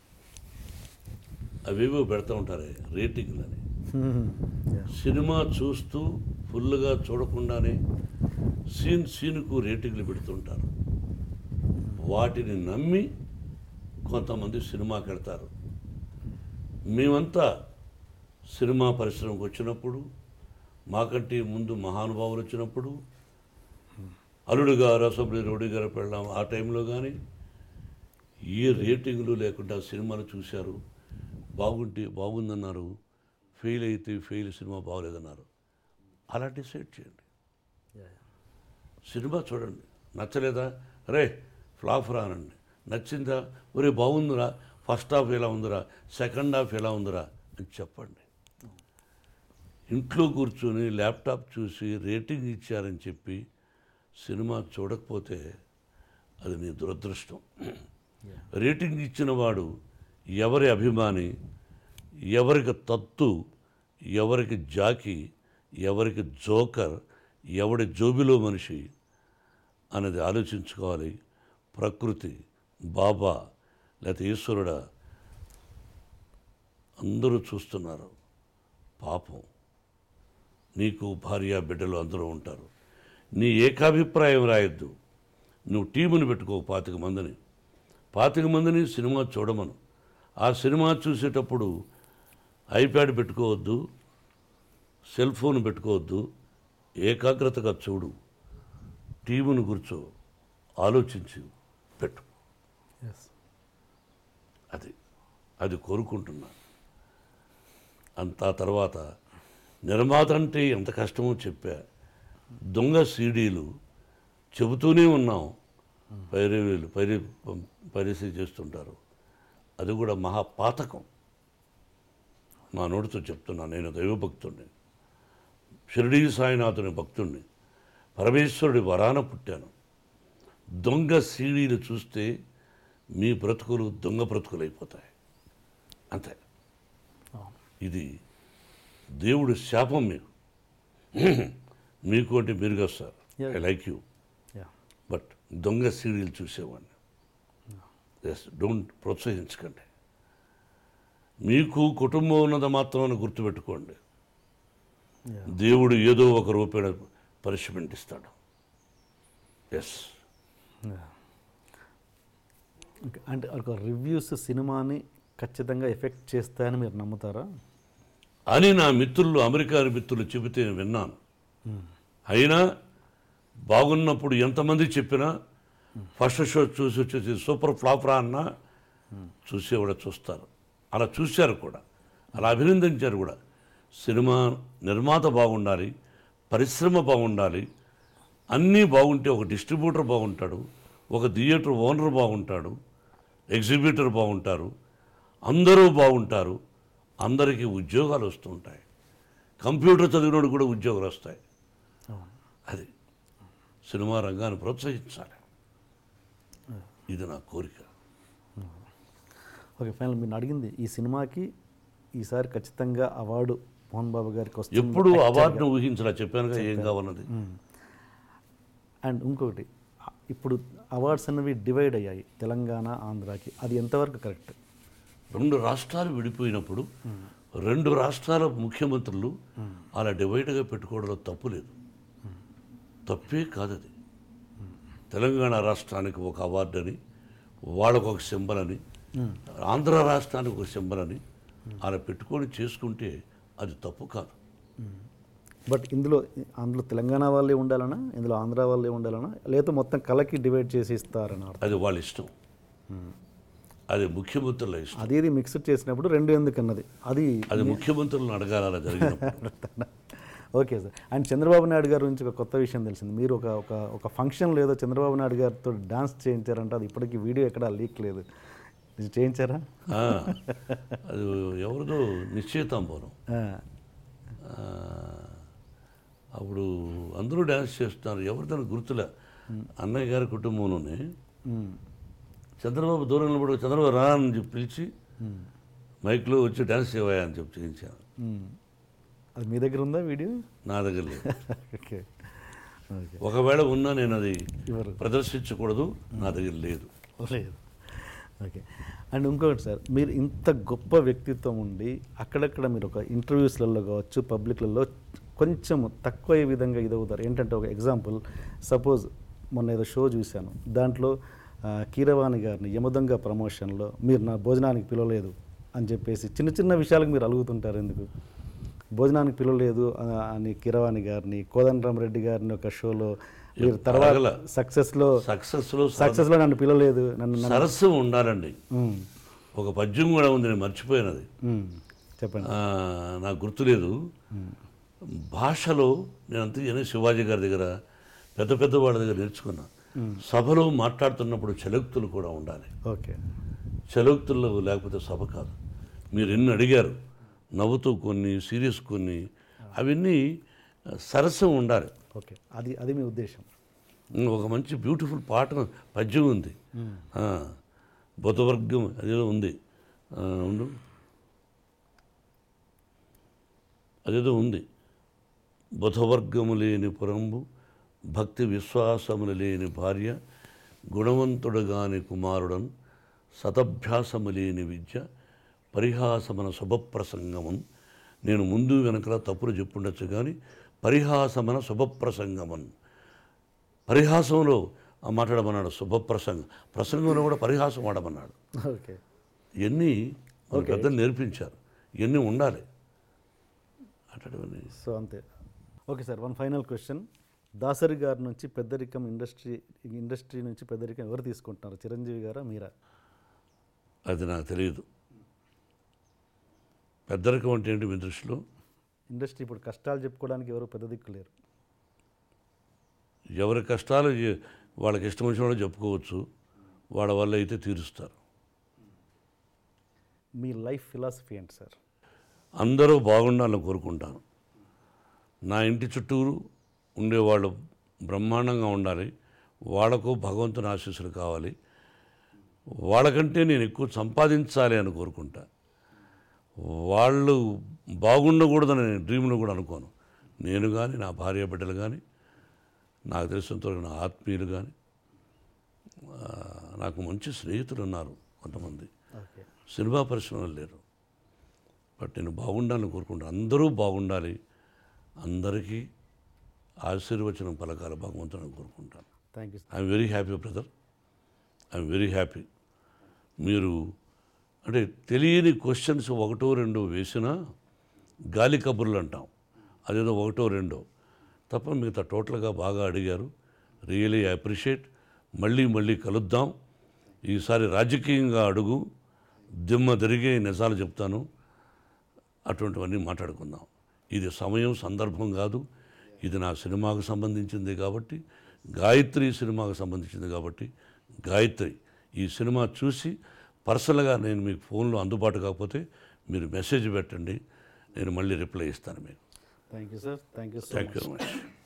అవేవో పెడతా ఉంటారే రేటింగ్లని Yeah. సినిమా చూస్తూ ఫుల్గా చూడకుండానే సీన్ సీన్కు రేటింగ్లు పెడుతుంటారు వాటిని నమ్మి కొంతమంది సినిమాకి వెళ్తారు మేమంతా సినిమా పరిశ్రమకు వచ్చినప్పుడు మాకంటే ముందు మహానుభావులు వచ్చినప్పుడు అల్లుడు గారు అసెంబ్లీ రోడ్డు గారు పెళ్ళాం ఆ టైంలో కానీ ఏ రేటింగ్లు లేకుండా సినిమాలు చూశారు బాగుంటే బాగుందన్నారు ఫెయిల్ అయితే ఫెయిల్ సినిమా బాగలేదన్నారు అలా డిసైడ్ చేయండి Yeah. సినిమా చూడండి నచ్చలేదా రే ఫ్లాప్ రానండి నచ్చిందా ఒరే బాగుందిరా ఫస్ట్ హాఫ్ ఎలా ఉందిరా సెకండ్ హాఫ్ ఎలా ఉందిరా అని చెప్పండి ఇంట్లో కూర్చొని ల్యాప్టాప్ చూసి రేటింగ్ ఇచ్చారని చెప్పి సినిమా చూడకపోతే అది నీ దురదృష్టం రేటింగ్ ఇచ్చిన వాడు ఎవరి అభిమాని ఎవరికి తత్తు ఎవరికి జాకి ఎవరికి జోకర్ ఎవడి జోబిలో మనిషి అనేది ఆలోచించుకోవాలి ప్రకృతి బాబా లేకపోతే ఈశ్వరుడా అందరూ చూస్తున్నారు పాపం నీకు భార్య బిడ్డలు అందరూ ఉంటారు నీ ఏకాభిప్రాయం రాయొద్దు నువ్వు టీముని పెట్టుకో పాతిక మందిని పాతిక మందిని సినిమా చూడమను ఆ సినిమా చూసేటప్పుడు ఐప్యాడ్ పెట్టుకోవద్దు సెల్ ఫోన్ పెట్టుకోవద్దు ఏకాగ్రతగా చూడు టీమును కూర్చో ఆలోచించి పెట్టు ఎస్ అది అది కోరుకుంటున్నా అంత తర్వాత నిర్మాత అంటే ఎంత కష్టమో చెప్పా దొంగ సీడీలు చెబుతూనే ఉన్నాం పైరవీలు పైరి పైరసీ చేస్తుంటారు అది కూడా మహాపాతకం నా నోటితో చెప్తున్నా నేను దైవభక్తుడిని షిరిడీ సాయినాథుని భక్తుడిని పరమేశ్వరుడి వరాన పుట్టాను దొంగ సీడీలు చూస్తే మీ బ్రతుకులు దొంగ బ్రతుకులు అయిపోతాయి అంతే అవును ఇది దేవుడి శాపం మీకు మీకు అంటే మీరుగా sir Yeah. I like you yeah but దొంగ సీరియల్ చూసేవాడిని ఎస్ డోంట్ ప్రోత్సహించకండి మీకు కుటుంబం ఉన్నది మాత్రమే గుర్తుపెట్టుకోండి యా దేవుడు ఏదో ఒక రూపేణ పనిష్మెంట్ ఇస్తాడు ఎస్ ఇంకా అంటే ఒక రివ్యూస్ సినిమాని ఖచ్చితంగా ఎఫెక్ట్ చేస్తాయని మీరు నమ్ముతారా అని నా మిత్రులు అమెరికా మిత్రులు చెబితే నేను విన్నాను అయినా బాగున్నప్పుడు ఎంతమంది చెప్పినా ఫస్ట్ షో చూసి వచ్చేసి సూపర్ ఫ్లాప్ రా అన్నా చూసే కూడా చూస్తారు అలా చూశారు కూడా అలా అభినందించారు కూడా సినిమా నిర్మాత బాగుండాలి పరిశ్రమ బాగుండాలి అన్నీ బాగుంటే ఒక డిస్ట్రిబ్యూటర్ బాగుంటాడు ఒక థియేటర్ ఓనర్ బాగుంటాడు ఎగ్జిబిటర్ బాగుంటారు అందరూ బాగుంటారు అందరికీ ఉద్యోగాలు వస్తుంటాయి కంప్యూటర్ చదివినోడు కూడా ఉద్యోగాలు వస్తాయి అవును అది సినిమా రంగాన్ని ప్రోత్సహించాలి ఇది నా కోరిక ఓకే ఫైనల్ మీరు అడిగింది ఈ సినిమాకి ఈసారి ఖచ్చితంగా అవార్డు మోహన్ బాబు గారికి వస్తుంది ఎప్పుడు అవార్డును ఊహించలా చెప్పానుగా ఏం కావాలన్నది అండ్ ఇంకొకటి ఇప్పుడు అవార్డ్స్ అనేవి డివైడ్ అయ్యాయి తెలంగాణ ఆంధ్రాకి అది ఎంతవరకు కరెక్ట్ రెండు రాష్ట్రాలు విడిపోయినప్పుడు రెండు రాష్ట్రాల ముఖ్యమంత్రులు అలా డివైడ్గా పెట్టుకోవడంలో తప్పు లేదు తప్పే కాదు అది తెలంగాణ రాష్ట్రానికి ఒక అవార్డు అని వాళ్ళకు ఒక సింబల్ అని ఆంధ్ర రాష్ట్రానికి ఒక సింబల్ అని అలా పెట్టుకొని చేసుకుంటే అది తప్పు కాదు బట్ ఇందులో అందులో తెలంగాణ వాళ్ళే ఉండాలనా ఇందులో ఆంధ్ర వాళ్ళే ఉండాలనా లేదా మొత్తం కలకి డివైడ్ చేసి ఇస్తారని అర్థం అది వాళ్ళ ఇష్టం అది ముఖ్యమంత్రుల ఇష్టం అది ఇది మిక్స్డ్ చేసినప్పుడు రెండు ఎందుకన్నది అది అది ముఖ్యమంత్రులను అడగాలి అలా జరిగినప్పుడు okay sir and Chandrababu Naidu garu గురించి ఒక కొత్త విషయం తెలిసింది మీరు ఒక ఒక ఒక ఫంక్షన్లో ఏదో చంద్రబాబు నాయుడు గారితో డాన్స్ చేయించారంటే అది ఇప్పటికీ వీడియో ఎక్కడా లీక్ లేదు ఇది చేయించారా ఆ, అది ఎవరిదో నిశ్చయితాంబరం ఆ, ఆ, అప్పుడు అందరూ డ్యాన్స్ చేస్తున్నారు ఎవరిదని గుర్తులే అన్నయ్య గారి కుటుంబంలోనే ఉమ్, చంద్రబాబు దూరం నిలబడి చంద్రబాబు రా అని చెప్పి పిలిచి మైక్లో వచ్చి డ్యాన్స్ చేయవా అని చెప్పి చేయించాను ఉమ్. అది మీ దగ్గర ఉందా వీడియో నా దగ్గర లేదు ఓకే ఓకే ఒకవేళ ఉన్నా నేను అది ఇవ్వరు ప్రదర్శించకూడదు నా దగ్గర లేదు లేదు ఓకే అండ్ ఇంకొకటి సార్ మీరు ఇంత గొప్ప వ్యక్తిత్వం ఉండి అక్కడక్కడ మీరు ఒక ఇంటర్వ్యూస్లలో కావచ్చు పబ్లిక్లలో కొంచెం తక్కువ ఈ విధంగా ఇదవుతారు ఏంటంటే ఒక ఎగ్జాంపుల్ సపోజ్ మొన్న ఏదో షో చూశాను దాంట్లో ఆ, కీరవాణి గారిని యమదొంగ ప్రమోషన్లో మీరు నా భోజనానికి పిలవలేదు అని చెప్పేసి చిన్న చిన్న విషయాలకు మీరు అలుగుతుంటారు ఎందుకు భోజనానికి పిలవలేదు ఆ, అని కీరవాణి గారిని కోదండరామ్ రెడ్డి గారిని ఒక షోలో మీరు తర్వాత అడగల. సక్సెస్లో సక్సెస్లో సక్సెస్లో నన్ను పిలవలేదు నన్ను నన్ను సరస్సు ఉండాలండి మ్మ్. ఒక పద్యం కూడా ఉంది నేను మర్చిపోయినది మ్మ్. చెప్పండి ఆ, నాకు గుర్తులేదు భాషలో నేను అంతే శివాజీ గారి దగ్గర పెద్ద పెద్ద వాళ్ళ దగ్గర నేర్చుకున్నా సభలో మాట్లాడుతున్నప్పుడు చలోక్తులు కూడా ఉండాలి ఓకే చలోక్తుల్లో లేకపోతే సభ కాదు మీరు ఎన్ని అడిగారు నవ్వుతూ కొన్ని సీరియస్ కొన్ని అవన్నీ సరస్సం ఉండాలి ఓకే అది అది మీ ఉద్దేశం ఒక మంచి బ్యూటిఫుల్ పాట పద్యం ఉంది ఆ, బుధవర్గం అదేదో ఉంది ఆ, ఉండు అదేదో ఉంది బుధవర్గము లేని పురంబు భక్తి విశ్వాసములు లేని భార్య గుణవంతుడుగాని కుమారుడన్ సతభ్యాసము లేని విద్య పరిహాసమన శుభప్రసంగమన్ నేను ముందు వెనకల తప్పులు చెప్పుండొచ్చు కానీ పరిహాసమన శుభప్రసంగమన్ పరిహాసంలో ఆ మాట్లాడమన్నాడు శుభప్రసంగం ప్రసంగంలో కూడా పరిహాసం వాడమన్నాడు ఓకే ఇవన్నీ మన పెద్దలు నేర్పించారు ఇవన్నీ ఉండాలి అట్లాంటివన్నీ సో అంతే okay sir one final question Dasari గారి నుంచి పెద్దరికం ఇండస్ట్రీ ఇండస్ట్రీ నుంచి పెద్దరికం ఎవరు తీసుకుంటున్నారు చిరంజీవి గారా మీరా అది నాకు తెలియదు పెద్దరికం అంటే ఏంటి మీ దృష్టిలో ఇండస్ట్రీ ఇప్పుడు కష్టాలు చెప్పుకోవడానికి ఎవరు పెద్ద దిక్కు లేరు ఎవరి కష్టాలు ఏ- వాళ్ళకి ఇష్టం వచ్చిన వాళ్ళు చెప్పుకోవచ్చు వాళ్ళ వల్ల అయితే తీరుస్తారు మీ లైఫ్ ఫిలాసఫీ ఏంటి సార్ అందరూ బాగుండాలని కోరుకుంటాను నా ఇంటి చుట్టూరు ఉండేవాళ్ళు బ్రహ్మాండంగా ఉండాలి వాళ్ళకు భగవంతుని ఆశీస్సులు కావాలి వాళ్ళకంటే నేను ఎక్కువ సంపాదించాలి అని కోరుకుంటా వాళ్ళు బాగుండకూడదని నేను డ్రీమ్లో కూడా అనుకోను నేను కానీ నా భార్య బిడ్డలు కానీ నాకు తెలిసినంతవరకు నా ఆత్మీయులు కానీ ఆ, నాకు మంచి స్నేహితులు ఉన్నారు కొంతమంది ఓకే సినిమా పరిశ్రమలో లేరు బట్ నేను బాగుండాలని కోరుకుంటాను అందరూ బాగుండాలి అందరికీ ఆశీర్వచనం పలకాల భగవంతుని కోరుకుంటాను thank you I'm very happy brother I'm very happy మీరు అంటే తెలియని క్వశ్చన్స్ ఒకటో రెండో వేసినా గాలి కబుర్లు అంటాం అదేదో ఒకటో రెండో తప్ప మిగతా టోటల్గా బాగా అడిగారు రియలీ అప్రిషియేట్ మళ్ళీ మళ్ళీ కలుద్దాం ఈసారి రాజకీయంగా అడుగు దిమ్మ తిరిగే నిజాలు చెప్తాను అటువంటివన్నీ మాట్లాడుకుందాం ఇది సమయం సందర్భం కాదు ఇది నా సినిమాకు సంబంధించింది కాబట్టి గాయత్రి సినిమాకు సంబంధించింది కాబట్టి గాయత్రి ఈ సినిమా చూసి పర్సనల్గా నేను మీకు ఫోన్లో అందుబాటు కాకపోతే మీరు మెసేజ్ పెట్టండి నేను మళ్ళీ రిప్లై ఇస్తాను మీకు thank you sir thank you so thank much you very much